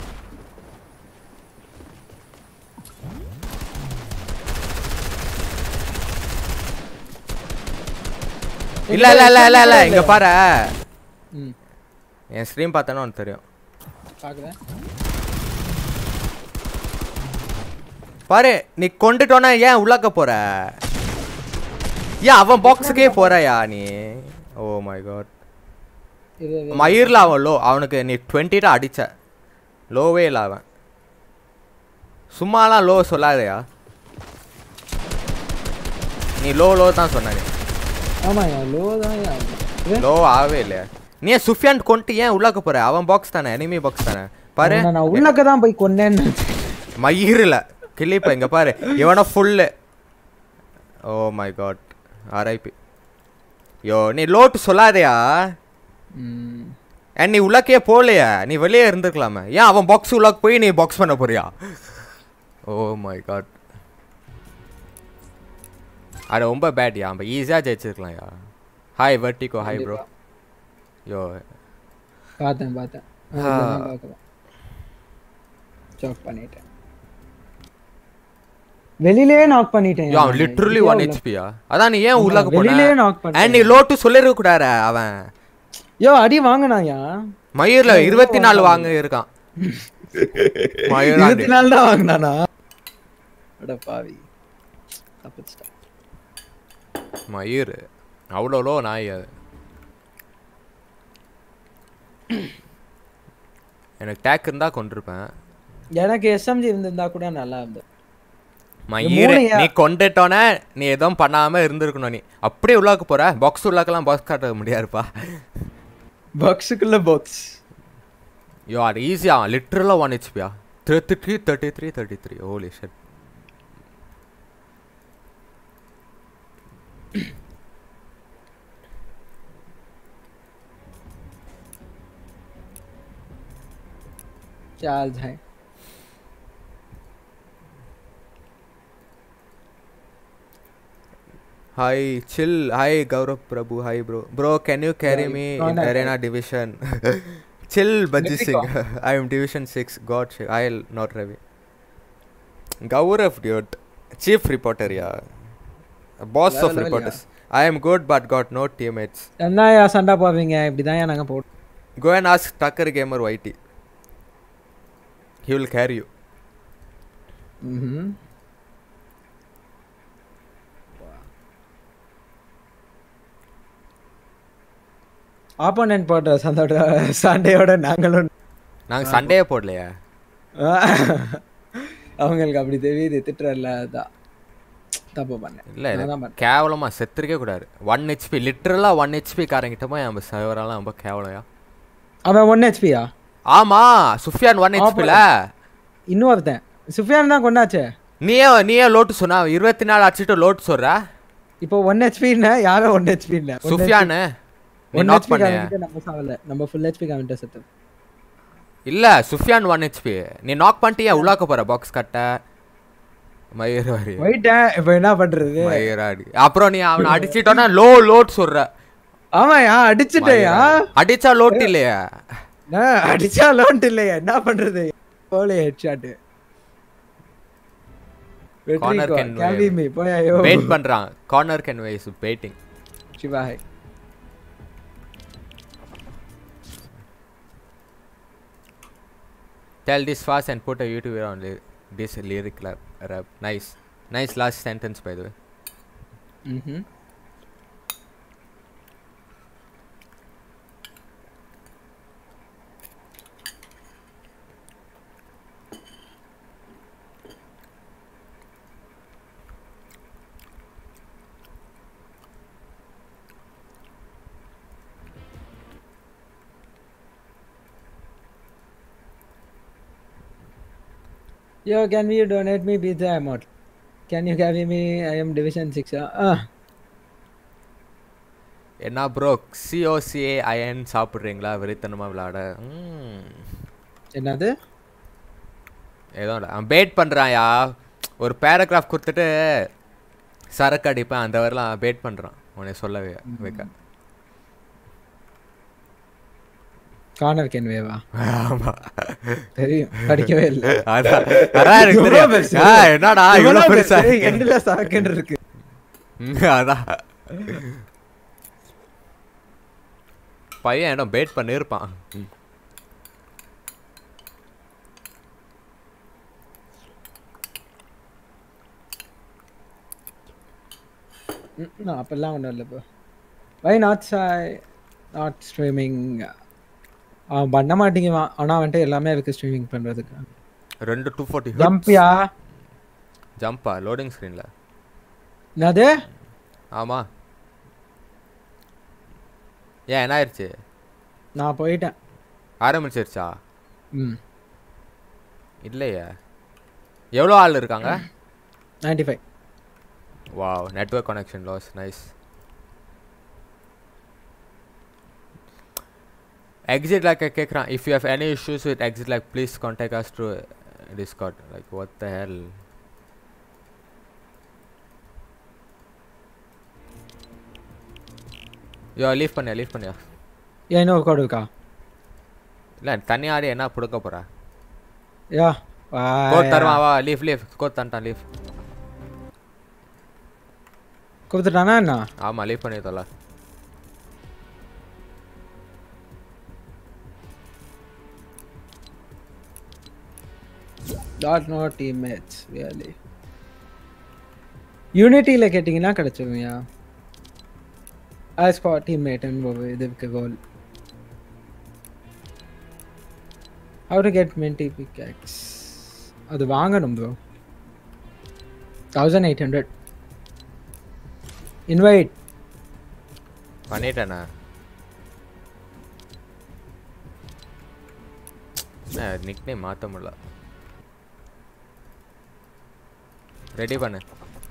இல்ல இல்ல இல்ல இல்ல இல்ல இங்க பாரு ம் என் ஸ்ட்ரீம் பார்த்தேன்னா உனக்கு தெரியும் பார்க்குறேன் பாரு நீ கொண்டுட்டோன்னா ஏன் உள்ளாக்க போற ஏன் அவன் பாக்ஸுக்கே போறயா நீ ஓ மை காட் இது இது- மயிரில் அவன் லோ அவனுக்கு நீ டுவெண்ட்டிட்ட அடிச்ச லோவே இல்லை அவன் சும்மாலாம் லோ சொல்லாதயா நீ லோ லோ தான் சொன்ன நீ ஆமா யா லோ தான் யா இது லோ ஆகவே இல்லையா நீ ஏன் சுஃபியான் கொண்டு ஏன் உள்ளாக்க போற அவன் பாக்ஸ் தானே எனிமி பாக்ஸ் தானே பாரு அவனை நான் உள்ளக்க தான் போய் கொன்னேன்னு மயிரில் கிளிப்ப இங்க பாரு இவன full oh my god RIP yo நீ லோட்டு சொல்லாதயா ம். அண்ட் நீ உள்ளக்கே போகலையா நீ வெளியே இருந்திருக்கலாமே ஏன் அவன் பாக்ஸ் உள்ளக்கு போய் நீ பாக்ஸ் பண்ண போறியா ஓ மை காட் அது ரொம்ப பேட்யா நம்ம ஈஸியாக ஜெயிச்சிருக்கலாம்யா hi Vertigo hi bro yo பார்த்தேன் பார்த்தேன் ஆ. பார்க்கலாம் ஜோக் பண்ணிட்டேன் வெளியிலே நாக் பண்ணிட்டேன் யோ அவன் லிட்ரலி ஒன் ஹெச்பியா அதான் நீ ஏன் உள்ளக்கு வெளியிலே போன நாக் பண்ணேன் அண்ட் நீ லோட்டு சொல்லிருக்க கூடாது அவன் யோ அடி வாங்கினாயா மயூர்ல இருபத்தி நாலு வாங்க இருக்கான் மயூர் இருபத்தி நாலு தான் வாங்கினானா அட பாவி தப்பிச்சிட்டேன் மயூர் அவ்வளோ லோ நாய் அது எனக்கு டேக் இருந்தா கொண்டிருப்பேன் எனக்கு எஸ்எம்ஜி இருந்திருந்தா கூட நல்லா இருந்தது மயிர் மூளையா? நீ கொண்டுட்டோன்னே நீ எதுவும் பண்ணாம இருந்திருக்கணும் நீ அப்படியே உள்ளாக்க போற பாக்ஸ் உள்ளாக்கெல்லாம் பாக்ஸ் காட்ட முடியாதுப்பா பாக்ஸுக்குள்ள பாக்ஸ் யோ அது ஈஸியா லிட்டரலாக ஒன் ஹெச்பியா thirty three thirty three thirty three holy shit चाल जाए Hi, chill. Hi, Gaurav Prabhu. Hi, bro. Bro, can you carry Yeah, me go in on, Arena Division? chill, Bajji Mythic Singh. I am Division 6. God, shit. I'll not Ravi. Gaurav, dude. Chief reporter, yeah. Boss Level, of level, reporters. I am good, but got no teammates. என்னயா சண்டை போவீங்க இப்படிதான் நாங்க போட்டு Go and ask Tucker Gamer YT. He will carry you. ம்ஹும். Opponent போட்ட சண்டோட சண்டையோட நாங்களும் நாங்கள் சண்டையே போடலையா அவங்களுக்கு அப்படி தெரியுது திட்டுறல அதான் தப்பு பண்ணேன் இல்லை நான் தான் பண்ணேன். கேவலமாக செத்துருக்கே கூடாது ஒன் ஹெச்பி லிட்டரலாக ஒன் ஹெச்பி காரங்கிட்ட போய் நம்ம சவரெல்லாம் ரொம்ப கேவலையா அவன் ஒன் ஹெச்பியா ஆமா சுஃபியான் ஒன் ஹெச்பில இன்னொருத்தன் சுஃபியான் தான் கொண்டாச்சே நீயே நீயே லோட்டு சொன்னா இருபத்தி நாலு அடிச்சுட்டு லோட்டு சொல்ற இப்போ ஒன் ஹெச்பின்னா யாரோ ஒன் ஹெச்பி இல்ல சுஃபியானு நீ ஒன் நாக் ஹெச்பி பண்ண காமிட்டு நம்ம சாவல நம்ம ஃபுல் ஹெச்பி காமிட்ட செத்து இல்ல சுஃபியான் ஒன் ஹெச்பி நீ நாக் பண்ணிட்டு ஏன் உள்ளாக்க போற பாக்ஸ் கட்ட மயிராடி போயிட்டேன் இப்போ என்ன பண்றது மயிராடி அப்புறம் நீ அவனை அடிச்சிட்டோன்னா லோ லோட் சொல்ற ஆமாயா அடிச்சுட்டேயா மயிராடி. அடிச்சா லோட் இல்லையா நான் அடிச்சா லோன்ட் இல்லையா என்ன பண்றது போலே ஹெட்ஷாட் Corner வெற்றி can கேவி மீ போயாயோ வெயிட் பண்றான் கார்னர் கேன் வைஸ் waiting Shiva hi Tell this fast and put a YouTube on li- this lyric rap. rap. Nice. Nice last sentence, by the way. ம்ஹும் Yo, can you donate me pizza amount? Can you carry me? I am division 6. Ah, என்ன bro சிஓசிஏ அயன் சாப்பிட்றீங்களா வெறித்தனமா விளையாட ம். என்னது ஏதோ இல்ல. அவன் பேட் பண்ணுறான்யா ஒரு பேராகிராஃப் கொடுத்துட்டு சரக்கு அடிப்பேன் அந்த வரலாம் பேட் பண்ணுறான் உன்னை சொல்லவே வைக்க கார்னர் கேன் வேவா ஆமா தெரியும் படிக்கவே இல்லை அதான் அதான் எனக்கு எவ்வளவு தெரியும். பெருசு? ஆ, என்னடா இவ்வளோ பெருசா இருக்கு? எண்டில் சரக்குன்னு இருக்கு ம், அதான் பையன் இடம் பேட் பண்ணியிருப்பான் ம். ம், no, அப்பெல்லாம் ஒன்றும் இல்லை இப்போ வை நாட் நாட் ஸ்ட்ரீமிங் அவன் பண்ண மாட்டேங்குவான் ஆனால் வந்துட்டு எல்லாமே இருக்கு ஸ்ட்ரீமிங் பண்ணுறதுக்கு ரெண்டு டூ ஃபார்ட்டி ஜம்பியா ஜம்பா லோடிங் ஸ்க்ரீனில் என்னது ஆமா ஏன் என்ன ஆயிடுச்சு நான் போயிட்டேன் ஆரம்பிச்சிருச்சா ம் இல்லையே எவ்வளோ ஆள் இருக்காங்க ninety five wow network connection loss nice exit like கேட்குறான் if you have any issues with exit like please contact us to Discord like what the hell yo leave பண்ணியா லீவ் பண்ணியா ஏன் இன்னொரு கோடு இருக்கா இல்லை தனியாரி என்ன கொடுக்க போகிறா யா கோட் தருவான் வா லீவ் லீவ் கோட் தந்துட்டான் லீவ் கொடுத்துட்டானா என்ன ஆமாம் லீவ் பண்ணி தொலை டாட் நோ டீம்மேட்ஸ் ரியலி யூனிட்டியில் கேட்டிங்கன்னா கிடச்சிருங்கய்யா ஆஸ் ஃபார் டீம்மேட்னு ஒரு இதுக்கு goal how to get many picks அது வாங்கணும் bro thousand eight hundred invite பண்ணிட்டேண்ணா நிக் நேம் மாற்ற முடியல ரெடி பண்ணு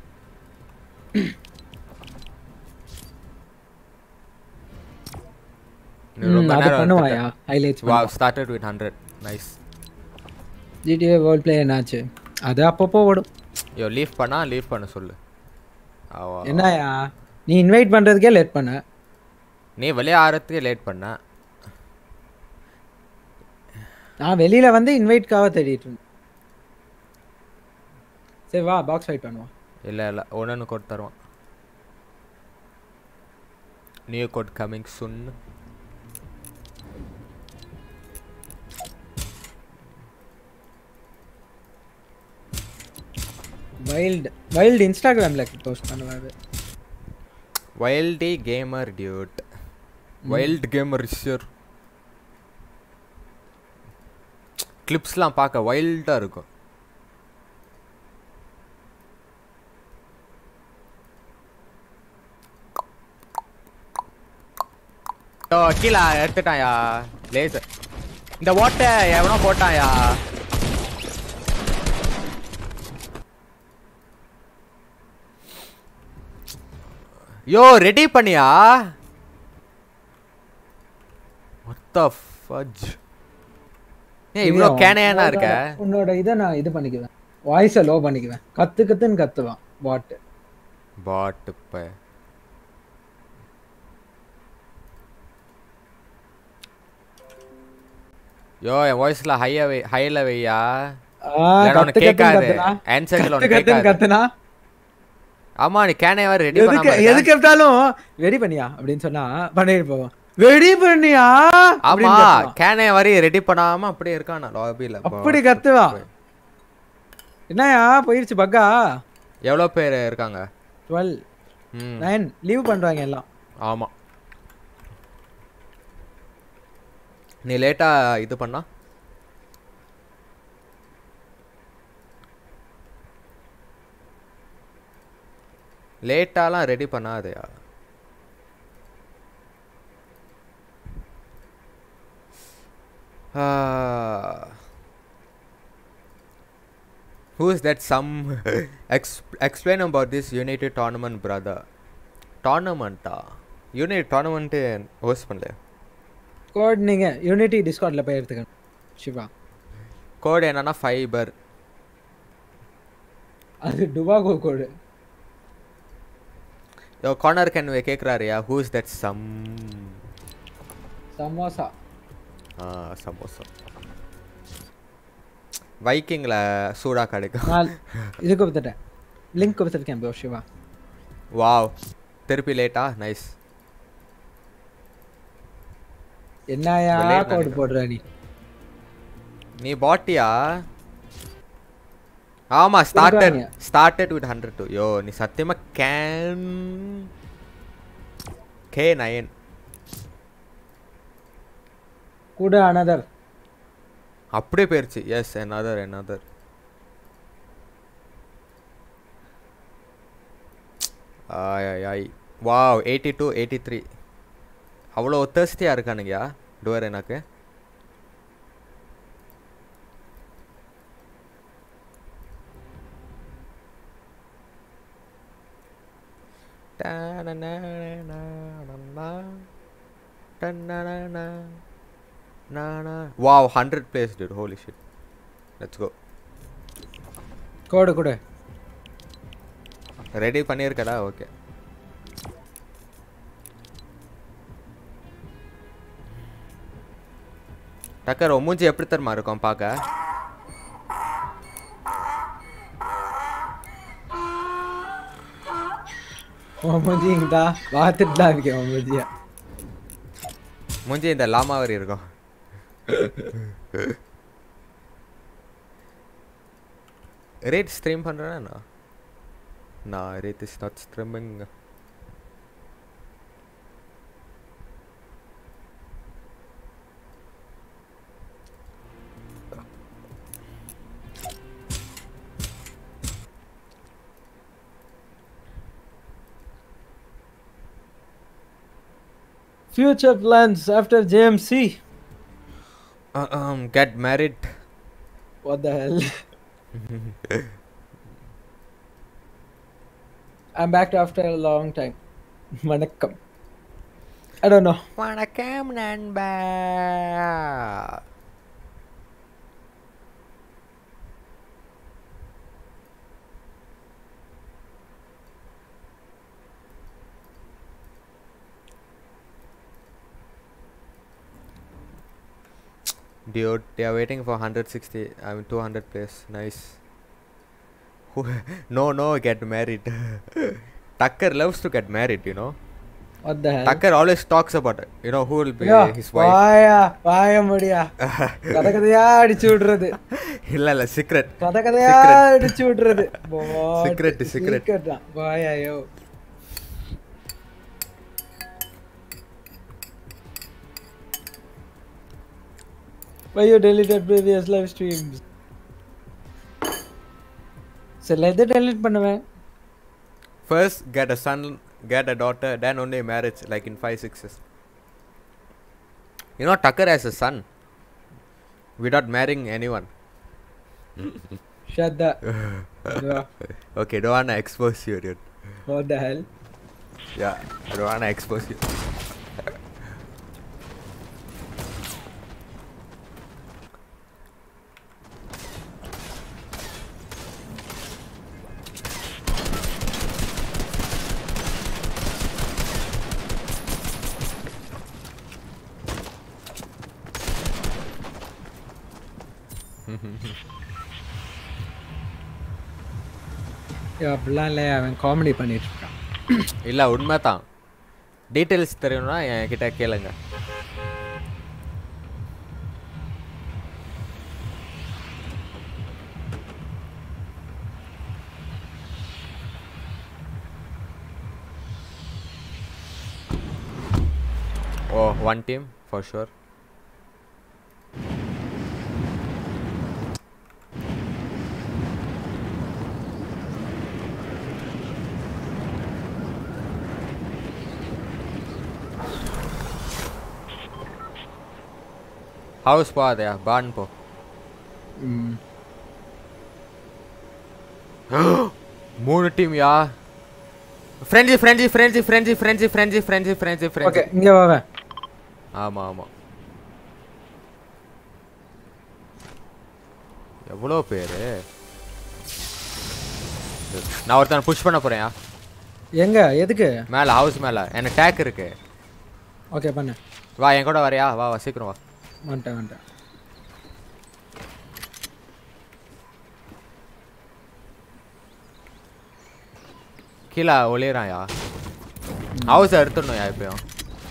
இன்னும் ரொம்ப அது நேரம் பண்ணுவாயா ஹைலைட்ஸ் வா started with hundred nice GTA world play என்னாச்சு அது அப்பப்போ ஓடும் ஐயோ லீவ் பண்ணா லீவ் பண்ண சொல்லு அவ- என்னயா நீ இன்வைட் பண்றதுக்கே லேட் பண்ண நீ வெளியே ஆறதுக்கு லேட் பண்ண நான் வெளியில வந்து இன்வைட்காக தேடிட்டு இருந்தேன் சரி வா பாக்ஸ் ஃபைட் பண்ணுவோம் இல்லை இல்லை ஒன்று கோட் தருவான் new code coming soon wild wild இன்ஸ்டாகிராம்ல போஸ்ட் பண்ணுவாரு wildy gamer dude wild gamer ஷியர் கிளிப்ஸ்லாம் பார்க்க வைல்டாக இருக்கும் ஓ கீழே எடுத்துட்டாயா லேசர் இந்த ஓட்டை எவனோ போட்டாயா யோ ரெடி பண்ணியா what the fudge ஏன் இவ்வளோ இது கேனையானா உன்னோட- இருக்க உன்னோட இதை நான் இது பண்ணிக்குவேன் வாய்ஸை லோ பண்ணிக்குவேன் கத்து கத்துன்னு கத்துவான் பாட்டு பாட் இப்போ யோ என் வாய்ஸ்ல ஹையா வை ஹைல வையா இல்லைன்னா உனக்கு கேட்காது ஆன்சர்ல உனக்கு கத்துன்னு கேட்காது கத்துனா ஆமா நீ கேனை வேற ரெடி எதுக்கு பண்ணாம இருக்க. எதுக்கு எடுத்தாலும் ரெடி பண்ணியா அப்படின்னு சொன்னா பண்ணிட்டு போவோம் ரெடி பண்ணியா ஆமா அப்படின்னு கத்துவான். கேனை வரி ரெடி பண்ணாம அப்படியே இருக்கான் லாபில அப்படி கத்துவான் என்னயா போயிருச்சு பக்கா எவ்வளோ பேர் இருக்காங்க டுவெல் ம் நைன் லீவ் பண்றாங்க எல்லாம் ஆமா நீ லேட்டா இது பண்ணா லேட்டாலாம் ரெடி பண்ணாதயா Who is that some ex explain about this Unity tournament brother tournament-ஆ யூனிட் டோர்னமெண்ட்டு ஹோஸ்ட் பண்ணல கோட் நீங்க யூனிட்டி டிஸ்கார்ட்ல போய் எடுத்துக்கணும் சிவா கோடு என்னன்னா ஃபைபர் அது டுபாகோ கோடு யோ கார்னர் கேன் கேட்குறாருயா who is that some samosa ஆ சமோசா வைக்கிங்கில் சூடாக கிடைக்கும் நான் இது கொடுத்துட்டேன் லிங்க் கொடுத்துருக்கேன் ப்ரோ சிவா வாவ் திருப்பி லேட்டா நைஸ் என்னயா வெளியே கோடு நினைக்கிறேன். போடுற நீ நீ பாட்டியா ஆமா ஸ்டார்டட் கொடுக்குறாங்க. Started with hundred two yo நீ சத்தியமா கேன் கே நயன் கூட அனதர் அப்படியே போயிருச்சு எஸ் another another ஆய் ஆய் ஆய் wow eighty two eighty three அவ்வளோ தேர்ஸ்டியாக இருக்கானுங்கயா டுவர் எனக்கு wow hundred place dude holy shit let's go code கொடு ரெடி பண்ணியிருக்கடா ஓகே டக்கர் உன் மூஞ்சி எப்படி தருமா இருக்கும் பார்க்க உன் மூஞ்சி இங்கடா பார்த்துட்டு தான் இருக்கேன் உன் மூஞ்சிய மூஞ்சி இந்த லாமாவரி இருக்கும் ரேட் ஸ்ட்ரீம் பண்ணுறேன்னா நான் rate is not streaming future plans after JMC get married What the hell? I'm back after a long time. வணக்கம் I don't know. வணக்கம் நண்பா Dude, they are waiting for 160, I mean 200 place. Nice. Who- no, no, get married. Tucker loves to get married, you know. What the hell? Tucker always talks about it. You know who will be Yeah, his wife. வாயா வாய முடியா கதை கதையா அடிச்சு விடுறது இல்ல இல்ல secret கதை கதையா Secret. அடிச்சு விடுறது Secret, secret. தான் வாயா யோ Why you deleted previous live streams? சில இது delete பண்ணுவேன் First, get a son, get a daughter, then only marriage, like in five sixes. You know, Tucker has a son without marrying anyone. Shut the Yeah. Okay, don't wanna expose you, dude. What the hell? Yeah, I don't wanna expose you. Yeah, அப்படிலாம் இல்லை அவன் comedy பண்ணிட்டு இருக்கான் இல்ல உண்மைதான் details தெரியணும்னா என்கிட்ட கேளுங்க oh one team for sure house போ அதையா பான் போ ம் மூணு டீம் யா friendly friendly friendly friendly friendly friendly friendly friendly okay friendly இங்கே வாவேன் ஆமா ஆமா எவ்வளோ பேரு நான் ஒருத்தன் புஷ் பண்ண போறேன்யா எங்க எதுக்கு மேல ஹவுஸ் மேல எனக்கு டேக் இருக்கு ஓகே பண்ணு வா என் கூட வரையா வா வா சீக்கிரம் வா வந்துட்டேன் வந்துட்டேன் கீழே ஒளியறான்யா ஹவுஸ் எடுத்துடணும்யா எப்பயும்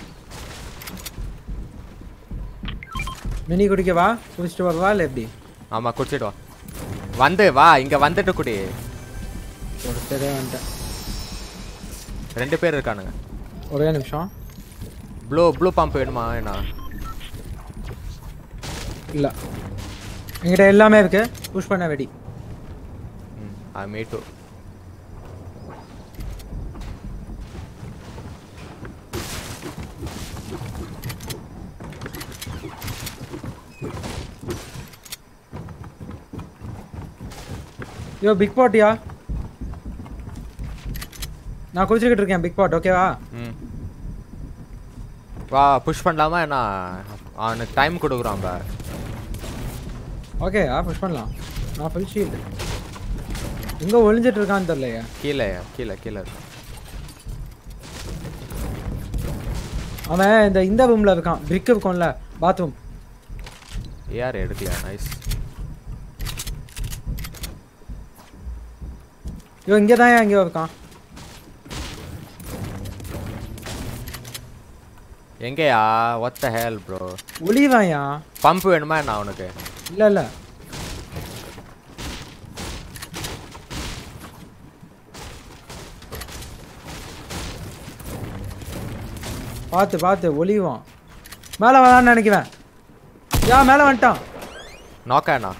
மினி குடிக்க வா குடிச்சிட்டு வரவா இல்லை எப்படி ஆமா குடிச்சிட்டு வா வந்து வா இங்க வந்துட்டு குடி கொடுத்ததே வந்துட்டேன் ரெண்டு பேர் இருக்கானுங்க ஒரே நிமிஷம் ப்ளூ ப்ளூ பம்ப் வேணுமா என்ன இல்லை என்கிட்ட எல்லாமே இருக்கு புஷ் பண்ண வெடி ம் ஆ மீ டூ யோ பிக் பாட்டியா நான் குடிச்சுக்கிட்டு இருக்கேன் பிக் பாட் ஓகேவா ம் வா புஷ் பண்ணலாமா என்ன அவனுக்கு டைம் கொடுக்குறான் பா ஓகேயா புஷ் பண்ணலாம் நான் ஃபுல் ஷீல்டு எங்கே ஒளிஞ்சிட்டு இருக்கான்னு தெரியலையா கீழே கீழே கீழே இருக்கு. அவன் இந்த இந்த ரூமில் இருக்கான் பிரிக் இருக்கும்ல பாத்ரூம் ஏஆர் எடுக்கலையா நைஸ் ஐயோ இங்கே தான் இங்கே இருக்கான் எங்கேயா ஒத்த ஹேல் ப்ரோ ஒளிவாயா பம்ப் வேணுமா என்ன அவனுக்கு இல்லை இல்லை பார்த்து பார்த்து ஒளிவான் மேலே வரான்னு நினைக்கிறேன் யா மேலே வந்துட்டான் நோக்கா என்ன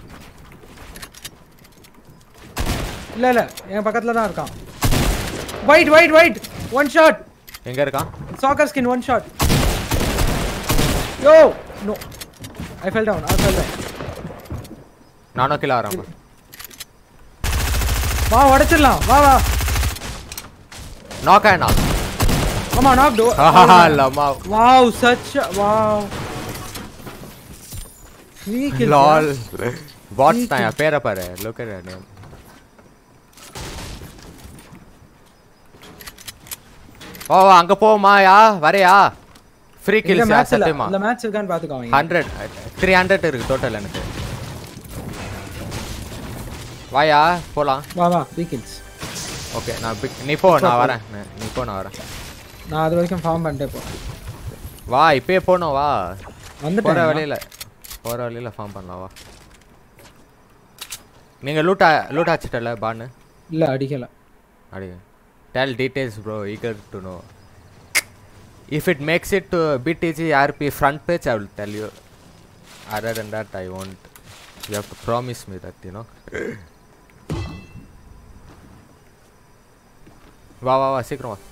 இல்லை இல்லை என் பக்கத்தில் தான் இருக்கான் white white white one shot எங்க இருக்கான் soccer skin one shot yo no I fell down. I fell down. நானும் கீழே வரேன் வா உடைச்சிடலாம் வா வா நாக் ஆயினா ஆமா நாக் டோ Lama wow such wow three kills lol bots தான் என் பேரை பாரு லுக் அட் நேம் ஓ அங்க போமா யா வரையா ஃப்ரீ இந்த கில்ஸ் மேட்ச் இல்ல சத்தியமா இந்த மேட்ச் இருக்கான்னு பாத்துக்கோங்க ஹண்ட்ரட் த்ரீ ஹண்ட்ரட் இருக்கு டோட்டல் எனக்கு வாயா போலாம் வா வா த்ரீ கில்ஸ் ஓகே நான் பிக் நீ போ நான் வரேன் நீ- நீ போ நான் வரேன் நான் அது வரைக்கும் ஃபார்ம் பண்ணிட்டே போ வா இப்பயே போனோம் வா போற வந்துட்டேன் வழியில போற வழியில ஃபார்ம் பண்ணலாம் வா நீங்க லூட் லூட் ஆச்சிட்டல பான்னு இல்ல அடிக்கல அடி tell details bro eager to know if it makes it to PDG RP front page I will tell you other than that I won't you have to promise me that you know வா வா வா சீக்கிரம் வா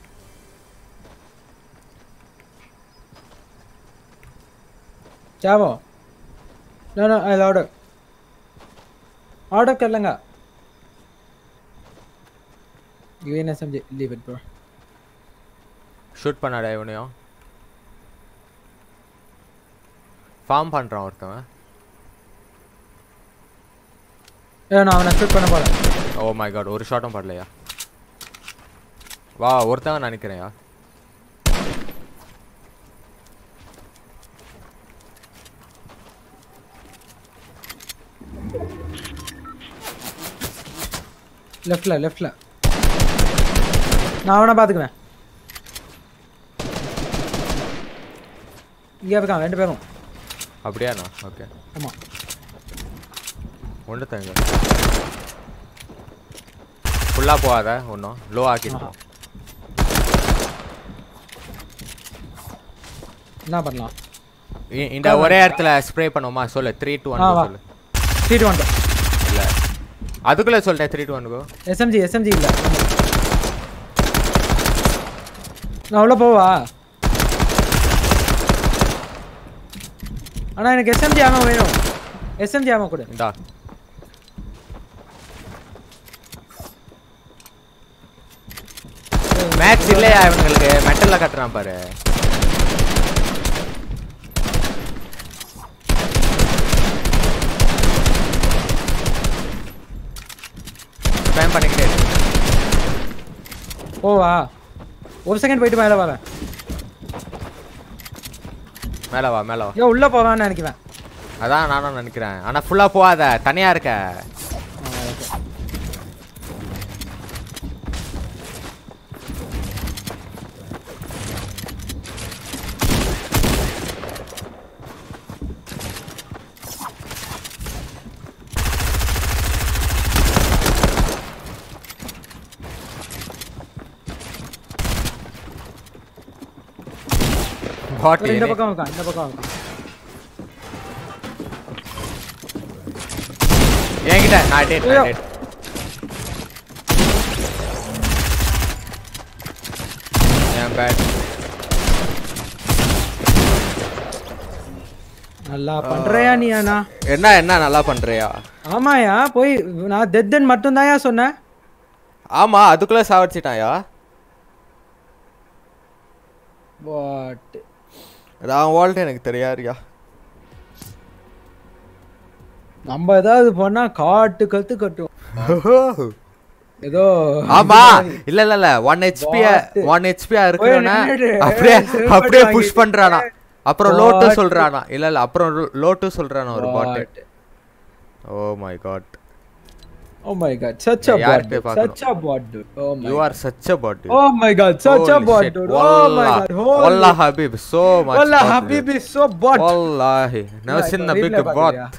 क्या वो no no I order order कर लेंगे ये ना समझे लीव इट ब्रो ஷூட் பண்ணாடா இவனையும் ஃபார்ம் பண்ணுறான் ஒருத்தவன் ஏ நான் அவனை ஷூட் பண்ண போறேன் ஓ மை காட் ஒரு ஷாட்டும் படலையா வா ஒருத்தவன் நினைக்கிறேன்யா லெஃப்ட்ல லெஃப்ட்ல நான் அவனை பார்த்துக்குவேன் இங்கே இருக்கான் ரெண்டு பேரும் அப்படியாண்ணா ஓகே ஆமா ஒன்று தாங்க ஃபுல்லாக போகாத ஒன்றும் லோ ஆக்கிட்டோம் என்ன பண்ணலாம் இ- இந்த ஒரே இடத்துல ஸ்ப்ரே பண்ணுவோமா சொல்லு த்ரீ டூ ஒன் ஆ, வா. சொல்லு சீட் ஒன் இல்லை அதுக்குள்ளே சொல்லிட்டேன் த்ரீ டூ ஒன்கோ எஸ்எம்ஜி எஸ்எம்ஜி இல்லை நான் உள்ள போவா அண்ணா எனக்கு எஸ்எம்ஜி ஆமா வேணும் எஸ்எம்ஜி ஆமா கொடு இந்தா மேட்ச் இல்லையா இவங்களுக்கு மெட்டல்ல கட்டுறான் பாரு ஸ்பேம் பண்ணிக்கிட்டே இரு. போவா ஒரு செகண்ட் போயிட்டு மேலே வரேன் மேல வா மேல வா ஏன் உள்ள போவான்னு நினைக்கிறேன் அதான் நானும் நினைக்கிறேன் ஆனா ஃபுல்லா போகாத தனியா இருக்க Bot ஒரு இந்த ஏறி- பக்கம் இருக்கான் இந்த பக்கம் இருக்கான் என்கிட்ட நான் டேட் ஐயோ. நான் டேட் ஏன் பேட் நல்லா பண்றியா நீ அண்ணா என்ன என்ன நல்லா பண்றியா ஆமாயா போய் நான் டெத்தன் மட்டும் தான் சொன்னேன் ஆமா அதுக்குள்ள சாவடிச்சிட்டாயா வாட் நான் வாழ்ட்டு எனக்கு தெரியாதுயா நம்ம ஏதாவது பண்ணா காட்டு கத்து கட்டும் ஏதோ ஆமா இல்ல இல்ல இல்ல ஒன் ஹெச்பி Bot. ஒன் ஹெச்பியா இருக்கிறவன நின்னுடு. அப்படியே செருப்பு அப்படியே வாங்கிட்டு. புஷ் பண்றானா அப்புறம் லோட்டு Bot. சொல்றானா இல்ல இல்ல அப்புறம் லோட்டு சொல்றானா ஒரு bot What? Oh my god Oh my god, such a bot, யார்கிட்ட dude. பார்க்கணும்? such a bot, dude. Oh my you god. Are such a bot Oh my god, such a bot, dude. Oh my god. Holy. والله حبيب so much Wallah, bot, dude. Habibi, so bot. والله never Yeah, seen இப்ப a big replay bot பாக்குறியா?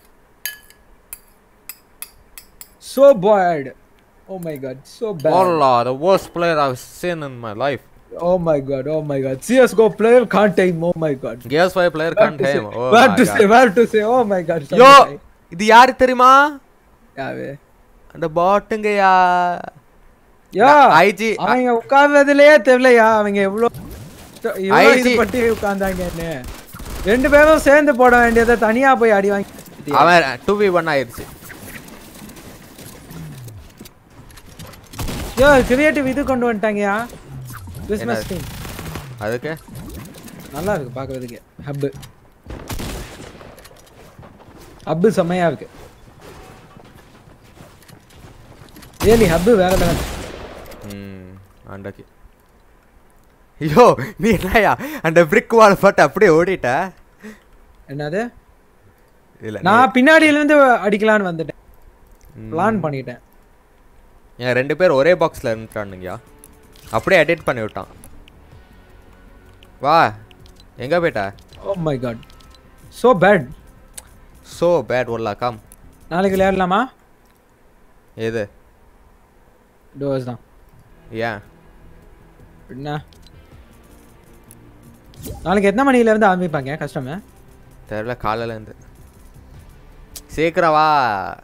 So bad. Oh my god, so bad. والله the worst player I've seen in my life Oh my god, oh my god. CSGO player can't aim. Oh my god. Gears 5 player Where can't to say? aim oh Where my to God. say? Where to say? Oh my god. Yo sorry. இது யாரு தெரியுமா யாவே? அந்த பாட்டுங்கயா யா IG அவங்க உட்கார்றதுலயே தெரியலையா அவங்க எவ்வளவு எவ்வளவு இது IG. பண்ணி உட்கார்ந்தாங்கன்னு ரெண்டு பேரும் சேர்ந்து போட வேண்டியதை தனியா போய் அடி வாங்கி அவன் டூ வி ஒன் ஆயிருச்சு யோ கிரியேட்டிவ் இது கொண்டு வந்துட்டாங்கயா கிறிஸ்மஸ் என்னது? டீம் அதுக்கு நல்லா இருக்கு பார்க்கறதுக்கு ஹப்பு ஹப்பு செம்மையா இருக்கு ரியலி ஹப்பு வேற லெவல் ம் அண்டக்கி ஐயோ நீ என்னயா அந்த பிரிக் வால் போட்டு அப்படியே ஓடிட்ட என்னது இல்ல நான் பின்னாடியில இருந்து அடிக்கலான்னு வந்துட்டேன் பிளான் பண்ணிட்டேன் என் ரெண்டு பேர் ஒரே பாக்ஸ்ல இருந்துட்டானுங்கயா அப்படியே எடிட் பண்ணி விட்டான் வா எங்க போயிட்ட oh my god so bad so bad ஒல்லா கம் நாளைக்கு விளையாடலாமா எது டோஸ் தான் ஏன் என்ன நாளைக்கு எத்தனை மணில இருந்து ஆரம்பிப்பாங்க கஷ்டமே தெரியல காலையில இருந்து சீக்கிரம் வா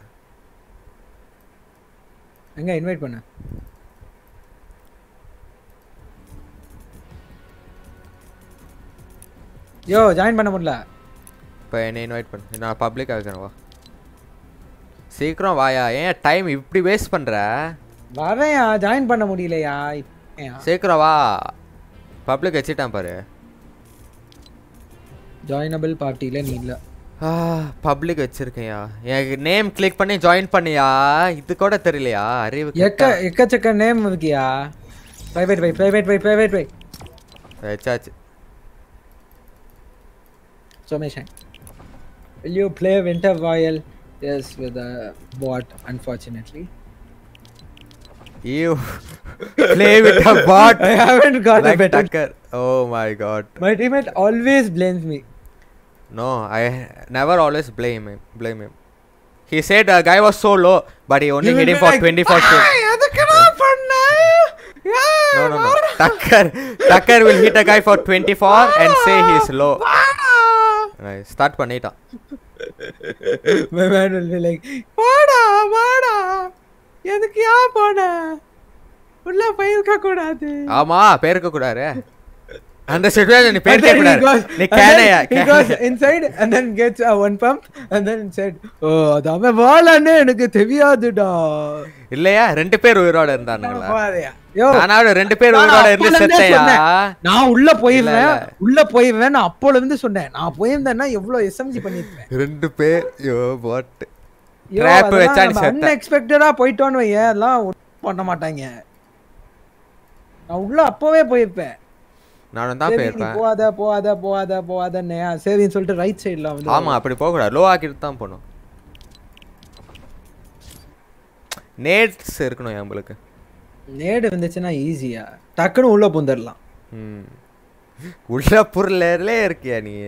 எங்க இன்வைட் பண்ணு யோ ஜாயின் பண்ண முடியல இப்போ என்னை இன்வைட் பண்ணு நான் பப்ளிக் ஆகிறேன் வா சீக்கிரம் வாயா ஏன் டைம் இப்படி வேஸ்ட் பண்ற வரேயா ஜாயின் பண்ண முடியலையா ஏன்யா? சீக்கிரம் வா பப்ளிக் வச்சுட்டான் பாரு ஜாயினபிள் பார்ட்டியில நீ இல்ல பப்ளிக் வச்சிருக்கேன்யா எனக்கு நேம் கிளிக் பண்ணி ஜாயின் பண்ணியா இது கூட தெரியலையா அறிவு எக்க எக்கச்சக்க நேம் இருக்கியா பிரைவேட் பை பிரைவேட் பை பிரைவேட் பை வச்சாச்சு Somation. Will you play Winter Royal? Yes, with a bot, unfortunately. You play with a bot I haven't got like a better. Tucker. Oh my god. My teammate always blames me. No, I never always blame him. Blame him. He said a guy was so low, but he only You hit will him be for like, 24 kills. "Hey, எதுக்குடா பண்ண? ஏன் No, no, no. Tucker, Tucker will hit a guy for 24 and say he's low. வாடா." Nice. Start பண்ணிட்டான் My man will be like, வாடா, வாடா. எதுக்கு ஏன் போன? உள்ள போயிருக்க கூடாது ஆமா பேருக்க கூடாது அந்த சுச்சுவேஷன் நீ And பேருக்க then he கூடாது goes- நீ and then கேனையா he goes inside and then gets a one pump and then said, "ஓ அது அவன் வாழான்னு எனக்கு தெரியாதுடா." இல்லையா ரெண்டு பேர் உயிரோட இருந்தானுங்களா போகாதயா. யோ, நானாவது ரெண்டு பேர் நான் உயிரோட இருந்து அப்போல இருந்தே செத்தையா சொன்னேன். நான் உள்ள போயிருவேன் இல்ல, இல்ல. உள்ள போயிருவேன் நான் அப்போல இருந்து சொன்னேன் நான் போயிருந்தேன்னா எவ்வளவு எஸ்எம்ஜி பண்ணிருப்பேன் ரெண்டு பேர் யோ வாட் Trap வச்சா நீ செத்த. அன்எக்ஸ்பெக்டடா போயிட்டோன்னு வையேன் அதெல்லாம் ஒண்ணும் பண்ண மாட்டாங்க நான் உள்ள அப்பவே போயிருப்பேன் நானும் தான் சரி, நீ போயிருப்பேன் போகாத போகாத போகாத போகாதன்னு சரின்னு சொல்லிட்டு ரைட் சைடுல வந்து ஆமா அப்படி போக கூடாது லோ ஆக்கிட்டு தான் போகணும் நேட்ஸ் இருக்கணும் நம்மளுக்கு நேடு இருந்துச்சுன்னா ஈஸியா டக்குன்னு உள்ள பூந்துடலாம் ம் உள்ள பொருளே இருக்கியா நீ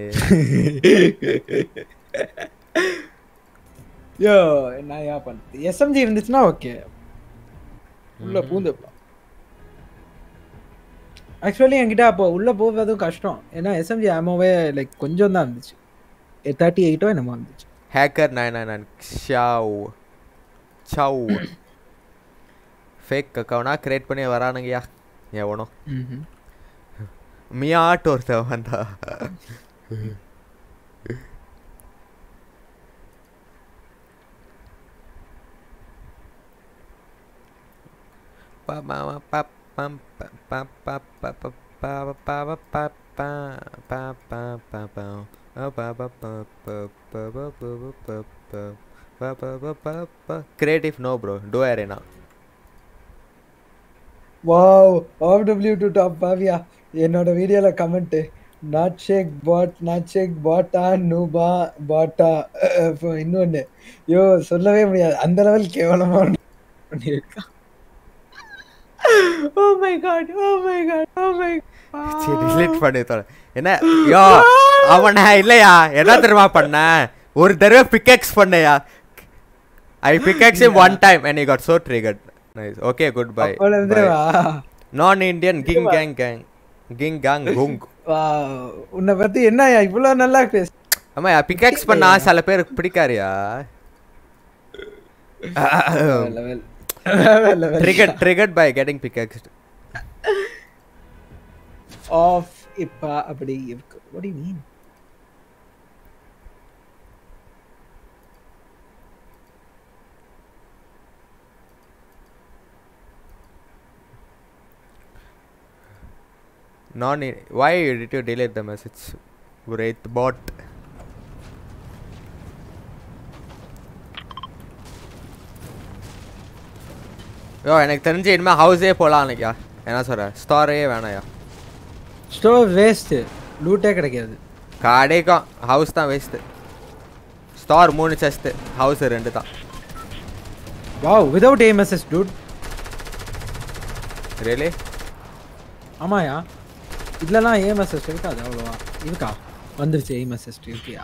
யோ என்ன யா பண்ணுறது எஸ்எம்ஜி இருந்துச்சுன்னா ஓகே உள்ள பூந்துடலாம் ஆக்சுவலி என்கிட்ட அப்போ உள்ள போவதும் கஷ்டம் ஏன்னா எஸ்எம்ஜி ஆமோவே லைக் கொஞ்சம் தான் இருந்துச்சு தேர்ட்டி எயிட்டோ என்னமோ இருந்துச்சு ஹேக்கர் நைன் நைன் நைன் ஷாவ் சவ் ஃபேக் அக்கௌண்டா கிரியேட் பண்ணி வரானுங்கய்யா எவனோ மியாட்டு ஒருத்தன் வந்தா creative no bro to arena wow off W to top பாவியா என்னோட வீடியோல comment not shake bot not shake பாட்டா நூபா பாட்டா இன்னொன்னு ஐயோ சொல்லவே முடியாது அந்த லெவல் கேவலமா பண்ணியிருக்கான் oh my God oh my God oh my delete பண்ணி தொலை என்ன யோ அவன இல்லையா என்ன தெரியுமா பண்ண ஒரு தடவை பிக்கெக்ஸ் பண்ணையா I pickaxe him one time and you got so triggered nice okay good bye அப்போல இருந்து வா நான் Indian king gang gang king gang குங் வா உன்னை பத்தி என்னயா இவ்வளவு நல்லா பேச ஆமா பிக்கெக்ஸ் பண்ணா சில பேருக்கு பிடிக்காரியா level triggered triggered by getting pickaxe off இப்ப அப்படி இருக்கு what do you mean நான் why did you delete the message great bot யோ எனக்கு தெரிஞ்சு இனிமே ஹவுஸே போகலாம் அன்னைக்கா என்ன சொல்ற ஸ்டோரே வேணாயா ஸ்டோர் வேஸ்ட்டு லூட்டே கிடைக்காது கடைக்கும் ஹவுஸ் தான் வேஸ்ட்டு ஸ்டார் மூணு செஸ்ட்டு ஹவுஸ் ரெண்டு தான் wow without AMSS dude really ஆமாயா இதுலலாம் ஏஎம்எஸ்எஸ் இருக்காது அவ்வளோவா இருக்கா வந்துருச்சு ஏஎம்எஸ்எஸ் இருக்கியா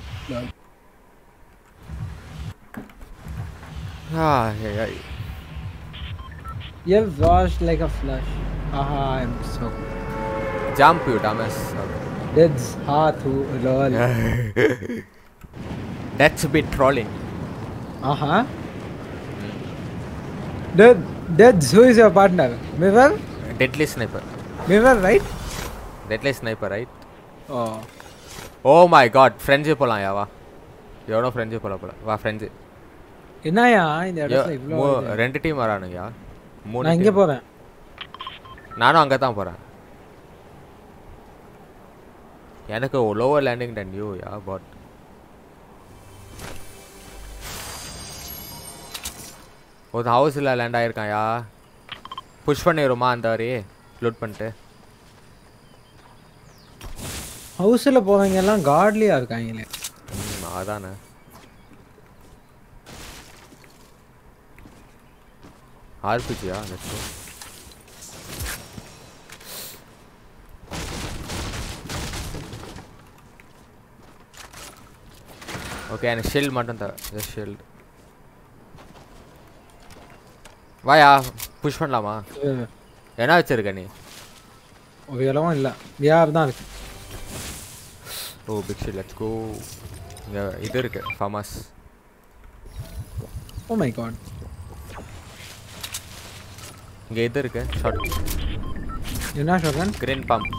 You washed like a flush. Aha, I'm so jump you dumbass Dead's heart who lol. That's a bit trolling. Uh-huh. Dead Dead's who is your partner? Mirror? Deadly sniper. Mirror, right? Deadly sniper, right? Oh. Oh my god, friends போகலாம் யா வா எவ்வளோ friends போகலாம் போல வா friends என்னயா இந்த இடத்துல இவ்வளோ இது? ரெண்டு டீம் வரானுங்கயா மூணு நான் இங்கே team. போறேன் நானும் அங்கே தான் போகிறேன் எனக்கு லோவர் லேண்டிங் டன் யூ யா பட் ஒரு ஹவுஸில் லேண்ட் ஆயிருக்கான் யா புஷ் பண்ணிடுமா அந்த வரி லூட் பண்ணிட்டு ஹவுஸில் போறவங்க எல்லாம் காட்லியா இருக்காங்களே ம் அதானே ஆர்பிஜியா லெட்ஸ் கோ ஓகே எனக்கு ஷீல்ட் மட்டும் தர ஜஸ்ட் ஷீல்ட் வாயா புஷ் பண்ணலாமா இது என்ன வச்சிருக்க நீ ஒரு இடமும் இல்லை வியார் தான் இருக்கு oh big shield let's go இங்கே இது இருக்கு ஃபேமஸ் ஓ மை காட் இங்கே இது இருக்கு ஷார்ட் என்ன சொல்கிறேன் கிரீன் பம்ப்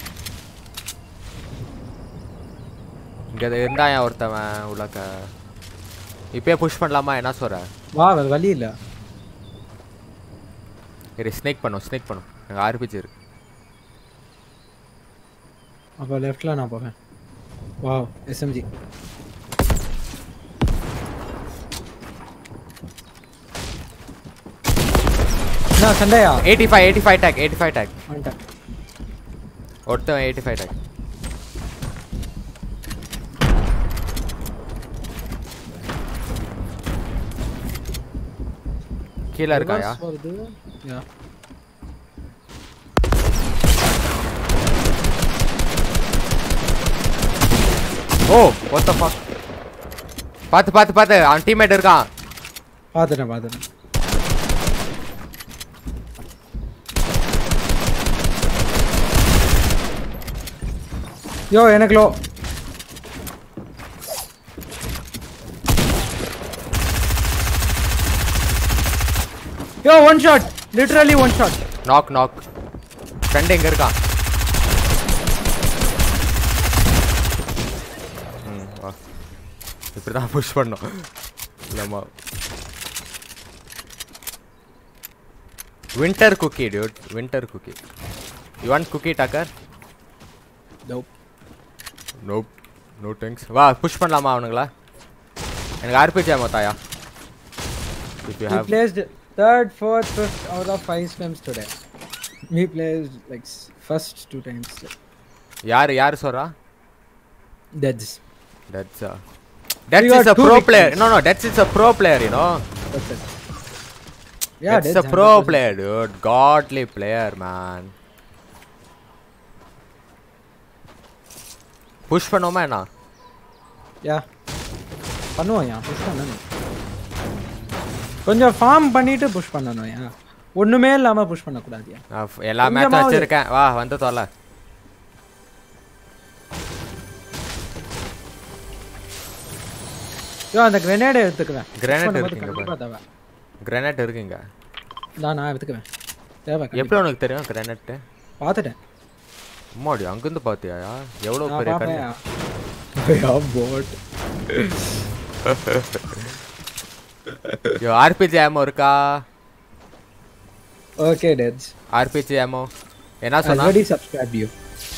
இங்கே இருந்தா ஏன் ஒருத்தவன் உள்ளக்க இப்பயே புஷ் பண்ணலாமா என்ன சொல்ற வா வேறு வழி இல்லை இரு ஸ்னேக் பண்ணும் ஸ்னேக் பண்ணும் எனக்கு ஆர்பிஜி இருக்கு அப்போ லெஃப்டில் நான் போவேன் வா எஸ்எம்ஜி என்ன சண்டையா eighty five eighty five take eighty five take வந்துட்டேன் ஒருத்தவன் எயிட்டி ஃபைவ் டேக் கீழே இருக்காயா Reverse வருது யா ஓ ஒத்த fuck பார்த்து பார்த்து பார்த்து அவன் டீம்மேட் இருக்கான் பார்த்துட்டேன் பார்த்துட்டேன் யோ எனக்கு low yo one shot literally one shot knock knock friend எங்க இருக்கான் ம் வா இப்படி தான் புஷ் பண்ணோம் இல்லைம்மா winter cookie dude winter cookie you want cookie Tucker Nope. Nope no thanks வா புஷ் பண்ணலாமா அவனுங்களா எனக்கு ஆர்பிஜி மொத்தாயா if you We have placed third, fourth, fifth out of five swims today. We placed like s- first two times. யார் யார் சொல்றா Deads. That's a That's got is a two pro player. victims. No, no, that's is a pro player, you know. That's it. Yeah, that's Deads a pro 100%. player, dude. Godly player, man. Push பண்ணோமா என்ன Yeah. பண்ணுவோம் யா push பண்ணணும் கொஞ்சம் form பண்ணிட்டு push பண்ணணும் யா ஒண்ணுமே இல்லாம push பண்ணக்கூடாதுயா நான் f- எல்லா மேட்சும் கொஞ்சமாவது. வச்சிருக்கேன் வா வந்து தொலை யோ அந்த கிரெனேட் எடுத்துக்குவேன் Push Grenade பண்ணும்போது இருக்குங்க கண்டிப்பா தேவை கிரானைட் இருக்குங்க நான் நான் எடுத்துக்குவேன் தேவை கண்டிப்பா. எப்படி உனக்கு தெரியும் கிரானைட் பார்த்துட்டேன் அம்மாடி அங்கிருந்து பார்த்தியா எவ்வளோ நான் பெரிய பார்ப்பேன் கண்ணு யா போட் ஆர்பிஜி ஏமோ இருக்கா ஓகே டெட்ஸ் ஆர்பிஜி ஏமோ என்ன சொன்னா already subscribed you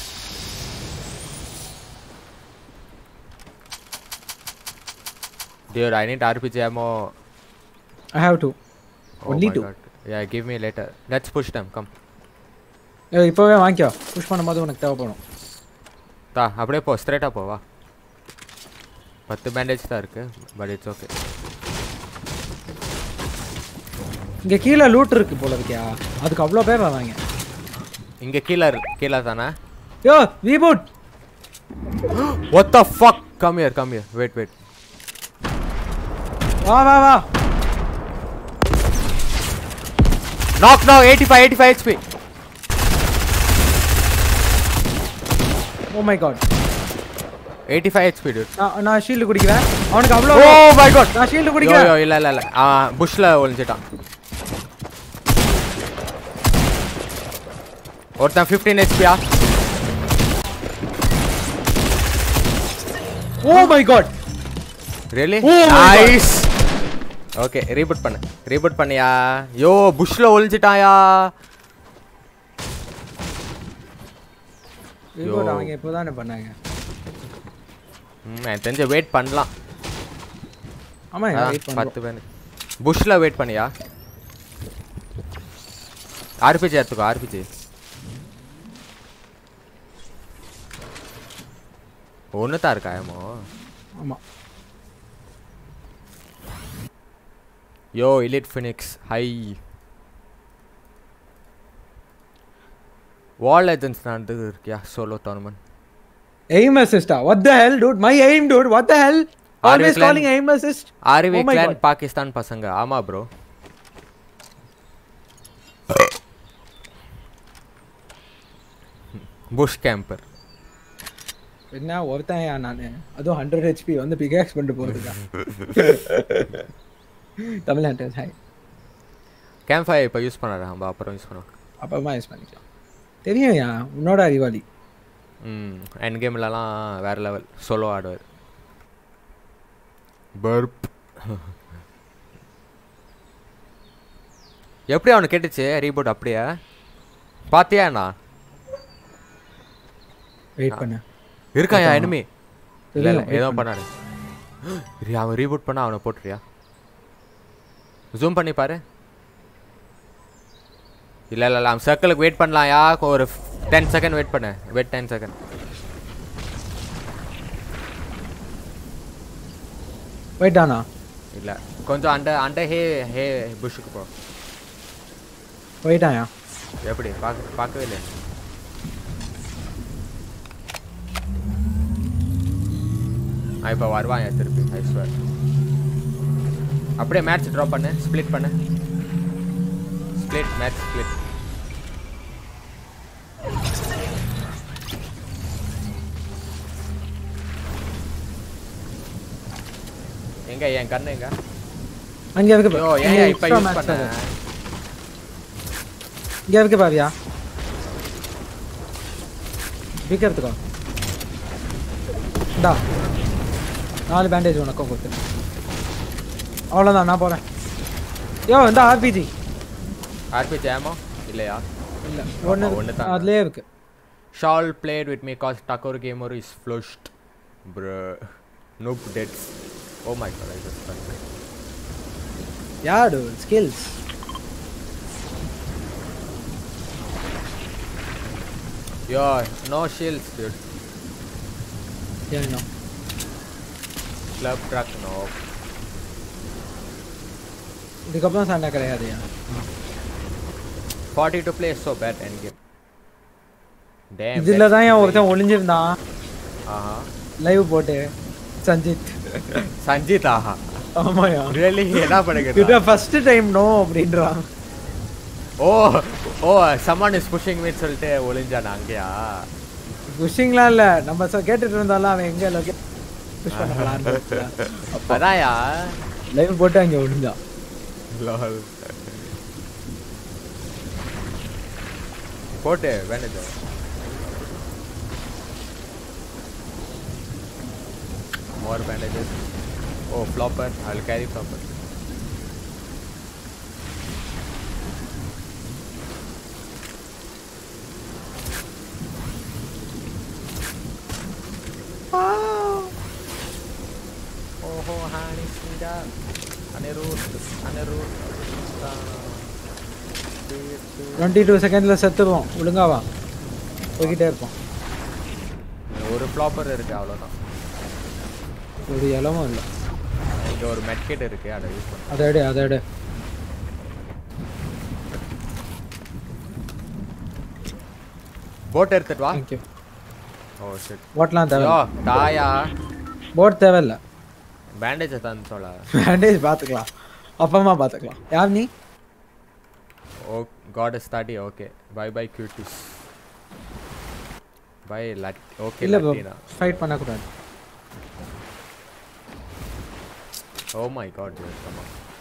Dude, I need RPG ammo. i have to Oh only my two God. Yeah, give me later. Let's push them. Come. ஏய், இப்பவே வாங்கிக்கோ புஷ் பண்ணும்போது உனக்கு தேவைப்படும் தா அப்படியே போ ஸ்ட்ரைட்டாக போ வா பத்து பேண்டேஜ் தான் இருக்கு பட் இட்ஸ் ஓகே இங்க கீழே லூட் இருக்கு போல இருக்கியா அதுக்கு அவ்வளோ பேர் வராங்க இங்கே கீழே இருக்கு கீழே தானே yo reboot What the fuck? Come here, come here. Wait, wait. வா வா வா Knock now, 85, 85 HP. Oh my god 85 HP, dude. நான் நான் ஷீல்டு குடிக்கிறேன் அவனுக்கு அவ்வளோ Oh my god. நான் ஷீல்டு யோ குடிக்கிறேன் யோ இல்ல இல்ல இல்ல ஆ புஷ்ல ஒளிஞ்சிட்டான் ஒருத்தன் 15 ஹெச்பியா oh my god really Oh my God. Nice okay reboot பண்ணு ரீபூட் பண்ணியா யோ புஷ்ல ஒளிஞ்சிட்டாயா ரீபூட் அவங்க இப்போதானே பண்ணாங்க ம் எனக்கு தெரிஞ்ச வெயிட் பண்ணலாம் ஆமா அதான், வெயிட் பண்ணுறோம் பத்து பேர் புஷ்ல வெயிட் பண்ணியா ஆர்பிஜி எடுத்துக்கோ ஆர்பிஜி ஒன்று தான் இருக்கா ஏமோ ஆமா yo elite phoenix high wall agents நடந்து இருக்கியா சோலோ டோர்னமெண்ட் எய்ம் அசிஸ்டா what the hell dude my aim dude what the hell always clan- calling aim assist RV Oh my clan God. Pakistan பசங்க ஆமா ப்ரோ புஷ் கேம்பர் என்ன ஒருத்தன் ஏன் நானு அதுவும் ஹண்ட்ரட் ஹெச்பி வந்து பிகாக்ஸ் பண்ணிட்டு போறதுக்கா Tamil hunters hi camp fire இப்போ யூஸ் பண்ணாரு நம்ம அப்புறம் யூஸ் பண்ணுவோம் அப்புறமா யூஸ் பண்ணிக்கலாம் தெரியும் யா உன்னோட அறிவாளி ம் என் கேம்லலாம் வேற லெவல் சோலோ ஆடுவார் பர்ப் எப்படி அவனுக்கு கேட்டுச்சு ரீபோட் அப்படியே பாத்தியா நான் வெயிட் பண்ணு இருக்காயா எனிமி இல்ல இல்ல தெரியும், wait ஏதோ பண்ணு. பண்ணாரு இரு, அவன் ரீபூட் பண்ணா அவனை போட்டுறியா ஜூம் பண்ணி பாரு இல்ல இல்ல இல்ல அவன் சர்க்கிளுக்கு வெயிட் பண்ணலாம்யா ஒரு டென் செகண்ட் வெயிட் பண்ணு வெயிட் டென் செகண்ட் வெயிட் ஆனா இல்ல கொஞ்சம் அண்ட அண்ட ஹே ஹே புஷ்ஷுக்கு போ போயிட்டாயா எப்படி பார்க்க பார்க்கவே இல்லை ஆ இப்போ வருவான் திருப்பி ஐ ஸ்வேர் அப்படியே மேட்ச் ட்ராப் பண்ணு ஸ்ப்ளிட் பண்ணு ஸ்ப்ளிட் மேட்ச் ஸ்ப்ளிட் எங்க என் கண்ணு எங்க அங்க இருக்கு ஐயோ பாரு. ஏன் இங்க இப்போ extra யூஸ் match பண்ண ஆகுது. இங்க இருக்கு பாரியா விற்கிறதுக்கோ இந்தா நாலு பேண்டேஜ் உனக்கும் கொடுத்து அவ்வளோதான் நான் போகிறேன் யோ இந்த ஆர்பிஜி ஆர்பி ஜாமோ இல்லையா இல்லை ஆமா, ஒன்று ஒண்ணுதான். அதுலேயே இருக்கு Shawl played with me cause Takor Gamer is flushed. Bruh. Noob deads. Oh my god, I just got it. யாடு skills Yo, no shields, dude. ஏன்னா Club truck, no. இதுக்கப்புறம் சண்டை கிடையாதுயா 40 to play is so bad endgame. Damn. இதில் that's தான் என் crazy. ஒருத்தன் ஒளிஞ்சிருந்தான் Uh-huh. Live போட்டு சஞ்சித் Sanjit, aha. ஆமாயா Really? என்ன இது பண்ணுங்க ஃபர்ஸ்ட் டைம் நோ அப்படின்றான் ஓ ஓ someone is pushing me சொல்லிட்டு ஒளிஞ்சானா அங்கேயா புஷிங்லாம் இல்ல நம்ம சொ- கேட்டுட்டு இருந்தாலும் அவன் எங்க லொகே புஷ் பண்ண பிளான் அதான்யா லைவ் போட்டு அங்க விழுந்தான் lol போட்டு வேணுது more bandages oh flopper i'll carry flopper Ninja. Anirudh. Anirudh. Twenty two செகண்ட்ல செத்துருவோம் ஒழுங்காவா போய்கிட்டே இருப்போம் ஒரு ஃப்ளாப்பர் இருக்கு அவ்வளோதான் ஒரு இலமும் இல்லை இங்க ஒரு மெட்கிட் இருக்கு அதை யூஸ் பண்ண அதை எடு அதை எடு போட் எடுத்துட்டு வா தேங்க்யூ ஓ ஷிட் போட்லாம் தேவை யோ தாயா போட் தேவையில்ல பேண்டேஜை தந்துட்டோல பேண்டேஜ் பார்த்துக்கலாம் அப்பமா பார்த்துக்கலாம் யார் நீ ஓ காட் இஸ் தாடி okay bye bye cuties bye லட் ஓகே இல்லை லட்டினா ஃபைட் பண்ணக்கூடாது ஓ மை காட் கமா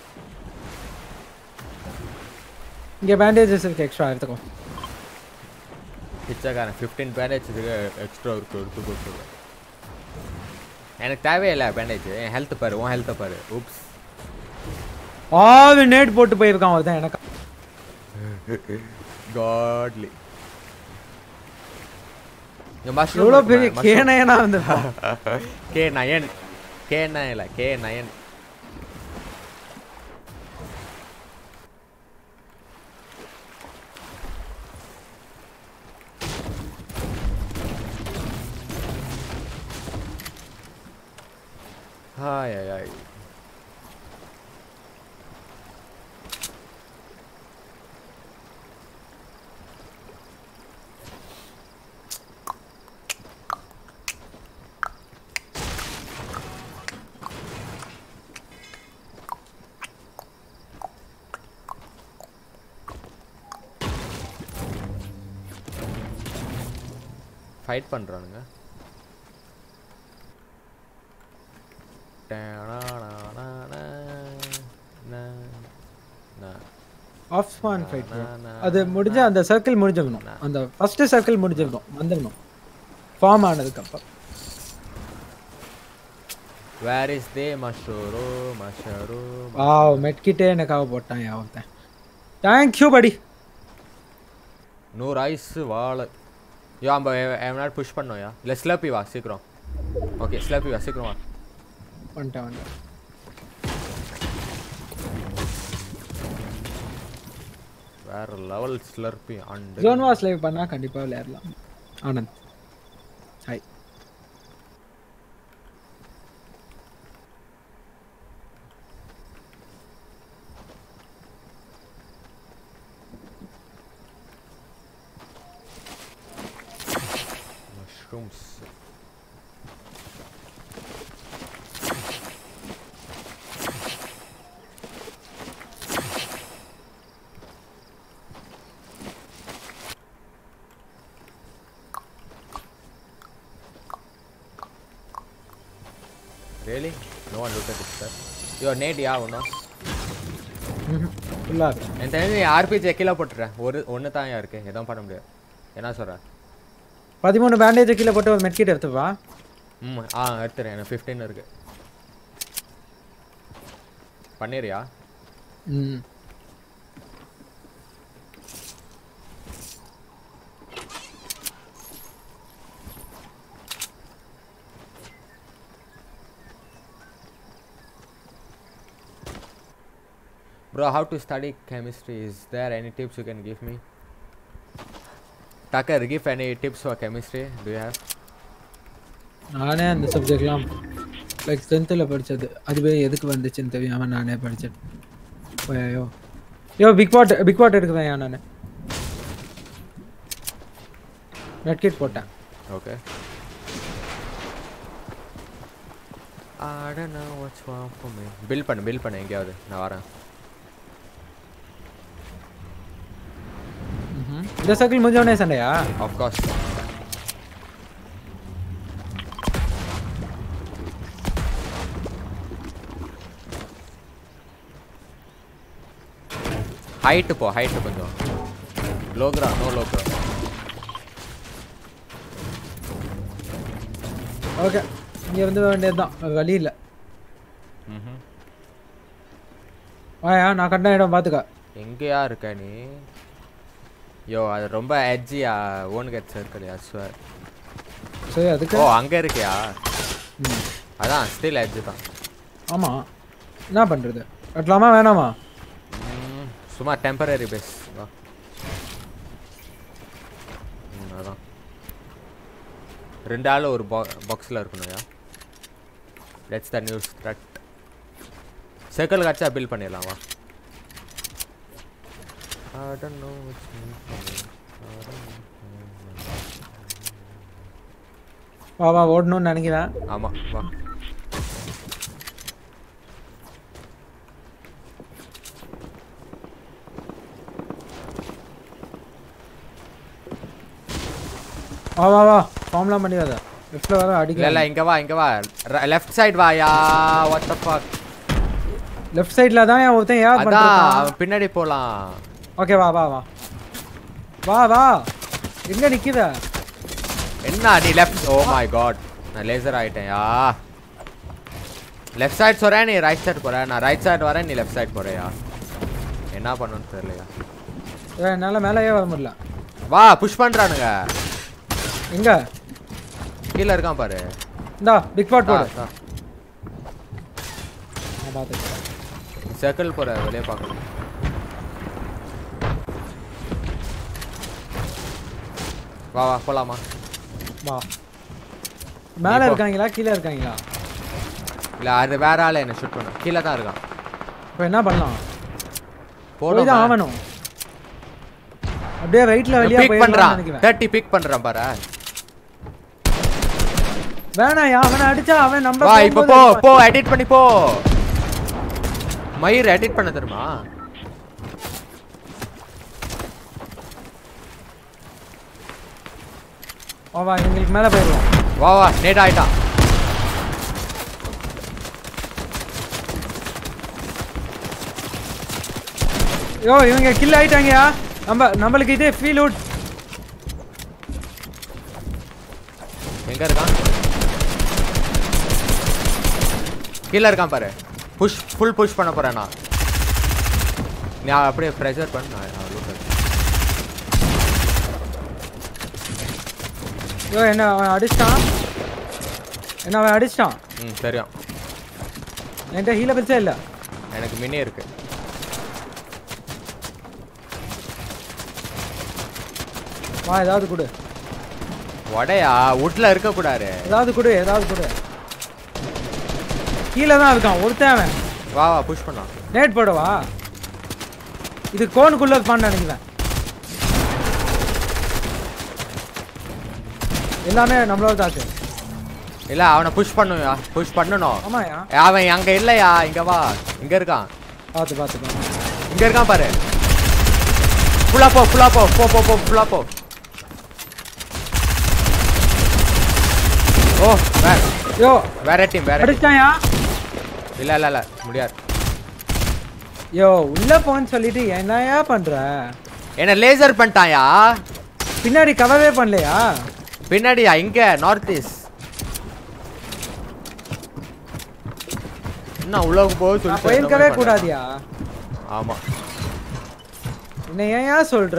இங்கே பேண்டேஜஸ் இருக்கு எக்ஸ்ட்ரா எடுத்துக்கோ பிச்சைக்காரன் ஃபிஃப்டீன் பேண்டேஜ் இருக்கு எக்ஸ்ட்ரா இருக்கு எடுத்து கொடுத்துருவேன் எனக்கு தேவையில்லை பேண்டேஜ் என் ஹெல்த் பாரு உன் ஹெல்த்தை பாரு உப்ஸ் ஆவி நேட் போட்டு போயிருக்கான் ஒருத்தன் எனக்கு காட்லி இங்க எவ்வளோ மஷ்ரூம் பெரிய கேனையனா வந்து கே நயன் கே நயன் இல்லை K nine hi hi hi fight பண்ணுறானுங்க ஆஃப் ஸ்பான் ஃபைட் அது முடிஞ்ச அந்த சர்க்கிள் முடிஞ்சிடணும் அந்த ஃபர்ஸ்ட் சர்க்கிள் முடிஞ்சிடணும் வந்துடணும் ஃபார்ம் ஆனதுக்கு அப்புறம் வேர் இஸ் தே மஷூரோ மஷரோ வாவ் மெட்கிட்டே எனக்காக போட்டான் யா ஒருத்தன் தேங்க்யூ படி நூறு ஐஸ் வாழை யோ நம்ம எவனாடு புஷ் பண்ணோயா இல்லை ஸ்லப்பி வா சீக்கிரம் ஓகே ஸ்லப்பி வா சீக்கிரம் வா வந்துட்டேன் வந்துட்டேன் வேற level slurpy and John was live பண்ணா கண்டிப்பா விளையாடலாம் Anand hi mushrooms Really? No one looked at this stuff. Yo, Nate, yeah, ஒன்றும் ஃபுல்லா இருக்கு என் தெரிஞ்சு ஆர்பிஜி கீழே போட்டுறேன் ஒரு ஒன்று தான் இருக்கு எதுவும் பண்ண முடியாது என்ன சொல்கிறேன் பதிமூணு பேண்டேஜ் கீழே போட்டு ஒரு மெட்கிட் எடுத்துப்பா ம் ஆ எடுத்துறேன் எனக்கு ஃபிஃப்டீன் இருக்கு பண்ணிடுறியா ம் Bro, how to study chemistry? Is there any tips you can give me? Tucker, give any tips for chemistry? Do you have? நானே அந்த சப்ஜெக்ட்லாம் லைக் டென்த்தில் படித்தது அதுவே எதுக்கு வந்துச்சுன்னு தெரியாமல் நானே படித்தேன் ஐயோ யோ பிக் பாட் பிக் பாட் எடுக்குவேன் நான் மெட்கிட் போட்டேன் Okay. I don't know what's wrong for me. Fill பண்ணு பில் பண்ணு எங்கேயாவது நான் வரேன் ம்ஹும். இந்த சர்க்கிள் முடிஞ்சோடனே சண்டையா ஆஃப் கோர்ஸ் ஹைட்டு போ ஹைட்டு கொஞ்சம் லோக்ரா நோ லோக்ரா ஓகே இங்கே இருந்து வேண்டியது தான் வழி இல்லை ம் வாயா நான் கண்ட இடம் பார்த்துக்க எங்கேயா இருக்க நீ யோ அது ரொம்ப எட்ஜியா ஓன் கட் சர்க்கிள் அஸ்வர் சரி அதுக்கு ஓ அங்கே இருக்கியா ம் அதான் ஸ்டில் எட்ஜ் தான் ஆமாம் என்ன பண்றது கட்டலாமா வேணாமா ம், சும்மா டெம்பரரி பேஸ் வா ம், அதான் ரெண்டு ஆள் ஒரு பாக்ஸில் இருக்கணும்யா let's the news thread circle கட்சா பில் பண்ணிடலாம் வா I don't know what's in for me. I don't know. வா வா ஓடணும்னு நினைக்கிறேன் ஆமா வா வா வா வா ஃபார்ம்லாம் பண்ணிடாத லெஃப்ட்ல வர இல்ல அடிக்கல இல்ல இங்க வா இங்க வா லெஃப்ட் சைடு வாயா வாட் த ஃபக் லெஃப்ட் சைடுல தான் என் ஒருத்தன் ஏன் அதான் பண்றான் அவன் பின்னாடி போலாம் ஓகே வா வா வா வா வா எங்க நிக்குத என்ன நீ லெஃப்ட் ஓ மை காட் நான் லேசர் ஆயிட்டேன்யா லெஃப்ட் சைடு சொல்றேன் நீ ரைட் சைடு போற நான் ரைட் சைடு வரேன் நீ லெஃப்ட் சைடு போறியா என்ன பண்ணணும்னு தெரியலையா ஏய், என்னால மேலேயே வர முடியல வா புஷ் பண்றானுங்க எங்க கீழ இருக்கான் பாரு இந்தா பிக் பாட் போடு ஆ, ஆ. நான் பாத்துக்கிறேன் சர்க்கிள் போற வெளியே பார்க்கணும் வா வா போலாமா வா மேல போ. இருக்காங்களா கீழே இருக்காங்களா இல்ல அது வேற ஆளு என்ன ஷூட் பண்ண கீழே தான் இருக்கான் இப்போ என்ன பண்ணலாம் போய் போடும் தான் ஆகணும் அப்படியே ரைட்ல வெளியா பிக் போயிடலாம்னு பண்றான் நினைக்கிறேன் தேர்ட்டி பிக் பண்றான் பாரு வேணாம் அவனை அடிச்சா அவன் நம்ம வா இப்போ போ போ எடிட் பண்ணி போ மயிர் எடிட் பண்ண தெரியுமா வா வா இவங்களுக்கு மேல போயிடுவோம் வா வா நேட் ஆயிட்டான் யோ இவங்க கில் ஆயிட்டாங்கயா நம்ம நம்மளுக்கு இதே ஃபீல் அவுட் எங்க இருக்கான் கீழே இருக்கான் பாரு புஷ் ஃபுல் புஷ் பண்ண போறேன் நான் நீ அப்படியே ப்ரெஷர் பண்ணு நான் நான் look at- யோ என்ன அவன் அடிச்சிட்டான் என்ன அவன் அடிச்சிட்டான் ம் தெரியும் என்கிட்ட ஹீல பிரிச்சா இல்ல எனக்கு மினி இருக்கு வா ஏதாவது கொடு உடையா உட்ல இருக்க கூடாது ஏதாவது கொடு ஏதாவது கொடு கீழே தான் இருக்கான் ஒருத்தன் அவன் வா வா புஷ் பண்ணலாம் நேட் போடவா இது கோனுக்குள்ள இருப்பான்னு நினைக்கிறேன் எல்லாமே நம்மளோட காசு இல்ல அவனை புஷ் பண்ணுயா புஷ் பண்ணணும் ஆமாயா அவன் அங்க இல்லையா இங்க வா இங்க இருக்கான் பார்த்து பார்த்து பார்த்து. இங்க இருக்கான் பாரு ஃபுல்லா போ ஃபுல்லா போ போ போ போ ஃபுல்லா போ ஓ வேற யோ வேற டீம் வேற team. அடிச்சிட்டாயா இல்ல இல்ல இல்ல முடியாது யோ உள்ள போன்னு சொல்லிட்டு என்னயா பண்ற என்ன லேசர் பண்ணிட்டாயா பின்னாடி கவரே பண்ணலையா பின்னாடியா இங்க நார்த் ஈஸ்ட் என்ன உள்ள போக நான் சொல்லி போயிருக்கவே கூடாதியா ஆமா என்ன ஏன்யா சொல்ற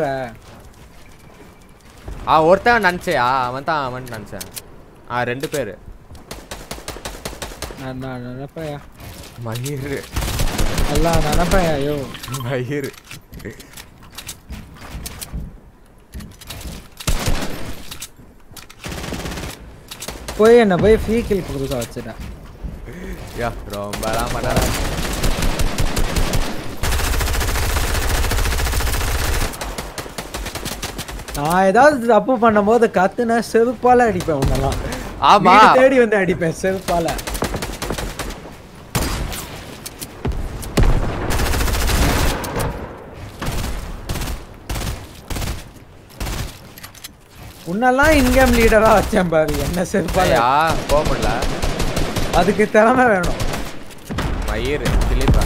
ஆ ஒருத்தன் நினச்சையா அவன் தான் அவன் நினச்சேன் ஆ ரெண்டு பேர் நான் நான் நினைப்பேயா மயிர் நல்லா நினைப்பேன் ஐயோ மயிர் போய் என்ன போய் ஃப்ரீ கில் கொடுக்க வச்சுட்டேன் யா ரொம்பலாம் பண்ணாரா நான் ஏதாவது தப்பு பண்ணும்போது கத்துன செருப்பால அடிப்பேன் உன்னெல்லாம் ஆமா வீடு தேடி வந்து அடிப்பேன் செருப்பால உன்னெல்லாம் இன்கேம் லீடரா வச்சேன் பாரு என்ன செருப்பால யா போக முடியல அதுக்கு திறமை வேணும் மயிர் திலீப்பா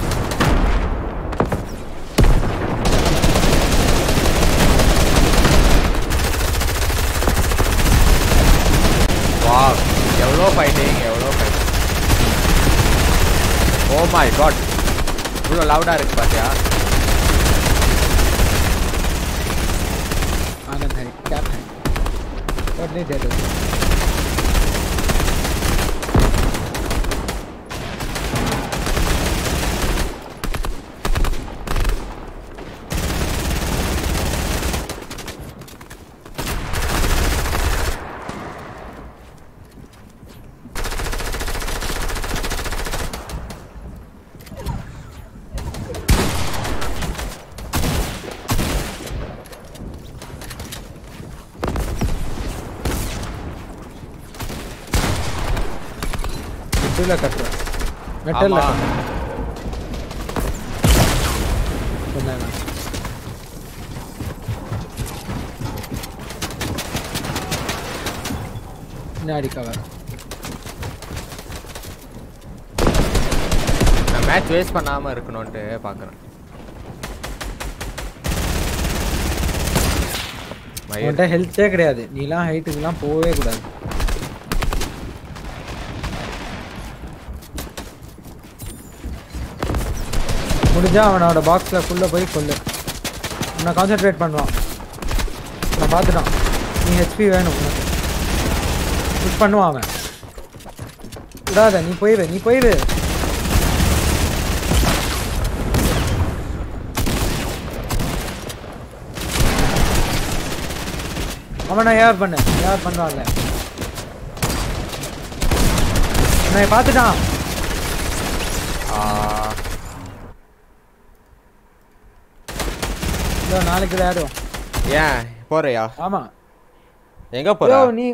வா எவ்வளோ ஃபைட்டிங் எவ்வளோ ஃபைட்டிங் ஓ மை காட் இவ்வளோ லவுடாக இருக்கு பாத்தியா ஆனந்த் ஹரி கேப் ஹரி உடனே தேடு இதுல கட்டுறேன் மெட்டல்ல ஆமா. சொன்னேன் பின்னாடி கவர் நான் மேட்ச் வேஸ்ட் பண்ணாம இருக்கணும்ட்டு பாக்குறேன் மயிர் உன்கிட்ட ஹெல்த்தே கிடையாது நீலாம் ஹைட்டுக்குலாம் போகவே கூடாது முடிஞ்சா அவனோட பாக்ஸ்ல ஃபுல்லா போய் கொல்லு உன்னை கான்சென்ட்ரேட் பண்ணுவான் நான் பார்த்துட்டான் நீ ஹெச்பி வேணும் உனக்கு புஷ் பண்ணுவான் அவன் விடாத நீ போயிரு நீ போயிரு அவனை யார் பண்ணு யார் பண்ணுவாங்க உன்னை பார்த்துட்டான் ஆ, இதோ நாளைக்கு விளையாடுவோம் ஏன் போறியா ஆமா எங்க போற யோ நீ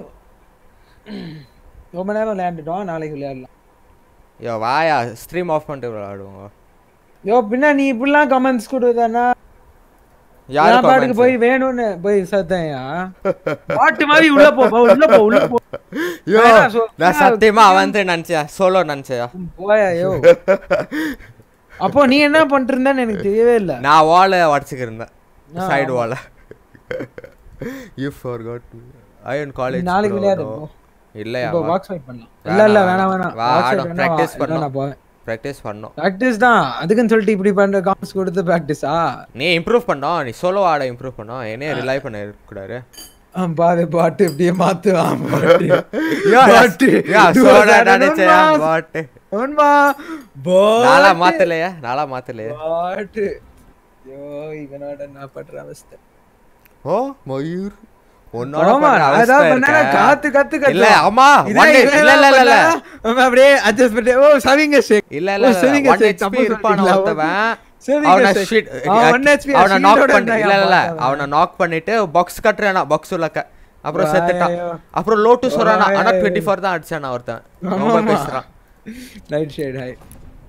ரொம்ப நேரம் விளையாண்டுட்டோம் நாளைக்கு விளையாடலாம் யோ வாயா ஸ்ட்ரீம் ஆஃப் பண்ணிட்டு விளையாடுவோம் யோ பின்ன நீ இப்படிலாம் கமெண்ட்ஸ் கொடுத்தானா யாரு நான் பாட்டுக்கு comments? போய் வேணும்னு போய் சத்தையா பாட்டு மாதிரி உள்ள போ போ, உள்ள போ உள்ள போ யோ வேணாம், so- நான் சத்தியமா வந்து நினைச்சேன் சோலோ நினைச்சேன் போயா யோ அப்போ நீ என்ன பண்ணிட்டு இருந்தேன்னு எனக்கு தெரியவே இல்ல நான் வாழை உடச்சிக்கு இருந்தேன் ஆ, சைடு ஆமா. வாழை யூ forgot ஐயன் காலேஜ் நாளைக்கு விளையாடு போ. இல்லையா இப்போ பாக்ஸ் ஃபைட் பண்ணலாம் இல்ல இல்ல வேணாம் வேணாம் வா, box fight ஆடும். வேணாம், practice வா. பண்ணலாம். இல்ல, நான் போவேன் ப்ராக்டிஸ் பண்ணோம் ப்ராக்டிஸ் தான் அதுக்குன்னு சொல்லிட்டு இப்படி பண்ற காம்ஸ் கொடுத்து ப்ராக்டிஸா நீ இம்ப்ரூவ் பண்ணோம் நீ சோலோ ஆட இம்ப்ரூவ் பண்ணோம் என்னைய ரிலை பண்ண இருக்கக்கூடாது பாரு பாட்டு இப்படியே மாத்துவான் பாட்டு யோ, பாட்டு யா, Do சோலா that, நினைச்சேன் உண்மை. பாட்டு உண்மை. நாளா பாட்டு. மாத்தலையா நாளா மாத்தலையா பாட்டு ஐயோ இவனோட நான் படுற அவஸ்தை ஓ மயூர் உன்னோட ஆமா படுற அவஸ்தை அதான் பண்ணா இருக்கா? காத்து கத்து கத்து இல்ல ஆமா இதே one day- இவன் இல்ல இல்ல இல்ல இல்ல பண்ணா, அப்படியே adjust பண்ணி, ஓ, சவிங்க shake. இல்ல ஓ, இல்ல சவிங்க ஒன் shake, ஹெச்பி தப்பு இருப்பான சொல்லிட்டீங்களா? ஒருத்தவன் சவிங்க அவனை shake. ஷீட் அவன் one HP யா, அவனை shield நாக் ஓட பண்ணி இருந்தான் இல்ல இல்ல பார்த்தவன். அவனை நாக் பண்ணிட்டு பாக்ஸ் கட்டுறானா பாக்ஸ் உள்ளக்க அப்புறம் வாயோ. செத்துட்டான் அப்புறம் லோட்டு சொல்றானா ஆனா வாயோ. 24 தான் அடிச்சானா ஒருத்தன் ரொம்ப ஆமாமா. பேசுறான் Night shade, hi.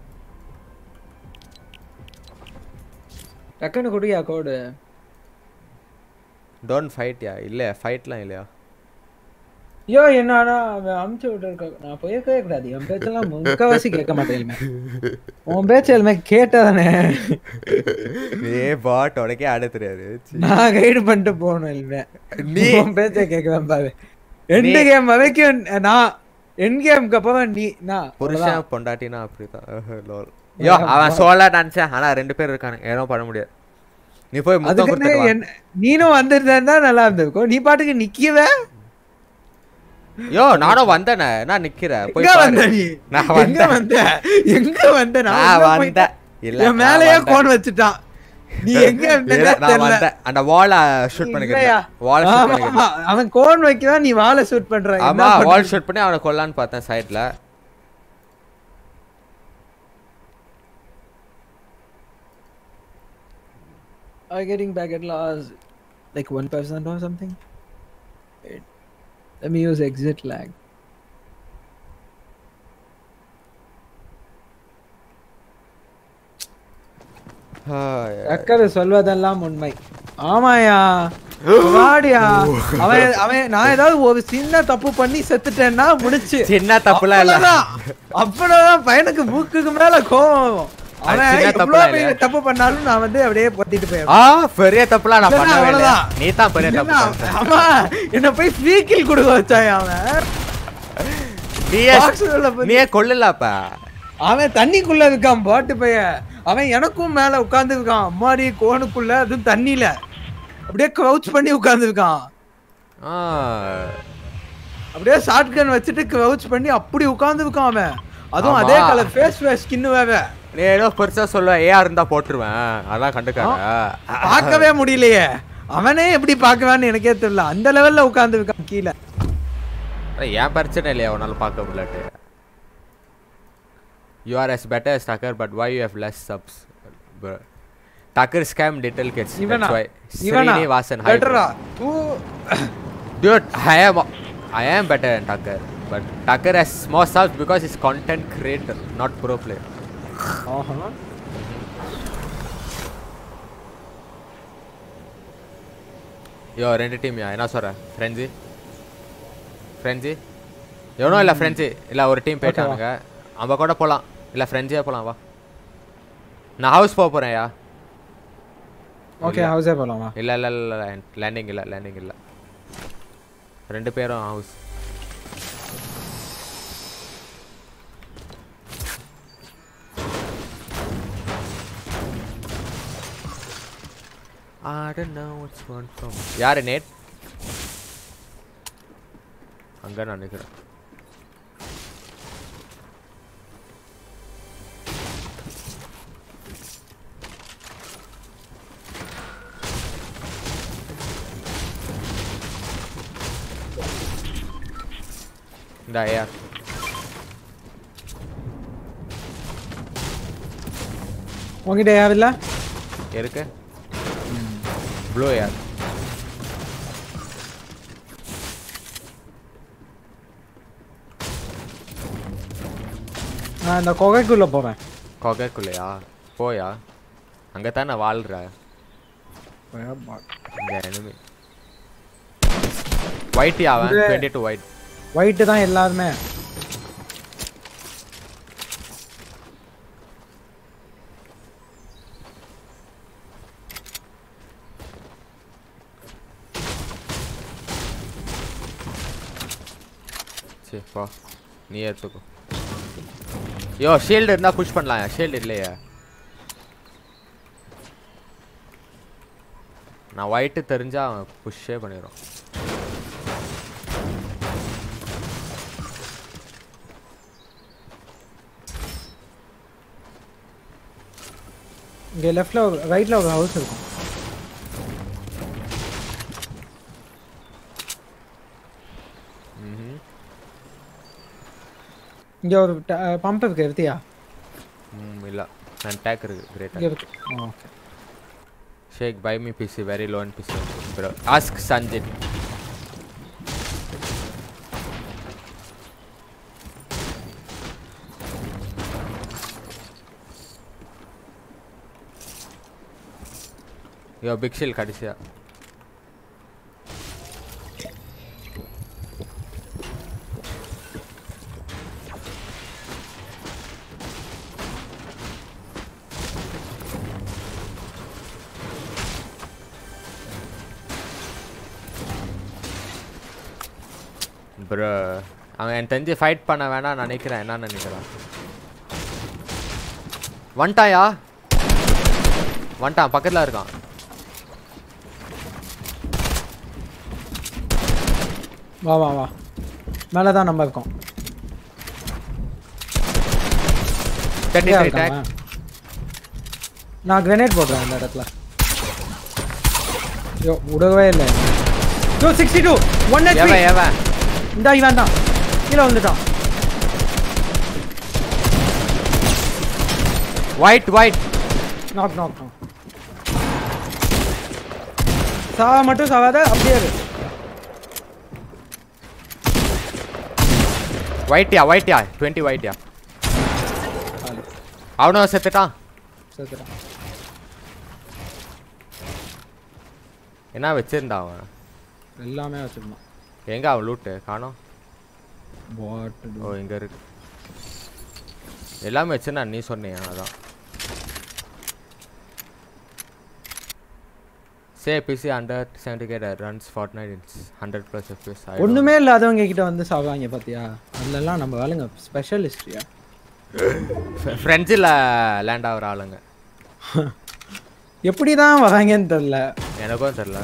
டக்குன்னு குடியா கோடு டோன்ட் ஃபைட் யா இல்ல ஃபைட்லாம் இல்லையா ஐயோ என்னன்னா அவன் அமுச்சு விட்டு நான் போயிருக்கவே கூடாது என் பேச்செல்லாம் முக்கவாசி கேட்க மாட்டேன் இனிமே. உன் பேச்சு எல்லாமே கேட்டதானே ஏ பாட் உனக்கே ஆட தெரியாது சீ. நான் கைடு பண்ணிட்டு போகணும் இனிமே நீ நீ- உன் பேச்சை கேட்கலாம் பாரு எந்த கேம் வரைக்கும் நான் என் கேமுக்கு அப்புறம் நீ நான் புருஷன் பொண்டாட்டினா அப்படிதான் அஹ், lol. யோ அவன் சோலா நினைச்சேன் ஆனா ரெண்டு பேர் இருக்கானுங்க ஏனோ பண்ண முடியாது நீ போய் முத்தம் அதுக்கு கொடுத்துட்டு வா. என்ன- நீனும் வந்திருந்தா நல்லா இருந்திருக்கும் நீ பாட்டுக்கு நிக்கவே யோ நானும் வந்தேனே நான் நிக்கிறேன் போய் எங்க பாரு. வந்த நீ நான் எங்க வந்தேன். வந்த எங்க வந்த நான் நான் உள்ள வந்தேன் போயிட்டேன். இல்ல என் நான் மேலயே வந்தேன். கோன் வச்சுட்டான் நீ எங்க இல்ல, இருந்தேன்னு நான் தெரியல வந்தேன் அந்த வாலை ஷூட் இல்லையா? பண்ணிக்கிறேன் வாலை ஷூட் ஆமா, பண்ணிக்கிறேன் ஆமா. அவன் கோன் வைக்கதான் நீ வாழை ஷூட் பண்ற என்ன ஆமா பண்ற? வால் ஷூட் பண்ணி அவனை கொல்லான்னு பார்த்தேன் சைடுல Are you getting back at loss like one percent or something? Wait. Let me use exit lag. அக்கறை சொல்வதெல்லாம் உண்மை ஆமாயா வாடியா அவன் அவன் நான் ஏதாவது ஒரு சின்ன தப்பு பண்ணி செத்துட்டேன்னா முடிச்சு சின்ன தப்புலாம் இல்ல அவ்வளவுதான். அவ்வளவுதான் பையனுக்கு மூக்குக்கு மேல கோவம் அவன் சின்ன எவ்வளவு தப்புலாம் பெரிய இல்ல. தப்பு பண்ணாலும் நான் வந்து அப்படியே பொத்திட்டு போயிடுவேன் ஆ பெரிய தப்புலாம் நான் இல்லைன்னா பண்ணவே இல்லை அவ்வளவுதான். நீ தான் பெரிய தப்பு என்ன, பண்ண. ஆமா என்ன போய் வீக்கில் கொடுக்க வச்சான் அவன் நீயே Box உள்ள போய்- நீயே கொல்லலப்பா அவன் தண்ணிக்குள்ள இருக்கான் பாட்டு பையன் அவன் எனக்கும் மேல உட்கார்ந்து இருக்கான் அம்மாடி கோனுக்குள்ள அதுவும் தண்ணியில அப்படியே க்ரௌச் பண்ணி உட்கார்ந்து இருக்கான் ஆ அப்படியே ஷார்ட் கன் வச்சுட்டு க்ரௌச் பண்ணி அப்படி உட்கார்ந்து இருக்கான் அவன் அதுவும் ஆமா. அதே கலர் ஃபேஸ் ஃபேஸ் ஸ்கின் வேற நீ ஏதோ பெருசா சொல்லுவ ஏஆர் இருந்தா போட்டுருவேன் அதான் கண்டுக்காத பார்க்கவே முடியலையே அவனே எப்படி பார்க்கவான்னு எனக்கே தெரியல அந்த லெவல்ல உட்கார்ந்து இருக்கான் கீழே ஏன் பிரச்சனை இல்லையா உன்னால பார்க்க முடியலட்டு you are as better Tucker but why you have less subs Tucker scam detail kids இவனா இவனா வாசன் ஹை பெட்டரா தூ dude i am i am better than Tucker But Tucker has more subs because he's content creator, not pro player. ஆஹா யோ ரெண்டு team யா என்ன சொல்ற friends friends எவனோ இல்லை friends இல்லை ஒரு டீம் போயிட்டானுங்க அவன் கூட போகலாம் இல்லை ஃப்ரெண்ட்ஸே போகலாம் வா நான் ஹவுஸ் போக போகிறேன்யா ஓகே ஹவுஸே போலாமா இல்லை இல்லை இல்லை லேண்டிங் இல்லை லேண்டிங் இல்லை ரெண்டு பேரும் house I don't know what's one from யாரு நேட் அங்க நான் நிக்கிறேன் இந்த ஏஆர் உங்ககிட்ட யாவில்ல இருக்கு ப்ளூ ஏஆர் நான் இந்த குகைக்குள்ள போறேன் கொகைக்குள்ளையா போயா அங்கே தானே வாழ்ற இந்த enemy ஒயிட் அவன் இது- டுவெண்ட்டி டூ ஒயிட் ஒயிட்டு தான் எல்லாருமே சரி போ நீ எடுத்துக்கோ யோ ஷீல்டு இருந்தா புஷ் பண்ணலாம் ஷீல்டு இல்லையா நான் ஒயிட்டு தெரிஞ்சா அவன் புஷ்ஷே பண்ணிடுவான் இங்க லெஃப்ட்ல ஒரு ரைட்ல ஒரு ஹவுஸ் இருக்கும் ம் இங்க ஒரு பம்ப் இருக்கு எடுத்தியா ம் இல்லை நான் டேக் இருக்கு இங்க கிரேட் இருக்கு okay shake by me PC very lone PC bro ask Sanjith yo big shield கடைசியா ப்ரோ அவன் என் தெரிஞ்சு ஃபைட் பண்ண வேணாம் நினைக்கிறேன் என்ன நினைக்கிறான் வந்துட்டாயா வந்துட்டான் பக்கத்தில் இருக்கான் வா வா வா மேலே தான் நம்ம இருக்கோம் தேர்ட்டி இங்கேயா ஃபைவ் டேக் இருக்காங்க? நான் கிரனேட் போடுறேன் இந்த இடத்துல ஐயோ விடவே இல்லை ஐயோ சிக்ஸ்டி டூ ஒன் எவன் எவன் இந்த இவன் தான் கீழே வந்துட்டான் wait wait knock knock knock சாவ மட்டும் சாவாத அப்படியே இரு ஒயிட்யா ஒயிட்யா டுவெண்ட்டி ஒயிட்யா ஆளு. அவனும் செத்துட்டான் செத்துட்டான் என்ன வச்சிருந்தான் அவன் எல்லாமே வச்சிருந்தான் எங்க அவன் லூட்டு காணோம் வாட் ஓ இங்க இருக்கு எல்லாமே வச்சிருந்தா நீ சொன்னியா அதான் சே பிசி அண்டர் செவன்டி கேட் runs Fortnite in hundred plus FS ஒண்ணுமே இல்லாதவங்க கிட்ட வந்து சாவாங்க பாத்தியா அதுலலாம் நம்ம வேலைங்க ஸ்பெஷலிஸ்ட்யா ஃப்ரெண்ட்ஸில் லேண்ட் ஆகிற ஆளுங்க எப்படி தான் வராங்கன்னு தெரியல எனக்கும் தெரில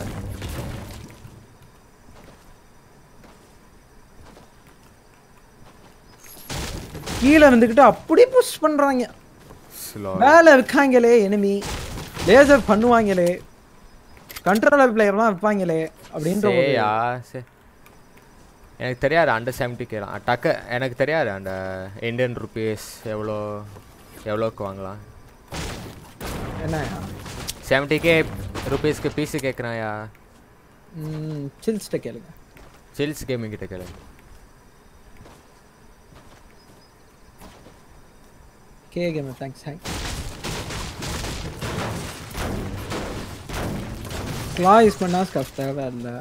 கீழே இருந்துக்கிட்டு அப்படி புஷ் பண்றாங்க ஸ்லோ மேல இருக்காங்களே எனிமி லேசர் பண்ணுவாங்களே கண்ட்ரோலர் பிளேயர்லாம் இருப்பாங்களே அப்படின்ற ஒரு சேயா சே எனக்கு தெரியாது அண்டர் செவன்ட்டி கேலாம் டக்கு எனக்கு தெரியாது அந்த இந்தியன் ருபீஸ் எவ்வளோ எவ்வளோக்கு வாங்கலாம் என்ன செவன்ட்டி கே ருபீஸ்க்கு பீஸு கேட்குறாயா சில்ஸ்ட கேளுங்க சில்ஸ் கேமிங் கிட்ட கேளு K gamer thanks hi claw use பண்ணா ஸ்கஃப் தேவை இல்லை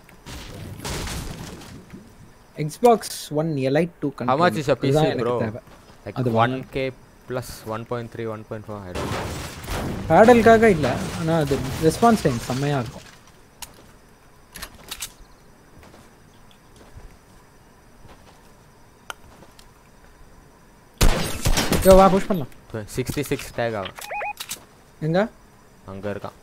Xbox one elite two How much is a PC, bro? தேவை லைக் அது one K plus one point three one point four ஆயிடும் பேடலுக்காக இல்லை ஆனால் அது ரெஸ்பான்ஸ் டைம் செம்மையாக இருக்கும் யோ வா புஷ் பண்ணலாம் சிக்ஸ்டி சிக்ஸ் டேக் ஆகும் எங்க அங்கே இருக்கான்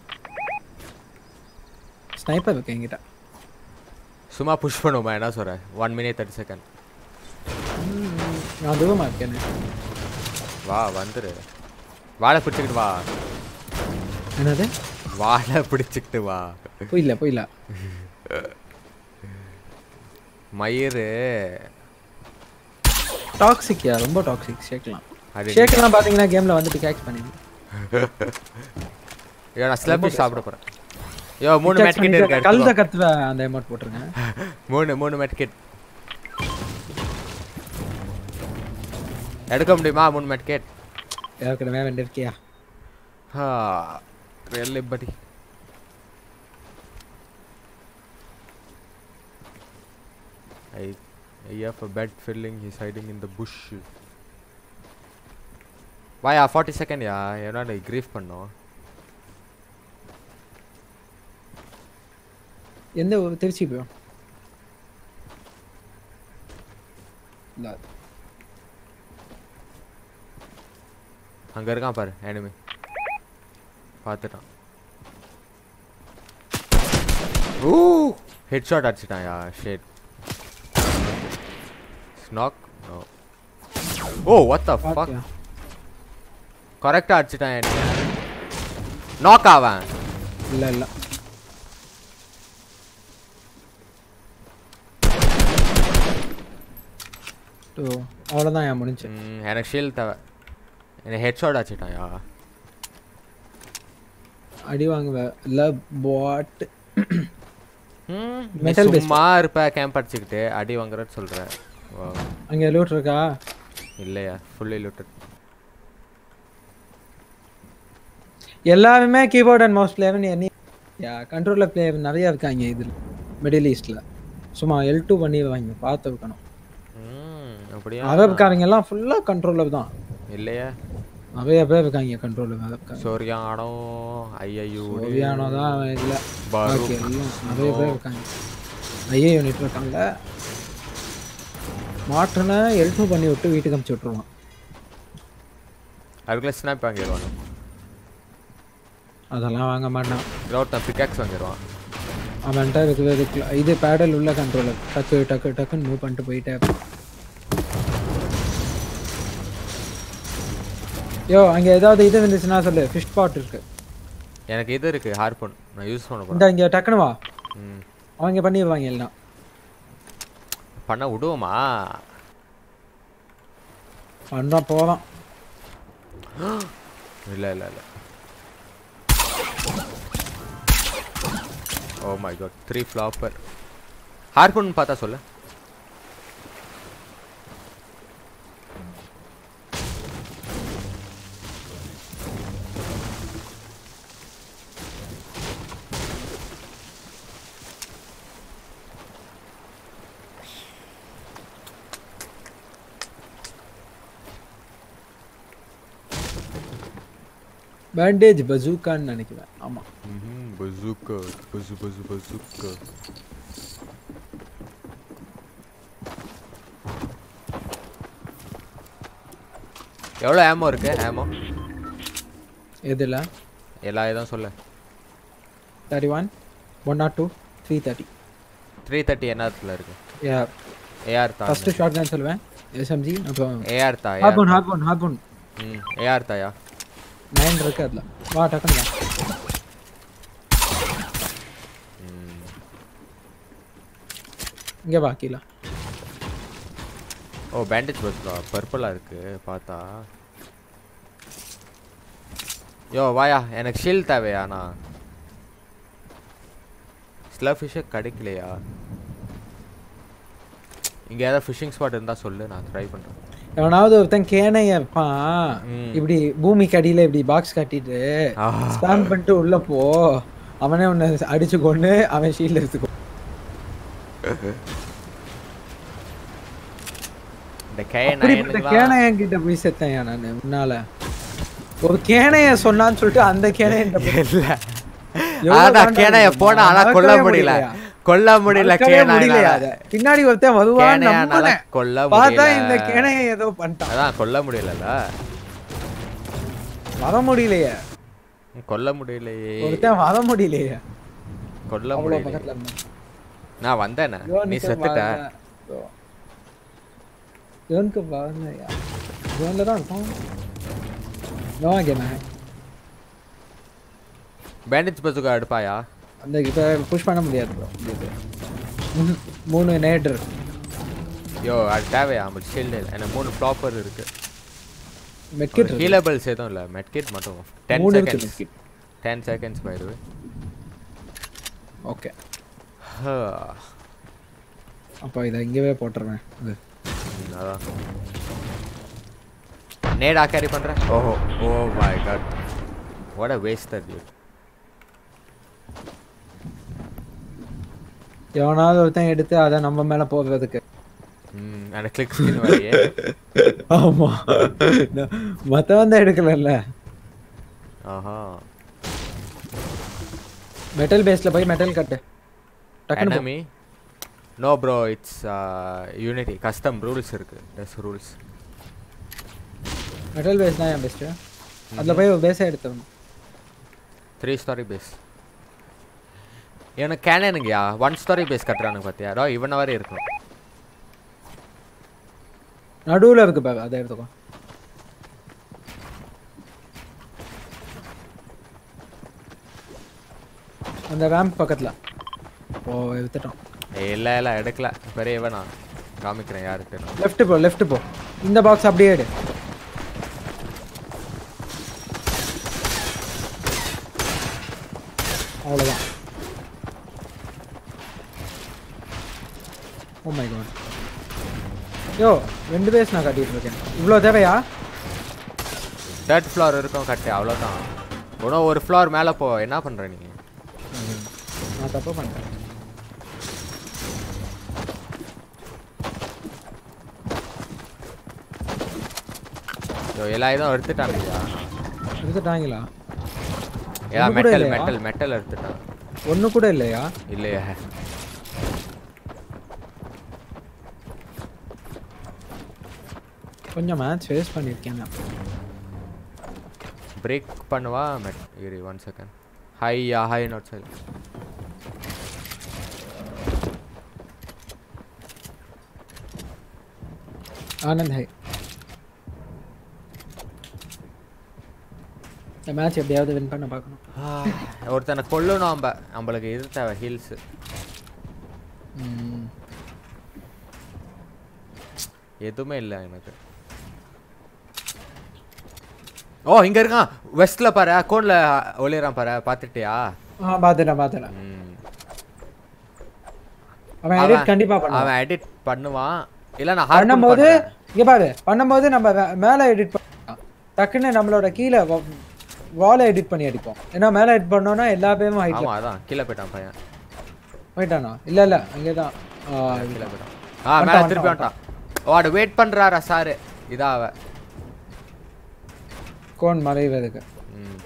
ஸ்னைப்பர் இருக்கு என்கிட்ட சும்மா புஷ் பண்ணுவோமா என்ன சொல்ற ஒன் மினிட் தேர்ட்டி செகண்ட் நான் தூரமாக இருக்கேன் வா வந்துரு வாழை பிடிச்சிக்கிட்டு வா என்னது வாழை பிடிச்சிக்கிட்டு வா போயில போயில மயிறு டாக்ஸிக்யா ரொம்ப டாக்ஸிக் ஷேக்லாம் அது ஷேக்லாம் பார்த்தீங்கன்னா கேமில் வந்துட்டு கேட்ச் பண்ணிடு ஐயோ நான் ஸ்லப்பிஷ் சாப்பிட போறேன் ஐயோ மூணு மேட் கிட்ட இருக்கு கழுத எடுத்துக்கோ. கத்துவ அந்த அமௌண்ட் போட்டுருங்க மூணு மூணு மேட் கிட் எடுக்க முடியுமா மூணு மேட் கிட் ஏற்கனவே வேண்டி இருக்கியா ரியல்லி படி I I have a bad feeling he's hiding in the bush. வாயா ஃபார்ட்டி செகண்ட் யா என்னடா கிரீஃப் பண்ணோம் எந்த ஊர் திருச்சி போய் இல்ல அங்க இருக்கான் பாரு எனிமி பார்த்துட்டான் ஊ ஹெட் ஷாட் அடிச்சிட்டான் யா ஷேட் ஸ்நாக் no oh what the fuck பாத்தியா கரெக்டா அடிச்சிட்டான் enemy. knock ஆவன் இல்ல இல்ல ஓ அவ்வளோதான் என் முடிஞ்சு ம், எனக்கு ஷீல் தேவை எனக்கு ஹெட் ஷாட் அடிச்சிட்டான் யா அடி வாங்குவ இல்ல பாட் ம், நீ Metal based. சும்மா இருப்ப கேம்ப் அடிச்சுக்கிட்டு அடி வாங்குறேன்னு சொல்ற Wow. அங்க லூட் இருக்கா இல்லையா ஃபுல்லி லூட்டட் எல்லாருமே கீபோர்ட் அண்ட் மவுஸ் பிளேயர் என்ன யா கண்ட்ரோலர் பிளேயர் நிறைய இருக்காங்க இதில் மிடில் ஈஸ்டில் சும்மா எல் டூ பண்ணிடுவாங்க பார்த்து இருக்கணும் ம் அப்படியா அரபுக்காரங்க எல்லாம் ஃபுல்லாக கண்ட்ரோலர் தான் இல்லையா நிறைய பேர் இருக்காங்க கண்ட்ரோலர் அரபுக்காரங்க சோரியானோ ஐயோ ஓவியானோ தான் அவன் இல்லை பாரு பாக்கி எல்லாம் நிறைய பேர் இருக்காங்க ஐஏ யூனிட் இருக்காங்க மாற்றின எல் டூ பண்ணி விட்டு வீட்டுக்கு அமுச்சு விட்ருவான் அதுக்குள்ள ஸ்னாப் வாங்கிடுவான் அதெல்லாம் வாங்க மாட்டான் ஒருத்தன் பிக்காக்ஸ் வாங்கிடுவான் அவன்கிட்ட இருக்குது இதுக்கு இது பேடல் உள்ள கண்ட்ரோலர் டக்கு டக்கு டக்குன்னு மூவ் பண்ணிட்டு போயிட்டே இருப்பான். யோ அங்க ஏதாவது இது இருந்துச்சுன்னா சொல்லு ஃபிஷ் பாட் இருக்கு எனக்கு இது இருக்கு ஹார்பன் நான் யூஸ் பண்ண இந்த போறேன் இங்க டக்குனு வா ம் அவங்க பண்ணிடுவாங்க எல்லாம் பண்ண விடுவோமா பண்ணா போலாம் இல்ல இல்ல இல்ல oh my god three flopper ஹார்பன் பார்த்தா சொல்லு பேண்டேஜ் பசூக்கான்னு நினைக்கிறேன் ஆமா ம்ஹும் பசூக்கா பசு பசு பசூக்கா எவ்வளோ ஏமோ இருக்கு ஏமோ எதுல எல்லா இதுவும் சொல்லு thirty one one not two three thirty three thirty என்னத்துல இருக்கு ஏ ஏஆர் தா ஃபர்ஸ்ட் ஷார்ட் கன் சொல்லுவேன் எஸ்எம்ஜி அப்புறம் ஏஆர் தா ஹார்போன் ஹார்போன் ஹார்போன் ம் ஏஆர் தாயா நைன் இருக்கு அதுல வா டக்குனு வா ம் இங்க வா கீழே ஓ பேண்டேஜ் பஸ்லா பர்பிளாக இருக்கு பார்த்தா யோ வாயா எனக்கு ஷீல் தேவையா நான் ஸ்லவ் ஃபிஷ்ஷே கிடைக்கலையா இங்கே ஏதாவது ஃபிஷிங் ஸ்பாட் இருந்தால் சொல்லு நான் ட்ரை பண்ணுறேன் எவனாவது ஒருத்தன் கேனைய இருப்பான் ம். இப்படி பூமிக்கு அடியில இப்படி பாக்ஸ் கட்டிட்டு ஆஹா. ஸ்பேம் பண்ணிட்டு உள்ள போ அவனே உன்னை அடிச்சு கொண்டு அவன் ஷீல்ட் எடுத்துக்கோ இந்த கே அப்படிப்பட்ட நயனுக்கு கேனையன் கிட்ட போய் செத்தேன் நானு முன்னால ஒரு கேனைய சொன்னான்னு சொல்லிட்டு அந்த கேனையன் இல்ல எவ்வளவு அதான் காண்டாக்ட் கேனைய இருக்குமா? போனா ஆனா கொல்ல மறக்கவே முடியல முடியலையா? கொல்ல முடியல கேனால பின்னாடி ஒருத்தன் வருவான்னு கேனையானால நம்பினேன். கொல்ல பார்த்தா இந்த முடியல கேனைய ஏதோ பண்ணிட்டான் அதான் கொல்ல முடியலல்ல வர முடியலையே கொல்ல முடியலையே ஒருத்தன் வர முடியலையே கொல்ல அவ்வளவு முடியல பக்கத்துல இருந்தான். நான் வந்தேனே நீ யோனுக்கு செத்துட்ட வரல. ஓ. யோனுக்கு வரலையா யோன்ல தான் இருக்கும் நோ கேம் பேண்டேஜ் பசுக்கா எடுப்பாயா அந்த இப்ப புஷ் பண்ண முடியாது ப்ரோ மூணு நேட் இருக்கு யோ அது தேவையா நம்மளுக்கு ஷீல்டு எனக்கு மூணு ப்ராப்பர் இருக்கு மெட்கிட் இருக்கு ஹீலபிள்ஸ் எதுவும் இல்லை மெட்கிட் மட்டும் டென் மூணு இருக்கு செகண்ட்ஸ் மெட்கிட் டென் செகண்ட்ஸ் போயிடுது ஓகே அப்போ இதை இங்கேயே போட்டுருவேன் இது அதான் நேடா கேரி பண்றேன் ஓஹோ oh my God what a waste that you எவனாவது ஒருத்தன் எடுத்து அதை நம்ம மேல போடுறதுக்கு ம் அந்த கிளிக் ஸ்கின் வரையே ஆமா மத்தவன் தான் எடுக்கலல்ல ஆஹா மெட்டல் பேஸ்ல போய் மெட்டல் கட்டு டக்குனு போ. enemy no bro it's unity custom rules இருக்கு டெஸ் ரூல்ஸ் மெட்டல் பேஸ் தான் என் பெஸ்ட் அதுல போய் ஒரு பேஸை எடுத்தவன் த்ரீ ஸ்டாரி பேஸ் எனக்கு கேனனுங்கயா ஒன் ஸ்டாரி பேஸ் கட்டுறானுங்க பார்த்தியா ரோ இவன் வரை இருக்கும் நடுவுல இருக்கு பாரு அதை எடுத்துக்கோ அந்த ரேம்ப் பக்கத்துல ஓ எடுத்துட்டோம் ஏய், இல்ல இல்ல எடுக்கல பெரிய இவன் நான் காமிக்கிறேன் யாருக்கு லெஃப்ட் போ லெஃப்ட் போ இந்த பாக்ஸ் அப்படியே எடு அவ்வளோதான் ஓ மை காட் யோ ரெண்டு பேஸ் நான் கட்டிட்டு இருக்கேன் இவ்வளோ தேவையா தேர்ட் ஃப்ளோர் இருக்கும் கட்டு அவ்வளோதான் இன்னும் ஒரு ஃப்ளோர் மேலே போ என்ன பண்ற நீ நான் தப்பு பண்ணிட்டேன் இதோ எல்லா இதுவும் எடுத்துட்டானுங்கயா எடுத்துட்டாங்களா எல்லா ஒண்ணு கூட மெட்டல் இல்லையா? மெட்டல் மெட்டல் எடுத்துட்டான் ஒன்று கூட இல்லையா இல்லையா கொஞ்சம் மேட்ச் ஃபேஸ் பண்ணியிருக்கேன் நான் பிரேக் பண்ணுவா மெட் இரு ஒன் செகண்ட் ஹையா ஹை நாட் சைட் ஆனந்த் ஹை இந்த மேட்ச் எப்படியாவது வின் பண்ண பார்க்கணும் ஒருத்தனை கொல்லணும் நம்ம நம்மளுக்கு இது தேவை ஹில்ஸ் ம். எதுவுமே இல்லை எனக்கு ஓ இங்க இருக்கான் வெஸ்ட்ல பாரு கோன்ல ஒளியறான் பாரு பாத்துட்டியா ஆ பார்த்துட்டேன் பார்த்துட்டேன் ம். அவன் அவன் எடிட் கண்டிப்பா பண்ணுவான் அவன் எடிட் பண்ணுவான் இல்ல நான் ஹார்ட் பண்ணும்போது இங்க பாரு பண்ணும்போது நம்ம வே- மேல எடிட் பண்ணலாம் டக்குன்னு நம்மளோட கீழே வாலை எடிட் பண்ணி அடிப்போம் ஏன்னா மேல எடிட் பண்ணோம்னா எல்லா பேரும் ஹைட்ல ஆமா அதான் கீழே போயிட்டான் பையன் போயிட்டானா இல்ல இல்ல அங்கேதான் ஆ, கீழே போயிட்டான் ஆ மேல வந்துட்டான், திருப்பி வந்துட்டான் ஓ அட வெயிட் பண்றாரா சாரு இதா அவ கோன் மறைவதுக்கு ம்.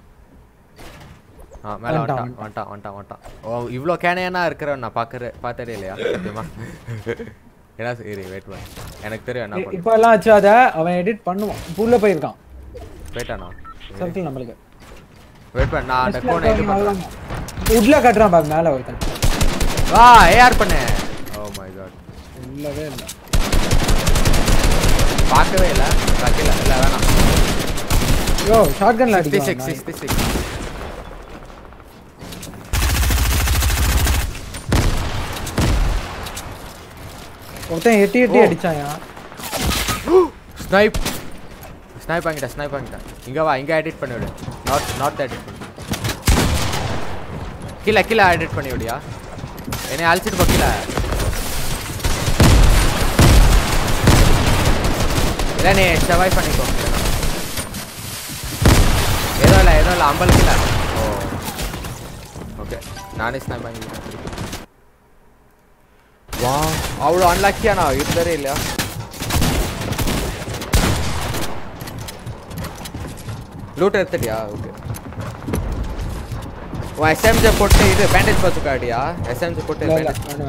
ஆ மேல வந்துட்டான் வந்துட்டான் வந்துட்டான் வந்துட்டான் ஓ இவ்ளோ கேனையனா இருக்கிறவன் நான் பாக்குற பார்த்ததே இல்லையா சத்தியமா என்ன சரி வெயிட் பண்ணு எனக்கு தெரியும் என்ன பண்ணு இப்போ எல்லாம் வச்சாத அவன் எடிட் பண்ணுவான் இப்போ உள்ள போயிருக்கான் போயிட்டானா சர்க்கிள் நம்மளுக்கு வெயிட் பண்ணு நான் அந்த கோனை இது பண்றேன் உட்ல கட்டுறான் பாரு மேல ஒருத்தன் வா ஏஆர் பண்ணு ஓ மை காட் இல்லவே இல்ல பார்க்கவே இல்ல கட்டில இல்ல வேணாம் யோ ஷார்ட் கன்ல 66 அடிக்கலாம் 66 ஒருத்தன் எட்டி எட்டி அடிச்சாயா ஸ்னைப் ஸ்னைப் வாங்கிட்டேன் ஸ்னைப் வாங்கிட்டேன் இங்க வா இங்க எடிட் பண்ணி விடு நாட் நாட் எடிட் பண்ணு கீழே கீழே எடிட் பண்ணி விடியா என்னை அழிச்சிட்டு போ கீழே இல்லை நீ சர்வைவ் பண்ணிக்கோ ஏதோ இல்லை ஏதோ இல்லை ஐம்பது இல்லை ஓ ஓகே நானே ஸ்னாப் வாங்கிக்கிறேன் வா அவ்வளோ அன்லாக்கியா நான் இருந்ததே இல்லையா லூட் எடுத்துட்டியா ஓகே உன் எஸ்எம்ஜி போட்டு இது பேண்டேஜ் பார்த்துக்காடியா எஸ்எம்ஜி போட்டு இல்ல இல்ல bandage- வேணாம்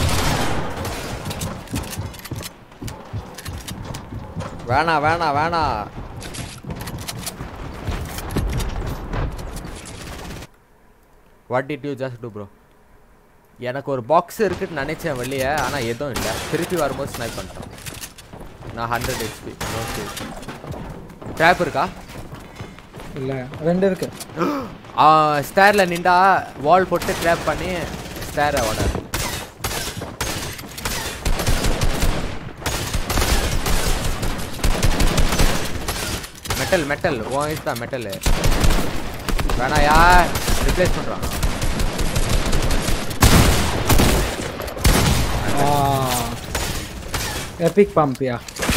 வேணாம் வேணாம் வேணாம் வேணாம் what did you just do bro எனக்கு ஒரு பாக்ஸ் இருக்குன்னு நினைச்சேன் வெளியே ஆனால் எதுவும் இல்லை திருப்பி வரும்போது ஸ்னைப் பண்ணிட்டோம் நான் ஹண்ட்ரட் ஹெச்பி ஓகே ட்ராப் இருக்கா இல்ல ரெண்டு இருக்கு ஸ்டேரில் நின்றா வால் போட்டு ட்ராப் பண்ணி ஸ்டேரை ஓட மெட்டல் மெட்டல் வாய்ஸ் தான் மெட்டல் வேணாயா ரிப்ளேஸ் பண்ணுறான் எபிக் பம்பியா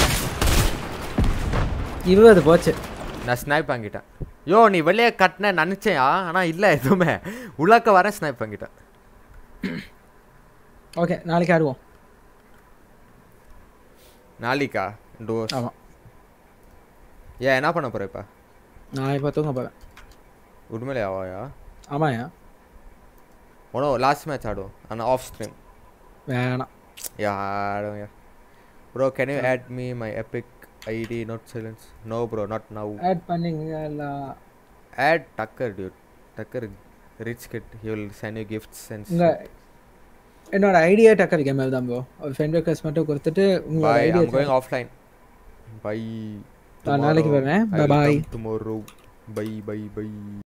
இருபது போச்சு நான் ஸ்னைப் வாங்கிட்டேன் யோ நீ வெளியே கட்டின நினச்சேயா ஆனால் இல்லை எதுவுமே உள்ளக்க வர ஸ்னைப் வாங்கிட்டேன் ஓகே நாளைக்கு ஆடுவோம் நாளைக்கா டோர் ஆமாம் ஏன் என்ன பண்ண போகிற இப்போ நான் இப்போ தூங்க போவேன் உண்மையிலே ஆவாயா ஆமாயா உனோ லாஸ்ட் மேட்ச் ஆடுவோம் ஆனால் ஆஃப் ஸ்ட்ரீம் வேணாம் Yeah, I don't yeah. Bro, can you add me my epic ID not silence? No bro, not now. Add பண்ணீங்களா Add Tucker dude. Tucker rich kid. He will send you gifts and உங்க shit. என்னோட ஐடியா Tucker கேமல் தான் bro ஒரு friend request மட்டும் கொடுத்துட்டு உங்களோட Bye. I'm ஐடியா going offline. Bye. நான் நாளைக்கு Tomorrow. வரேன். I will Bye-bye. come Tomorrow. Bye bye bye.